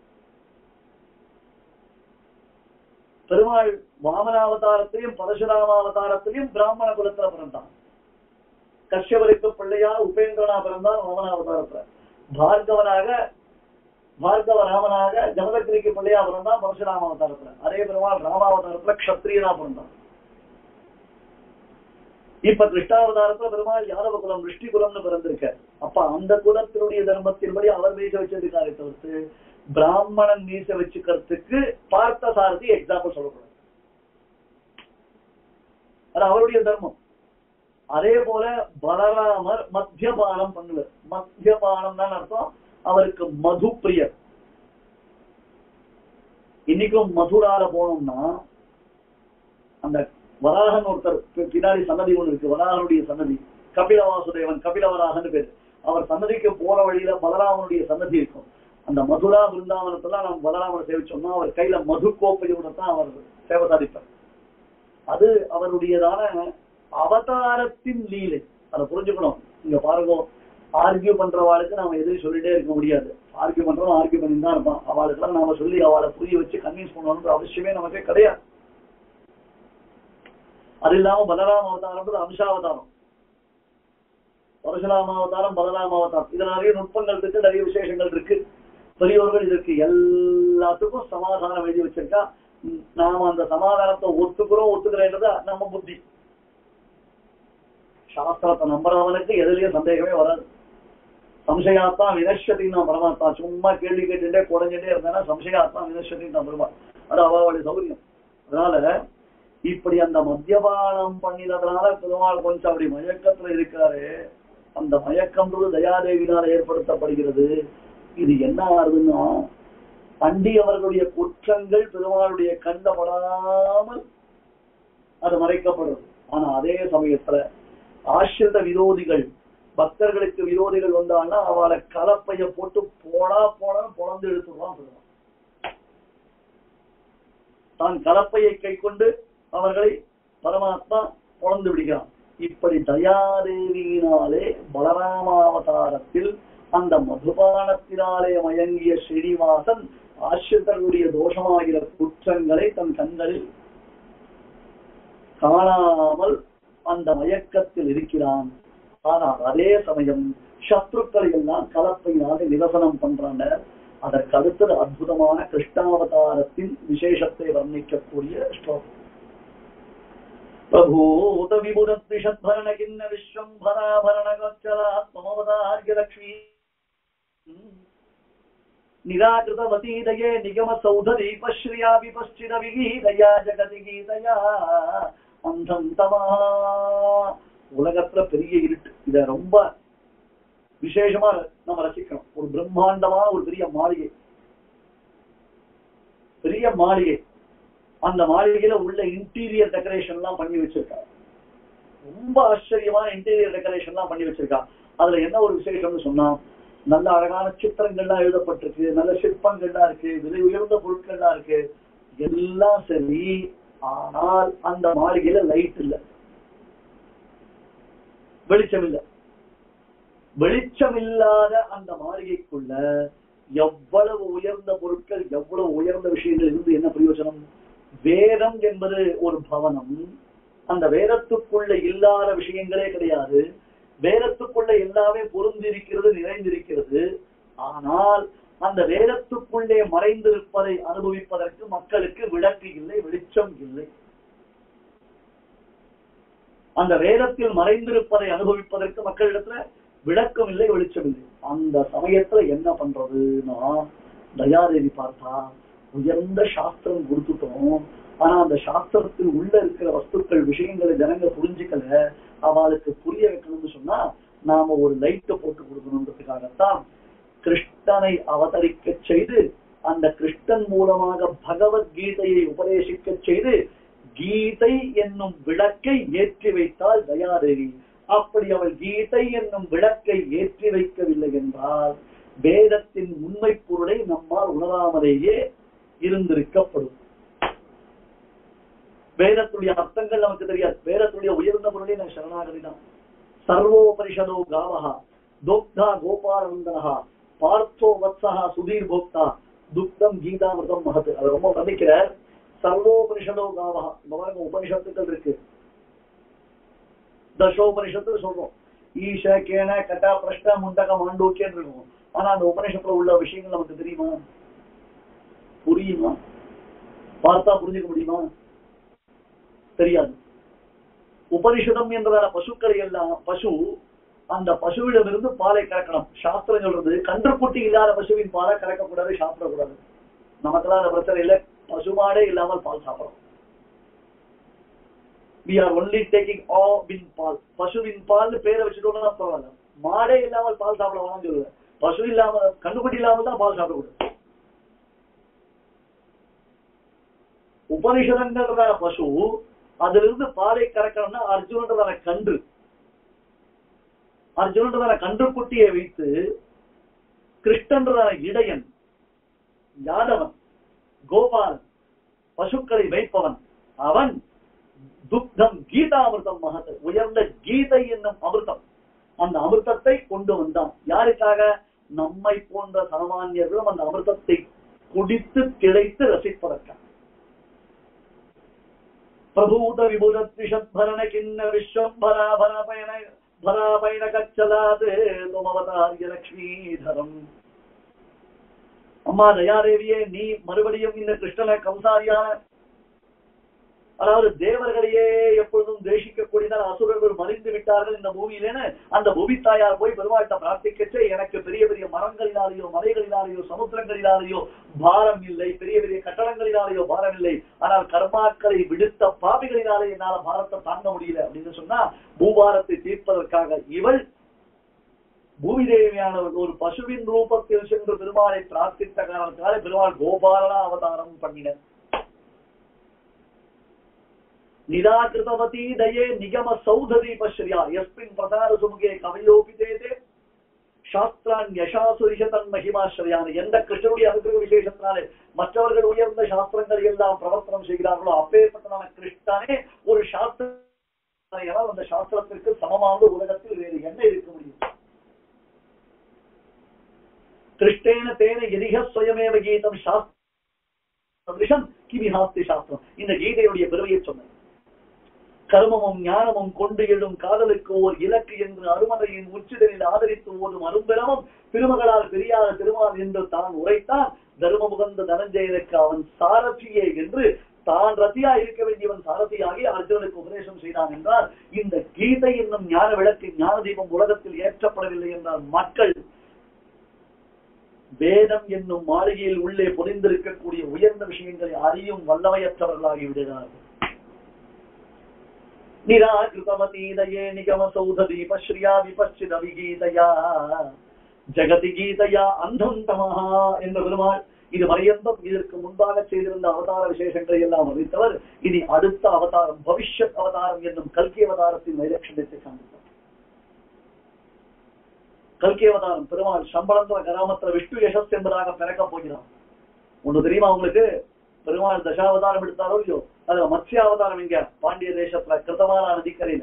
பெருமாள் வாமனாவதாரத்திலையும் பரசுராம அவதாரத்திலையும் பிராமண குலத்துல பிறந்தான் கஷ்யபருக்கு பிள்ளையா உபேந்திரனா பிறந்தான் வாமனாவதாரத்துல பார்கவனாக பார்கவ ராமனாக ஜமதகிரிக்கு பிள்ளையா பிறந்தான் பரசுராம அவதாரத்துல அதே பெருமாள் ராமாவதாரத்துல க்ஷத்ரியனா பிறந்தான் இப்ப கிருஷ்ணாவதாரத்துல பெருமாள் யாதவ குலம் ரிஷ்டி குலம்னு பிறந்திருக்க அப்ப அந்த குலத்தினுடைய தர்மத்தின்படி அவர் மீச வச்சிருக்காரே தவிர்த்து பிராமணன் மீச வச்சுக்கிறதுக்கு பார்த்த சாரதி எக்ஸாம்பிள் சொல்லக்கூடாது அது அவருடைய தர்மம் அதே போல பலராமர் மத்தியபானம் பண்ணுவார் மத்தியபானம் தான் அர்த்தம் அவருக்கு மது பிரியர் இன்னைக்கும் மதுரால போனோம்னா அந்த வராகன் ஒருத்தர் பி- பின்னாடி சன்னதி ஒண்ணு இருக்கு வராகனுடைய சன்னதி கபில வாசுதேவன் கபிலவராகன் பேரு அவர் சன்னதிக்கு போற வழியில பலராமனுடைய சன்னதி இருக்கும் அந்த மதுரா பிருந்தாவனத்துல நம்ம பலராமனை சேவிச்சோம்னா அவர் கையில மது கோப்பையோட தான் அவர் சேவை சாதிப்பார் அது அவருடையதான அவதாரத்தின் லீலை அதை புரிஞ்சுக்கணும் இங்க பாருங்க ஆர்கியூ பண்றவாளுக்கு நாம எதிரி சொல்லிட்டே இருக்க முடியாது ஆர்கியூ பண்றவன் ஆர்கியூ பண்ணி தான் இருப்பான் அவளுக்கெல்லாம் நாம சொல்லி அவளை புரிய வச்சு கன்வின்ஸ் பண்ணணும்ன்ற அவசியமே நமக்கே கிடையாது அது இல்லாம பலராம அவதாரம் அம்சாவதாரம் பரசுராம அவதாரம் பலராம அவதாரம் இதுல நிறைய நுட்பங்கள் இருக்கு நிறைய விசேஷங்கள் இருக்கு பெரியோர்கள் இதற்கு எல்லாத்துக்கும் சமாதானம் எழுதி வச்சிருக்கா ம், நாம அந்த சமாதானத்தை ஒத்துக்கிறோம் ஒத்துக்கிறேன்றத நம்ம புத்தி சாஸ்திரத்தை நம்புறவனுக்கு எதுலயும் சந்தேகமே வராது சம்சயாத்மா வினஷத்தின் நான் பரமாத்மா சும்மா கேள்வி கேட்டுட்டே குறைஞ்சிட்டே இருந்தேன்னா சம்சயாத்மா வினஷத்தின் நான் பெருமாள் அது அவளுடைய சௌரியம் அதனால இப்படி அந்த மத்தியபானம் பண்ணினதுனால பெருமாள் கொஞ்சம் அப்படி மயக்கத்துல இருக்காரு அந்த மயக்கம்ன்றது தயாதேவினால் ஏற்படுத்தப்படுகிறது இது என்ன ஆகுதுன்னா அண்டியவர்களுடைய குற்றங்கள் பெருமாளுடைய கண்டப்படாமல் அது மறைக்கப்படுது ஆனா அதே சமயத்துல ஆசிரித விரோதிகள் பக்தர்களுக்கு விரோதிகள் வந்தாங்கன்னா அவளை கலப்பைய போட்டு போடா போடா பொழந்து எடுத்துடுவான் பெருமாள் தான் கலப்பையை கை கொண்டு அவர்களை பரமாத்மா பொழந்து விடுகிறான் இப்படி தயாதேவியினாலே பலராமாவதாரத்தில் அந்த மதுபானத்தினாலே மயங்கிய ஸ்ரீனிவாசன் ஆசிரியர்களுடைய தோஷமாகிற குற்றங்களை தன் கண்களில் காணாமல் அந்த மயக்கத்தில் இருக்கிறான் ஆனால் அதே சமயம் சத்ருக்களை எல்லாம் கலப்பையினால நிரசனம் பண்றாங்க அதற்கு அடுத்தது அற்புதமான கிருஷ்ணாவதாரத்தின் விசேஷத்தை வர்ணிக்கக்கூடிய ஸ்லோகம் பிரபூத விபுரத்விஷத்பரண கிண்ண விஸ்வம்பராபரண கோச்சலாத்மவதார்ய லக்ஷ்மி நிராகிருதவதீதயே நிகம சௌததீபஸ்ரீயா விபஸ்சித விகீதயா ஜகதி கீதயா அந்தம் தமா உலகத்துல பெரிய இருட்டு இத ரொம்ப விசேஷமா நம்ம ரசிக்கணும் ஒரு பிரம்மாண்டமான ஒரு பெரிய மாளிகை பெரிய மாளிகை அந்த மாளிகையில உள்ள இன்டீரியர் டெக்கரேஷன் எல்லாம் பண்ணி வச்சிருக்காங்க ரொம்ப ஆச்சரியமான இன்டீரியர் டெக்கரேஷன் எல்லாம் பண்ணி வச்சிருக்காங்க அதுல என்ன ஒரு விசேஷம்னு சொன்னா நல்ல அழகான சித்திரங்கள்லாம் எழுதப்பட்டிருக்கு நல்ல சிற்பங்கள்லாம் இருக்கு விலை உயர்ந்த பொருட்கள்லாம் இருக்கு எல்லாம் சரி ஆனால் அந்த மாளிகையில லைட் இல்ல வெளிச்சம் இல்ல வெளிச்சம் இல்லாத அந்த மாளிகைக்குள்ள எவ்வளவு உயர்ந்த பொருட்கள் எவ்வளவு உயர்ந்த விஷயங்கள் இருந்து என்ன பிரயோஜனம் வேதம் என்பது ஒரு பவனம் அந்த வேதத்துக்குள்ள இல்லாத விஷயங்களே கிடையாது வேதத்துக்குள்ள எல்லாமே பொருந்திருக்கிறது நிறைந்திருக்கிறது ஆனால் அந்த வேதத்துக்குள்ளே மறைந்திருப்பதை அனுபவிப்பதற்கு மக்களுக்கு விளக்கு இல்லை வெளிச்சம் இல்லை அந்த வேதத்தில் மறைந்திருப்பதை அனுபவிப்பதற்கு மக்களிடத்துல விளக்கம் இல்லை வெளிச்சம் இல்லை அந்த சமயத்துல என்ன பண்றதுன்னா தயாதேவி பார்த்தா உயர்ந்த சாஸ்திரம் கொடுத்துட்டோம் ஆனா அந்த சாஸ்திரத்தில் உள்ள இருக்கிற வஸ்துக்கள் விஷயங்களை ஜனங்க புரிஞ்சுக்கல அவளுக்கு புரிய வைக்கணும்னு சொன்னா நாம ஒரு லைட்டை போட்டு கொடுக்கணுன்றதுக்காகத்தான் கிருஷ்ணனை அவதரிக்க செய்து அந்த கிருஷ்ணன் மூலமாக பகவத்கீதையை உபதேசிக்க செய்து கீதை என்னும் விளக்கை ஏற்றி வைத்தால் தயாதேவி அப்படி அவள் கீதை என்னும் விளக்கை ஏற்றி வைக்கவில்லை என்றால் வேதத்தின் உண்மை பொருளை நம்மால் உணராமலேயே இருந்திருக்கப்படும் வேதத்துடைய அர்த்தங்கள் நமக்கு தெரியாது வேதத்துடைய உயர்ந்த பொருளே நான் சரணாகதி தான் சர்வோபரிஷதோ காவகா தோக்தா கோபாலநந்தனஹா பார்த்தோ வத்சஹா சுதீர் போக்தா துக்தம் கீதாமிருதம் மகத்து அதை ரொம்ப வர்ணிக்கிறார் சர்வோபனிஷதோ காவகா இந்த பாருங்க உபனிஷத்துக்கள் இருக்கு தசோபனிஷத்து சொல்றோம் ஈஷ கேன கட்டா பிரஷ்ட முண்டக மாண்டூக்கியன்னு இருக்கும் ஆனா அந்த உபனிஷத்துல உள்ள விஷயங்கள் நமக்கு தெரியுமா புரியுமா பார்த்தா புரிஞ்சுக்க முடியுமா தெரியாது உபனிஷதம் என்றதான பசுக்களை எல்லாம் பசு அந்த பசுவிடமிருந்து பாலை கறக்கணும் சாஸ்திரம் சொல்றது கன்றுக்குட்டி இல்லாத பசுவின் பாலை கறக்கக்கூடாது சாப்பிடக்கூடாது நமக்கெல்லாம் அந்த பிரச்சனை இல்லை பசுமாடே இல்லாமல் பால் சாப்பிடும் we are only taking a வின் பால் பசுவின் பால் பேரை வச்சுட்டோம்னா பரவாயில்ல மாடே இல்லாமல் பால் சாப்பிட வேணாம்னு சொல்லுவேன் பசு இல்லாம கண்டுபிடி இல்லாமல் தான் பால் சாப்பிடக்கூடாது உபனிஷதங்கிறதான பசு அதிலிருந்து பாலை கறக்கணும்னா அர்ஜுனன்றதான கன்று அர்ஜுனன்றதான கன்று குட்டியை வைத்து கிருஷ்ணன்றதான இடையன் யாதவன் கோபாலன் பசுக்களை வைப்பவன் அவன் துக்தம் கீதாமிர்தம் மகத் உயர்ந்த கீதை என்னும் அமிர்தம் அந்த அமிர்தத்தை கொண்டு வந்தான் யாருக்காக நம்மை போன்ற சாமானியர்களும் அந்த அமிர்தத்தை குடித்து கிளைத்து ரசிப்பதற்காக பிரபூத விபுரத்விஷத்பரண கிண்ண விஸ்வம்பராபர பயண பராபயண கச்சலாது துமவதாரிய லக்ஷ்மீதரம் அம்மா தயாதேவியே நீ மறுபடியும் இந்த கிருஷ்ணனை கம்சாரியான அதாவது தேவர்களையே எப்பொழுதும் தேசிக்கக்கூடியதால் அசுரர்கள் மறிந்து விட்டார்கள் இந்த பூமியிலேன்னு அந்த பூமி தாயார் போய் பெருமாள்கிட்ட பிரார்த்திக்கச்சே எனக்கு பெரிய பெரிய மரங்களினாலேயோ மலைகளினாலேயோ சமுத்திரங்களினாலேயோ பாரம் இல்லை பெரிய பெரிய கட்டடங்களினாலேயோ பாரம் இல்லை ஆனால் கர்மாக்களை விடுத்த பாவிகளினாலே என்னால பாரத்தை தாங்க முடியல அப்படின்னு சொன்னா பூபாரத்தை தீர்ப்பதற்காக இவள் பூமி தேவியானவர் ஒரு பசுவின் ரூபத்தில் சென்று பெருமாளை பிரார்த்தித்த காரணத்தாலே பெருமாள் கோபாலனா அவதாரம் பண்ணினர் நிராகிருதவதி தயே நிகம சௌததீபஸ்ரீயா எஸ்மின் பிரதான சுமுகே கவையோபிதேதே சாஸ்திரான் யசாசுரிஷதன் மகிமாஸ்ரயான எந்த கிருஷ்ணனுடைய அனுகிரக விசேஷத்தினாலே மற்றவர்கள் உயர்ந்த சாஸ்திரங்களை எல்லாம் பிரவர்த்தனம் செய்கிறார்களோ அப்பேற்பட்டதான கிருஷ்ணனே ஒரு சாஸ்திரம் அந்த சாஸ்திரத்திற்கு சமமான உலகத்தில் வேறு என்ன இருக்க முடியும் கிருஷ்ணேன தேன எதிக சுயமேவ கீதம் சாஸ்திரம் கிமிஹாஸ்தி சாஸ்திரம் இந்த கீதையுடைய பெருமையை சொன்னேன் கர்மமும் ஞானமும் கொண்டு எழும் காதலுக்கு ஓர் இலக்கு என்று அருமதையின் உச்சிதனில் ஆதரித்து ஓடும் அரும்பெறமும் திருமகளால் பெரியாத திருமால் என்று தான் உரைத்தான் தர்ம முகந்த தனஞ்சயனுக்கு அவன் சாரதியே என்று தான் ரத்தியா இருக்க வேண்டியவன் சாரதியாகி அர்ஜுனனுக்கு உபதேசம் செய்தான் என்றால் இந்த கீதை என்னும் ஞான விளக்கு ஞான தீபம் உலகத்தில் ஏற்றப்படவில்லை என்றால் மக்கள் வேதம் என்னும் மாளிகையில் உள்ளே பொதிந்திருக்கக்கூடிய உயர்ந்த விஷயங்களை அறியும் வல்லமையற்றவர்களாகி விடுகிறார்கள் நிராகிருதமதீதயே நிகம சௌததீப ஸ்ரீயா விபச்சித விகீதையா ஜெகதி கீதையா அந்தம் தமஹா என்ற பெருமாள் இது வரையந்தம் இதற்கு முன்பாக செய்திருந்த அவதார விசேஷங்களை எல்லாம் அறிவித்தவர் இனி அடுத்த அவதாரம் பவிஷ்யத் அவதாரம் என்னும் கல்கி அவதாரத்தின் வைலட்சணத்தை காண்பித்தார் கல்கி அவதாரம் பெருமாள் சம்பளந்திர கிராமத்துல விஷ்ணு யசஸ் என்பதாக பிறக்க போகிறான் ஒண்ணு தெரியுமா உங்களுக்கு பெருமாள் தசாவதாரம் எடுத்தாரோ இல்லையோ அதுல மத்ஸ்ய அவதாரம் இங்க பாண்டிய தேசத்துல கிருதமான நதிக்கரையில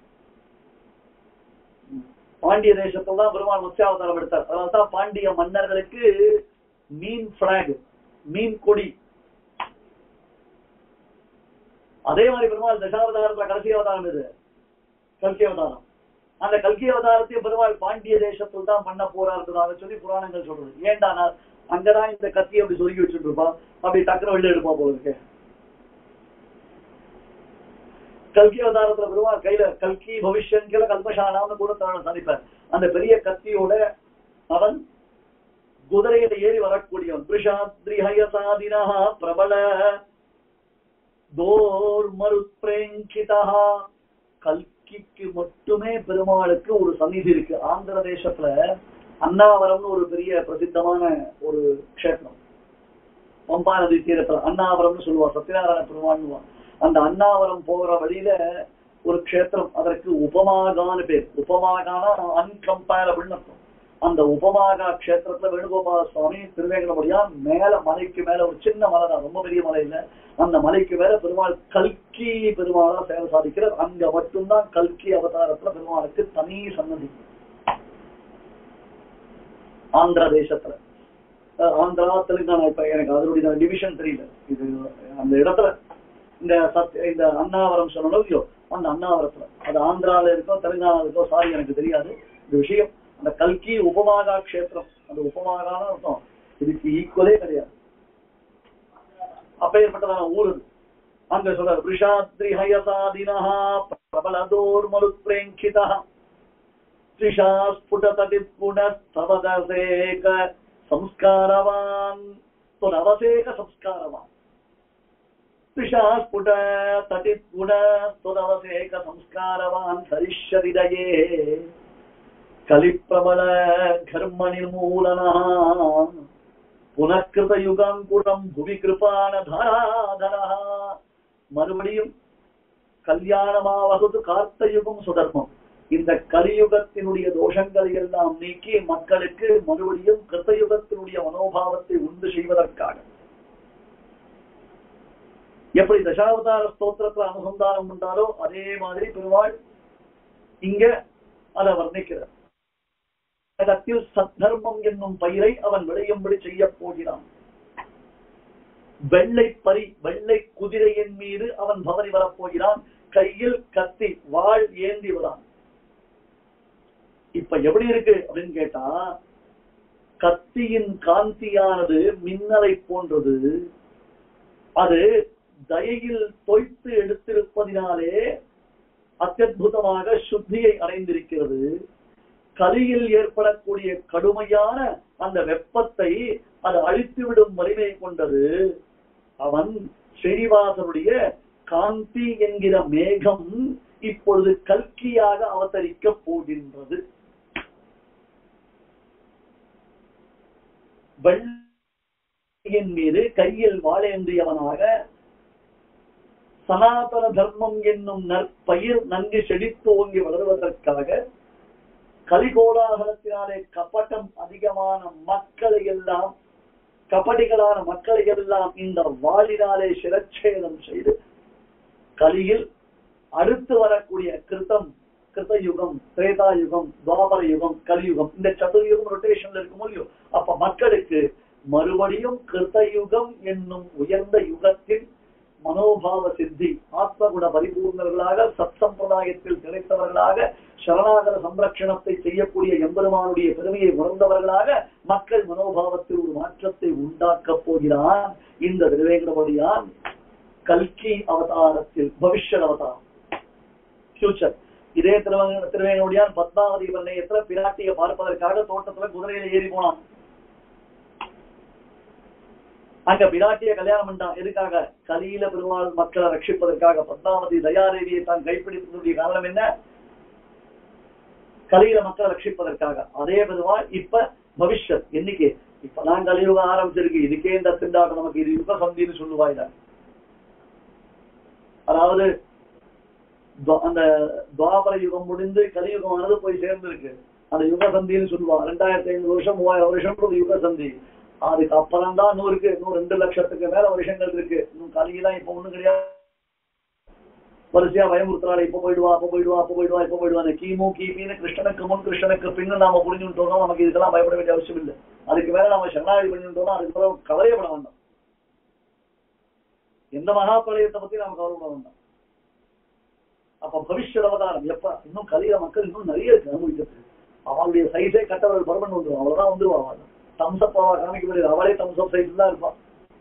பாண்டிய தேசத்துல தான் பெருமாள் மத்ஸ்ய அவதாரம் எடுத்தார் அதனால்தான் பாண்டிய மன்னர்களுக்கு மீன் பிளாக் மீன் கொடி அதே மாதிரி பெருமாள் தசாவதாரத்துல கடைசி அவதாரம் இது கல்கி அவதாரம் அந்த கல்கி அவதாரத்தையும் பெருமாள் பாண்டிய தேசத்தில் தான் பண்ண போறாருன்றதாக சொல்லி புராணங்கள் சொல்றது ஏண்டா நான் அங்கதான் இந்த கத்தியை அப்படி சொருகி வச்சுட்டு இருப்பான் அப்படி டக்குனு வெளில எடுப்பா போல இருக்கு கல்கி அவதாரத்துல பெருமாள் கையில கல்கி பவிஷ்யன் கீழ கல்பஷானான்னு கூட தவணை சந்திப்பார் அந்த பெரிய கத்தியோட அவன் குதிரையில ஏறி வரக்கூடியவன் பிரிஷாத்ரிஹயசாதினா பிரபல தோர் மருத்ரேங்கிதா கல்கிக்கு மட்டுமே பெருமாளுக்கு ஒரு சந்நிதி இருக்கு ஆந்திர தேசத்துல அண்ணாவரம்னு ஒரு பெரிய பிரசித்தமான ஒரு க்ஷேத்திரம் பம்பா நதி தீரத்துல அண்ணாவரம்னு சொல்லுவா சத்யநாராயண பெருமான்னு அந்த அண்ணாவரம் போகிற வழியில ஒரு க்ஷேத்திரம் அதற்கு உபமாகான்னு பேர் உபமாகானா அன்கம்பேரபிள்னு அர்த்தம் அந்த உபமாகா க்ஷேத்திரத்துல வேணுகோபால சுவாமி திருவேங்கடமுடியா மேல மலைக்கு மேல ஒரு சின்ன மலை தான் ரொம்ப பெரிய மலை இல்ல அந்த மலைக்கு மேல பெருமாள் கல்கி பெருமாளா சேவை சாதிக்கிறார் அங்க மட்டும்தான் கல்கி அவதாரத்துல பெருமாளுக்கு தனி சன்னதி ஆந்திரா தேசத்துல அஹ் ஆந்திரா தெலுங்கானா இப்ப எனக்கு அதனுடைய டிவிஷன் தெரியல இது அந்த இடத்துல இந்த சத் இந்த அண்ணாவரம் சொல்லணும் இல்லையோ அந்த அண்ணாவரத்துல அது ஆந்திரால இருக்கோ தெலுங்கானா இருக்கோ சாரி எனக்கு தெரியாது இந்த விஷயம் அந்த கல்கி உபமாகா க்ஷேத்திரம் அந்த உபமாகான அர்த்தம் இதுக்கு ஈக்குவலே கிடையாது அப்பேற்பட்டதான ஊர் அது அங்க சொல்ற விஷாத்ரி ஹயசாதினா பிரபலதோர் மருத்ரேங்கிதா त्रिषा स्फुटतटित्पुनस्तवदसेक संस्कारवान् त्वनवसेक संस्कारवान् त्रिषा स्फुट तटित्पुन त्वनवसेक संस्कारवान् हरिष्यदिदये कलिप्रबल घर्मनिर्मूलनः புனக்கிருதயுகாங்குரம் புவி கிருபான தாராதரா மறுபடியும் கல்யாணமாவது கார்த்த யுகம் சுதர்மம் இந்த கலியுகத்தினுடைய தோஷங்களை எல்லாம் நீக்கி மக்களுக்கு மறுபடியும் கிருத்தயுகத்தினுடைய மனோபாவத்தை உண்டு செய்வதற்காக எப்படி தசாவதார ஸ்தோத்திரத்துல அனுசந்தானம் உண்டாலோ அதே மாதிரி பெருமாள் இங்க அதை வர்ணிக்கிறார் உலகத்தில் சத்தர்மம் என்னும் பயிரை அவன் விளையும்படி செய்ய போகிறான் வெள்ளை பரி வெள்ளை குதிரையின் மீது அவன் பவனி வரப்போகிறான் கையில் கத்தி வாழ் ஏந்தி வரான் இப்ப எப்படி இருக்கு அப்படின்னு கேட்டா கத்தியின் காந்தியானது மின்னலை போன்றது அது தயையில் தொய்த்து எடுத்திருப்பதினாலே அத்தியுதமாக சுத்தியை அடைந்திருக்கிறது கலியில் ஏற்படக்கூடிய கடுமையான அந்த வெப்பத்தை அது அழித்துவிடும் வலிமை கொண்டது அவன் ஸ்ரீனிவாசனுடைய காந்தி என்கிற மேகம் இப்பொழுது கல்கியாக அவதரிக்க போகின்றது வெள்ளியின் மீது கையில் வாழேந்தியவனாக சனாதன தர்மம் என்னும் நற்பயிர் நன்கு செழித்து ஓங்கி வளருவதற்காக கலிகோலாகலத்தினாலே கபட்டம் அதிகமான மக்களை எல்லாம் கபடிகளான மக்களை எல்லாம் இந்த வாளினாலே சிரச்சேதம் செய்து கலியில் அடுத்து வரக்கூடிய கிருத்தம் கிருத்த யுகம் திரேதா யுகம் துவாபர யுகம் கலியுகம் இந்த சதுர்யுகம் ரொட்டேஷன்ல இருக்கும் இல்லையோ அப்ப மக்களுக்கு மறுபடியும் கிருத்த யுகம் என்னும் உயர்ந்த யுகத்தின் மனோபாவ சித்தி ஆத்மகுண பரிபூர்ணர்களாக சத் சம்பிரதாயத்தில் கிடைத்தவர்களாக சரணாகர சம்ரட்சணத்தை செய்யக்கூடிய எம்பெருமானுடைய பெருமையை உணர்ந்தவர்களாக மக்கள் மனோபாவத்தில் ஒரு மாற்றத்தை உண்டாக்கப் போகிறான் இந்த திருவேங்கடபடியான் கல்கி அவதாரத்தில் பவிஷ்யத் அவதாரம் ஃபியூச்சர் இதே திருவங்க திருவேங்கடியான் பத்மாவதி பண்ணையத்துல பிராட்டியை பார்ப்பதற்காக தோட்டத்துல குதிரையில ஏறி போனான் அங்க பிராட்டிய கல்யாணம் பண்ணான் எதுக்காக கலியில பெருமாள் மக்களை ரட்சிப்பதற்காக பத்மாவதி தயாதேவியை தான் கைப்பிடித்ததுடைய காரணம் என்ன கலியில மக்களை ரட்சிப்பதற்காக அதே பெருமாள் இப்ப பவிஷ்யத் என்னைக்கு இப்பதான் கலியுகம் ஆரம்பிச்சிருக்கு இதுக்கே இந்த திண்டாட்டம் நமக்கு இது யுக சந்தின்னு சொல்லுவாயில அதாவது துவ- அந்த துவாபர யுகம் முடிந்து கலியுகமானது போய் சேர்ந்திருக்கு அந்த யுக சந்தின்னு சொல்லுவா ரெண்டாயிரத்தி ஐநூறு வருஷம் மூவாயிரம் வருஷம் ஒரு யுக சந்தி அதுக்கு அப்புறம் தான் நூறுக்கு இன்னும் ரெண்டு லட்சத்துக்கு மேல வருஷங்கள் இருக்கு இன்னும் கலியெல்லாம் இப்ப ஒண்ணும் கிடையாது வரிசையா பயமுறுத்துறாள் இப்ப போயிடுவா அப்ப போயிடுவா அப்ப போயிடுவா இப்ப போயிடுவா அந்த கிமு கிபின்னு கிருஷ்ணனுக்கு முன் கிருஷ்ணனுக்கு பின்னு நாம புரிஞ்சுட்டோம்னா நமக்கு இதுக்கெல்லாம் பயப்பட வேண்டிய அவசியம் இல்லை அதுக்கு மேல நாம சரணாகி பண்ணிட்டோம்னா அதுக்கு பிறகு கவலையப்பட வேண்டாம் எந்த மகாபலயத்தை பத்தி நாம கவலைப்பட வேண்டாம் அப்ப பவிஷ்ய அவதாரம் எப்ப இன்னும் கலியில மக்கள் இன்னும் நிறைய இருக்கு அனுபவிக்கிறது அவளுடைய சைஸே கட்டவர்கள் பர்மன் வந்துடும் அவ்வளவுதான் வந்துருவா அவள் தம்சப் அவ காமிக்க முடியாது அவளே தம்சப் சைஸ் தான் இருப்பான்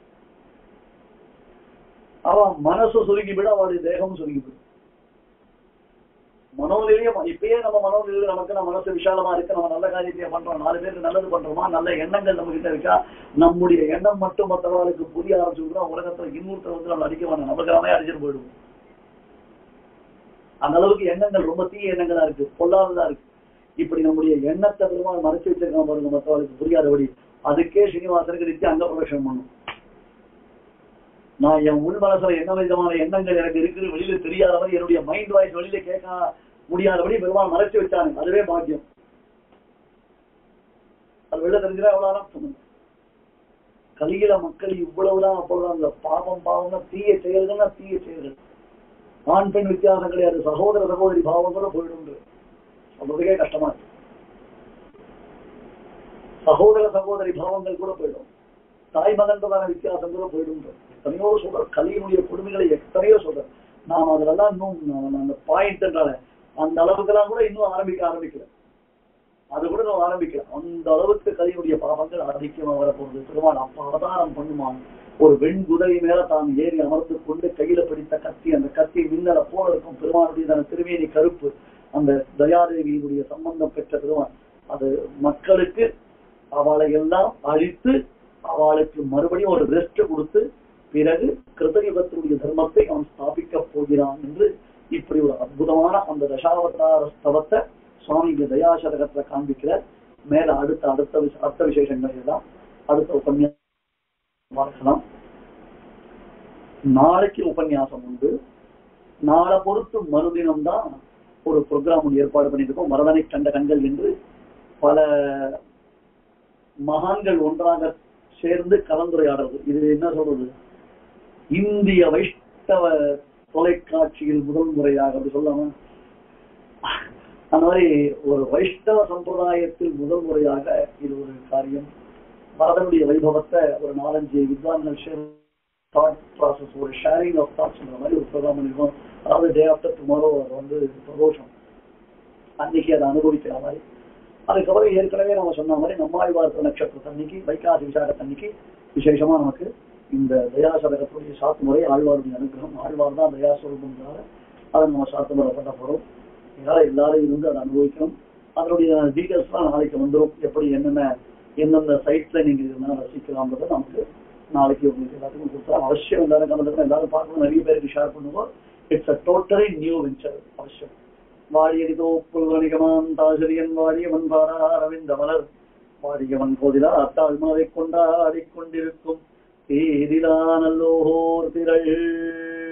அவன் மனசு சுருங்கி விட அவளுடைய தேகம் சுருங்கி விடும் மனோநிலையம் இப்பயே நம்ம மனோநிலையில நமக்கு நம்ம மனசு விஷாலமா இருக்கு நம்ம நல்ல காரியத்தை பண்றோம் நாலு பேருக்கு நல்லது பண்றோமா நல்ல எண்ணங்கள் நம்ம கிட்ட இருக்கா நம்முடைய எண்ணம் மட்டும் மற்றவர்களுக்கு புரிய ஆரம்பிச்சுக்கிறோம் உலகத்துல இன்னொருத்தர் வந்து நம்ம அடிக்க வேண்டாம் நமக்கு நாமே அடிச்சுட்டு போயிடுவோம் அந்த அளவுக்கு எண்ணங்கள் ரொம்ப தீய எண்ணங்களா இருக்கு பொல்லாததா இருக்கு இப்படி நம்முடைய எண்ணத்தை பெருமாள் மறைச்சு வச்சிருக்கான் பாருங்க மற்றவர்களுக்கு புரியாதபடி அதுக்கே ஸ்ரீனிவாசனுக்கு நித்திய அங்க பிரதட்சணம் பண்ணும் நான் என் உள் மனசுல என்ன விதமான எண்ணங்கள் எனக்கு இருக்குது வெளியில தெரியாத மாதிரி என்னுடைய மைண்ட் வாய்ஸ் வெளியில கேட்க முடியாதபடி பெருமாள் மறைச்சு வச்சானுங்க அதுவே பாக்கியம் அது வெளில தெரிஞ்சா எவ்வளவு சொல்லுங்க கலியில மக்கள் இவ்வளவுதான் அப்பொழுது அந்த பாவம் பாவம்னா தீய செயல்கள்னா தீய செயல்கள் ஆண் பெண் வித்தியாசம் கிடையாது சகோதர சகோதரி பாவம் கூட போயிடும் சொல்றதுக்கே கஷ்டமா இருக்கு சகோதர சகோதரி பாவங்கள் கூட போயிடும் தாய் மகன்றதான வித்தியாசம் கூட போயிடும் எத்தனையோ சொல்ற கலியினுடைய கொடுமைகளை எத்தனையோ சொல்ற நாம் அதுலலாம் இன்னும் நான் அந்த பாயிண்ட்னால அந்த அளவுக்குலாம் கூட இன்னும் ஆரம்பிக்க ஆரம்பிக்கல அது கூட நான் ஆரம்பிக்கல அந்த அளவுக்கு கலியினுடைய பாவங்கள் அதிகமா வரப்போகுது பெருமாள் அப்ப அவதாரம் பண்ணுமான் ஒரு வெண்குதிரை மேல தான் ஏறி அமர்ந்து கொண்டு கையில பிடித்த கத்தி அந்த கத்தி மின்னல போல இருக்கும் பெருமானுடைய தன திருமேனி கருப்பு அந்த தயாதேவியினுடைய சம்பந்தம் பெற்ற பெருமான் அது மக்களுக்கு அவளை எல்லாம் அழித்து அவளுக்கு மறுபடியும் ஒரு ரெஸ்ட் கொடுத்து பிறகு கிருதயுகத்தினுடைய தர்மத்தை அவன் ஸ்தாபிக்க போகிறான் என்று இப்படி ஒரு அற்புதமான அந்த தசாவதார ஸ்தவத்தை சுவாமி இங்க தயாசதகத்துல காண்பிக்கிறார் மேல அடுத்த அடுத்த விஷ- அர்த்த விசேஷங்கள் எல்லாம் அடுத்த உபன்யாசம் பார்க்கலாம் நாளைக்கு உபன்யாசம் உண்டு நாளை பொறுத்து மறுதினம் தான் ஒரு ப்ரோக்ராம் ஏற்பாடு பண்ணியிருக்கோம் மரதனை கண்ட கண்கள் என்று பல மகான்கள் ஒன்றாக சேர்ந்து கலந்துரையாடுறது இது என்ன சொல்றது இந்திய வைஷ்ணவ தொலைக்காட்சியில் முதல் முறையாக அப்படி சொல்லாம அந்த மாதிரி ஒரு வைஷ்ணவ சம்பிரதாயத்தில் முதல் முறையாக இது ஒரு காரியம் பரதனுடைய வைபவத்தை ஒரு நாலஞ்சு வித்வான்கள் ஷேர் தாட் ப்ராசஸ் ஒரு ஷேரிங் ஆஃப் தாட்ஸ்ன்ற மாதிரி ஒரு ப்ரோக்ராம் பண்ணிருக்கோம் அதாவது டே ஆஃப்டர் டுமாரோ அது வந்து பிரதோஷம் அன்னைக்கு அதை அனுபவிக்கிற மாதிரி அதுக்கப்புறம் ஏற்கனவே நம்ம சொன்ன மாதிரி நம்மாழ்வார்த்த நட்சத்திரத்து அன்னைக்கு வைகாசி விசாகத்து அன்னைக்கு விசேஷமா நமக்கு இந்த தயாசதகத்துடைய சாத்து முறை ஆழ்வாருடைய அனுகிரகம் ஆழ்வார் தான் தயாஸ்வரூபம்னால அதை நம்ம சாத்து முறை பண்ண போறோம் இதனால எல்லாரும் இருந்து அதை அனுபவிக்கணும் அதனுடைய டீட்டெயில்ஸ்லாம் நாளைக்கு வந்துடும் எப்படி என்னென்ன எந்தெந்த சைட்ல நீங்க இதெல்லாம் ரசிக்கலாம்ன்றதை நமக்கு நாளைக்கு உங்களுக்கு எல்லாத்துக்கும் கொடுத்தா அவசியம் எல்லாரும் கலந்துக்கணும் எல்லாரும் பார்க்கணும் நிறைய பேருக்கு ஷேர் பண்ணுவோம் it's a totally new venture அவசியம் வாழியடிதோ புல்வணிகமான் தாசரியன் வாழியவன் பாரா அரவிந்த மலர் வாழியவன் கோதிலா அத்தாள் மலை கொண்டாடிக் கொண்டிருக்கும் தேதிலா நல்லோர் திரள்